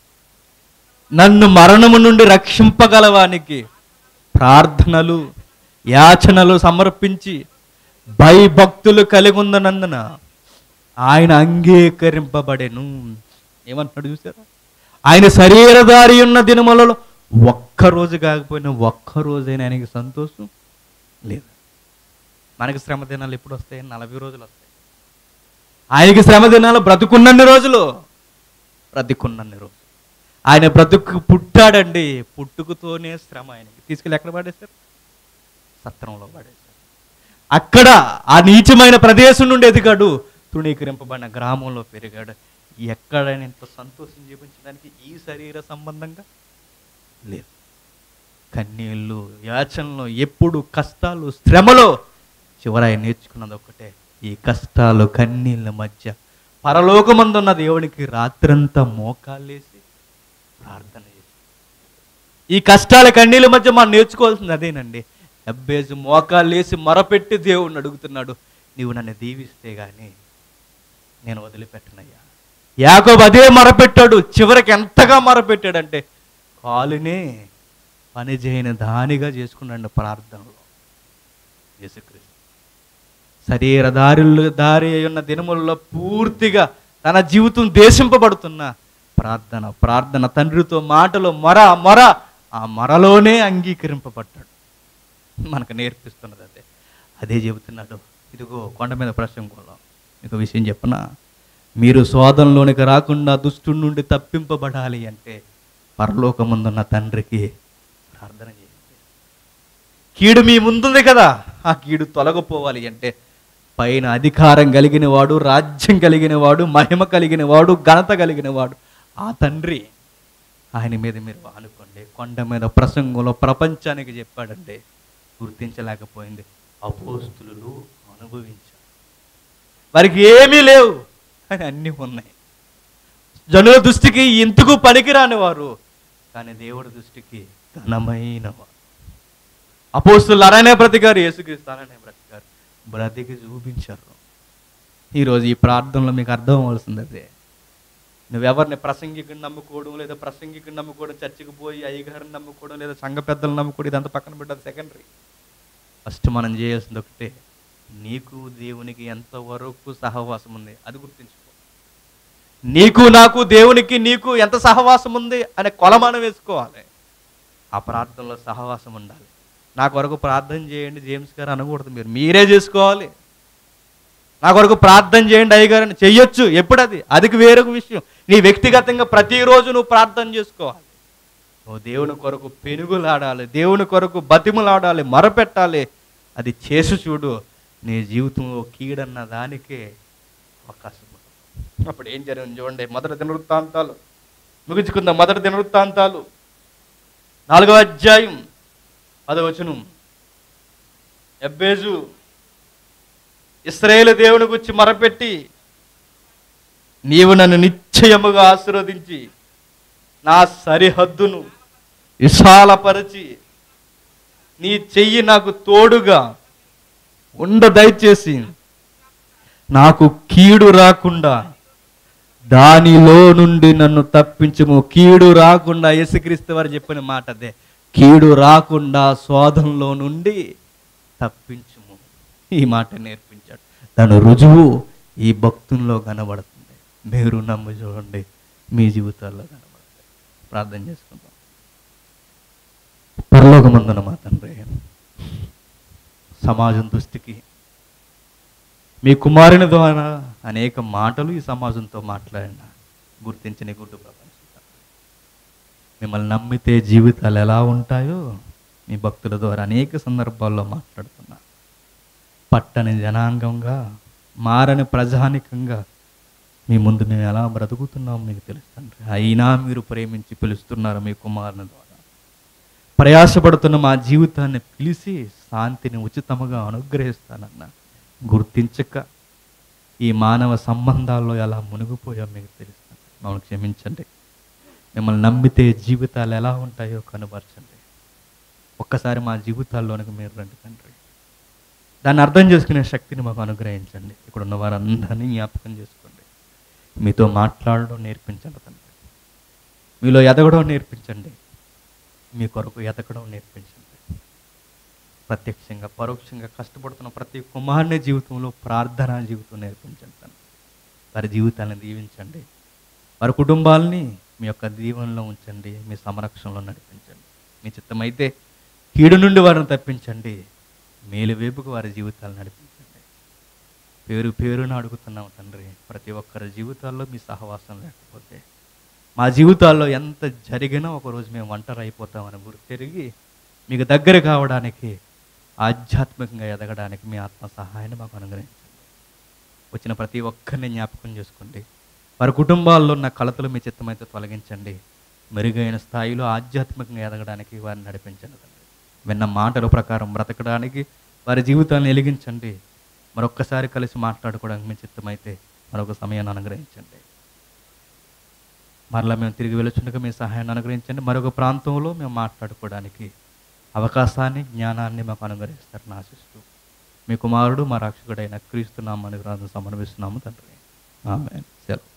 A: నన్ను మరణము నుండి రక్షింపగలవానికి ప్రార్థనలు యాచనలు సమర్పించి భయభక్తులు కలిగి ఉన్ననందున ఆయన అంగీకరింపబడెను ఏమంటున్నాడు చూసారా ఆయన శరీరధారి ఉన్న దినములలో ఒక్క రోజు కాకపోయినా ఒక్క రోజైనా ఆయనకి సంతోషం లేదు మనకి శ్రమ దినాలు ఎప్పుడు వస్తాయి నలభై రోజులు వస్తాయి ఆయనకి శ్రమ దినాలు బ్రతుకున్నన్ని రోజులు బ్రతుకున్నన్ని రోజులు ఆయన బ్రతుకు పుట్టాడండి పుట్టుకతోనే శ్రమ ఆయనకి తీసుకెళ్ళి ఎక్కడ పడేశారు సత్రంలో పడేశారు అక్కడ ఆ నీచమైన ప్రదేశం నుండి ఎదిగాడు తృణీకరింపబడిన గ్రామంలో పెరిగాడు ఎక్కడైనా ఇంత సంతోషం చూపించడానికి ఈ శరీర సంబంధంగా లేదు కన్నీళ్ళు యాచనలు ఎప్పుడు కష్టాలు శ్రమలో చివర ఆయన నేర్చుకున్నది ఒక్కటే ఈ కష్టాలు కన్నీళ్ళ మధ్య పరలోకమందున్న దేవునికి రాత్రంతా మోకాళ్ళేసి ప్రార్థన చేసి ఈ కష్టాల కన్నీళ్ళ మధ్య మనం నేర్చుకోవాల్సింది అదేనండి అబ్బేసి మోకాళ్ళేసి మొరపెట్టి దేవుణ్ణి అడుగుతున్నాడు నీవు నన్ను దీవిస్తే గాని నేను వదిలిపెట్టనయ్యా యాకోబు అదే మొరపెట్టాడు చివరికి ఎంతగా మొరపెట్టాడంటే కాలునే పని చేయని దానిగా చేసుకున్నాడు ప్రార్థనలో యేసుక్రీస్తు శరీర దారులు దారి అయి ఉన్న దినములలో పూర్తిగా తన జీవితం దేశింపబడుతున్న ప్రార్థన ప్రార్థన తండ్రితో మాటలు మొర మొర ఆ మొరలోనే అంగీకరింపబడ్డాడు మనకు నేర్పిస్తున్నది అదే అదే చెబుతున్నాడు ఇదిగో కొండ మీద ప్రసంగంలో మీకు విషయం చెప్పనా మీరు శోధనలోనికి రాకుండా దుష్టుడి నుండి తప్పింపబడాలి అంటే పరలోకముందున్న తండ్రికి ప్రార్థన చేయండి కీడు మీ ముందుంది కదా ఆ కీడు తొలగపోవాలి అంటే పైన అధికారం కలిగిన వాడు రాజ్యం కలిగిన వాడు మహిమ కలిగిన వాడు ఘనత కలిగిన వాడు ఆ తండ్రి ఆయన మీద మీరు ఆనుకోండి కొండ మీద ప్రసంగంలో ప్రపంచానికి చెప్పాడంటే గుర్తించలేకపోయింది అపోస్తులు అనుభవించారు వారికి ఏమీ లేవు కానీ అన్నీ ఉన్నాయి జనుల దృష్టికి ఇంతకు పనికిరాని వారు కానీ దేవుడి దృష్టికి ఘనమైన వారు అపోస్తులు అరణ్య బ్రతికారు యేసుక్రీస్తు అరణ్య బ్రతికారు బ్రతికి చూపించారు ఈరోజు ఈ ప్రార్థనలో మీకు అర్థం అవ్వాల్సింది అదే నువ్వెవరిని ప్రసంగికుని నమ్ముకోవడం లేదా ప్రసంగికుని నమ్ముకోవడం చర్చికి పోయి అయ్యగారిని నమ్ముకోవడం లేదా సంఘ పెద్దలు నమ్ముకోవడం ఇదంతా పక్కన పెట్టదు సెకండరీ ఫస్ట్ మనం చేయాల్సింది ఒకటే నీకు దేవునికి ఎంతవరకు సహవాసం ఉంది అది గుర్తుంచుకో నీకు నాకు దేవునికి నీకు ఎంత సహవాసం ఉంది అనే కొలమానం వేసుకోవాలి ఆ ప్రార్థనలో సహవాసం ఉండాలి నా కొరకు ప్రార్థన చేయండి జేమ్స్ గారు అనకూడదు మీరు మీరే చేసుకోవాలి నా కొరకు ప్రార్థన చేయండి అయ్యగారు అని చెయ్యొచ్చు ఎప్పుడు అది అది వేరొక విషయం నీ వ్యక్తిగతంగా ప్రతిరోజు నువ్వు ప్రార్థన చేసుకోవాలి నువ్వు దేవుని కొరకు పెనుగులాడాలి దేవుని కొరకు బతిములాడాలి మొరపెట్టాలి అది చేసి చూడు నీ జీవితంలో కీడన్న దానికే అవకాశం ఉంటుంది అప్పుడు ఏం జరిగింది చూడండి మొదటి దినవృత్తాంతాలు ముగించుకుందాం మొదటి దినవృత్తాంతాలు నాలుగవ అధ్యాయం పదవచనం ఎబ్బేజు ఇస్రాయేలు దేవుని గురించి మొరపెట్టి నీవు నన్ను నిశ్చయముగా ఆశీర్వదించి నా సరిహద్దును విశాలపరచి నీ చెయ్యి నాకు తోడుగా ఉండ దయచేసి నాకు కీడు రాకుండా దానిలో నుండి నన్ను తప్పించుము కీడు రాకుండా యేసుక్రీస్తు వారు చెప్పిన మాట అదే కీడు రాకుండా శోధంలో నుండి తప్పించుము ఈ మాట నేర్పించాడు దాని రుజువు ఈ భక్తుల్లో కనబడుతుంది మీరు నమ్ము చూడండి మీ జీవితాల్లో కనబడుతుంది ప్రార్థన చేసుకుందాం పరలోకమందున మా తండ్రి సమాజం దృష్టికి మీ కుమారుని ద్వారా అనేక మాటలు ఈ సమాజంతో మాట్లాడిన గుర్తించిన గుడ్డు ప్రపంచం మిమ్మల్ని నమ్మితే జీవితాలు ఎలా ఉంటాయో మీ భక్తుల ద్వారా అనేక సందర్భాల్లో మాట్లాడుతున్నా పట్టని జనాంగంగా మారని ప్రజానికంగా మీ ముందు మేము ఎలా బ్రతుకుతున్నాం మీకు తెలుస్తుంది అయినా మీరు ప్రేమించి పిలుస్తున్నారు మీ కుమారుని ద్వారా ప్రయాసపడుతున్న మా జీవితాన్ని పిలిచి శాంతిని ఉచితముగా అనుగ్రహిస్తానన్న గుర్తించక ఈ మానవ సంబంధాల్లో ఎలా మునిగిపోయాం మీకు తెలుస్తుంది మమ్మల్ని క్షమించండి మిమ్మల్ని నమ్మితే జీవితాలు ఎలా ఉంటాయో కనుపరచండి ఒక్కసారి మా జీవితాల్లోనికి మీరు రండి తండ్రి దాన్ని అర్థం చేసుకునే శక్తిని మాకు అనుగ్రహించండి ఇక్కడ ఉన్న వారందరినీ జ్ఞాపకం చేసుకోండి మీతో మాట్లాడడం నేర్పించండి తండ్రి మీలో ఎదగడం నేర్పించండి మీ కొరకు ఎదగడం నేర్పించండి ప్రత్యక్షంగా పరోక్షంగా కష్టపడుతున్న ప్రతి కుమారుని జీవితంలో ప్రార్థనా జీవితం నేర్పించండి తండ్రి వారి జీవితాలను దీవించండి వారి కుటుంబాలని మీ యొక్క దీవెనలో ఉంచండి మీ సంరక్షణలో నడిపించండి మీ చిత్తమైతే కీడు నుండి వారిని తప్పించండి మేలు వైపుకు వారి జీవితాలు నడిపించండి పేరు పేరున అడుగుతున్నాం తండ్రి ప్రతి ఒక్కరి జీవితాల్లో మీ సహవాసం లేకపోతే మా జీవితాల్లో ఎంత జరిగినా ఒకరోజు మేము ఒంటరి అయిపోతామని గుర్తెరిగి మీకు దగ్గర కావడానికి ఆధ్యాత్మికంగా ఎదగడానికి మీ ఆత్మ సహాయాన్ని మాకు అనుగ్రహించండి వచ్చిన ప్రతి ఒక్కరిని జ్ఞాపకం చేసుకోండి వారి కుటుంబాల్లో ఉన్న కలతలు మీ చిత్తమైతే తొలగించండి మెరుగైన స్థాయిలో ఆధ్యాత్మికంగా ఎదగడానికి వారిని నడిపించండి తండ్రి విన్న మాటల ప్రకారం బ్రతకడానికి వారి జీవితాన్ని వెలిగించండి మరొక్కసారి కలిసి మాట్లాడుకోవడానికి మీ చిత్తమైతే మరొక సమయాన్ని అనుగ్రహించండి మరలా మేము తిరిగి వెలుచుండగా మీ సహాయాన్ని అనుగ్రహించండి మరొక ప్రాంతంలో మేము మాట్లాడుకోవడానికి అవకాశాన్ని జ్ఞానాన్ని మాకు అనుగ్రహిస్తారని ఆశిస్తూ మీ కుమారుడు మా రక్షకుడైన క్రీస్తు నామాన్ని సమర్పిస్తున్నాము తండ్రి ఆమె సెలవు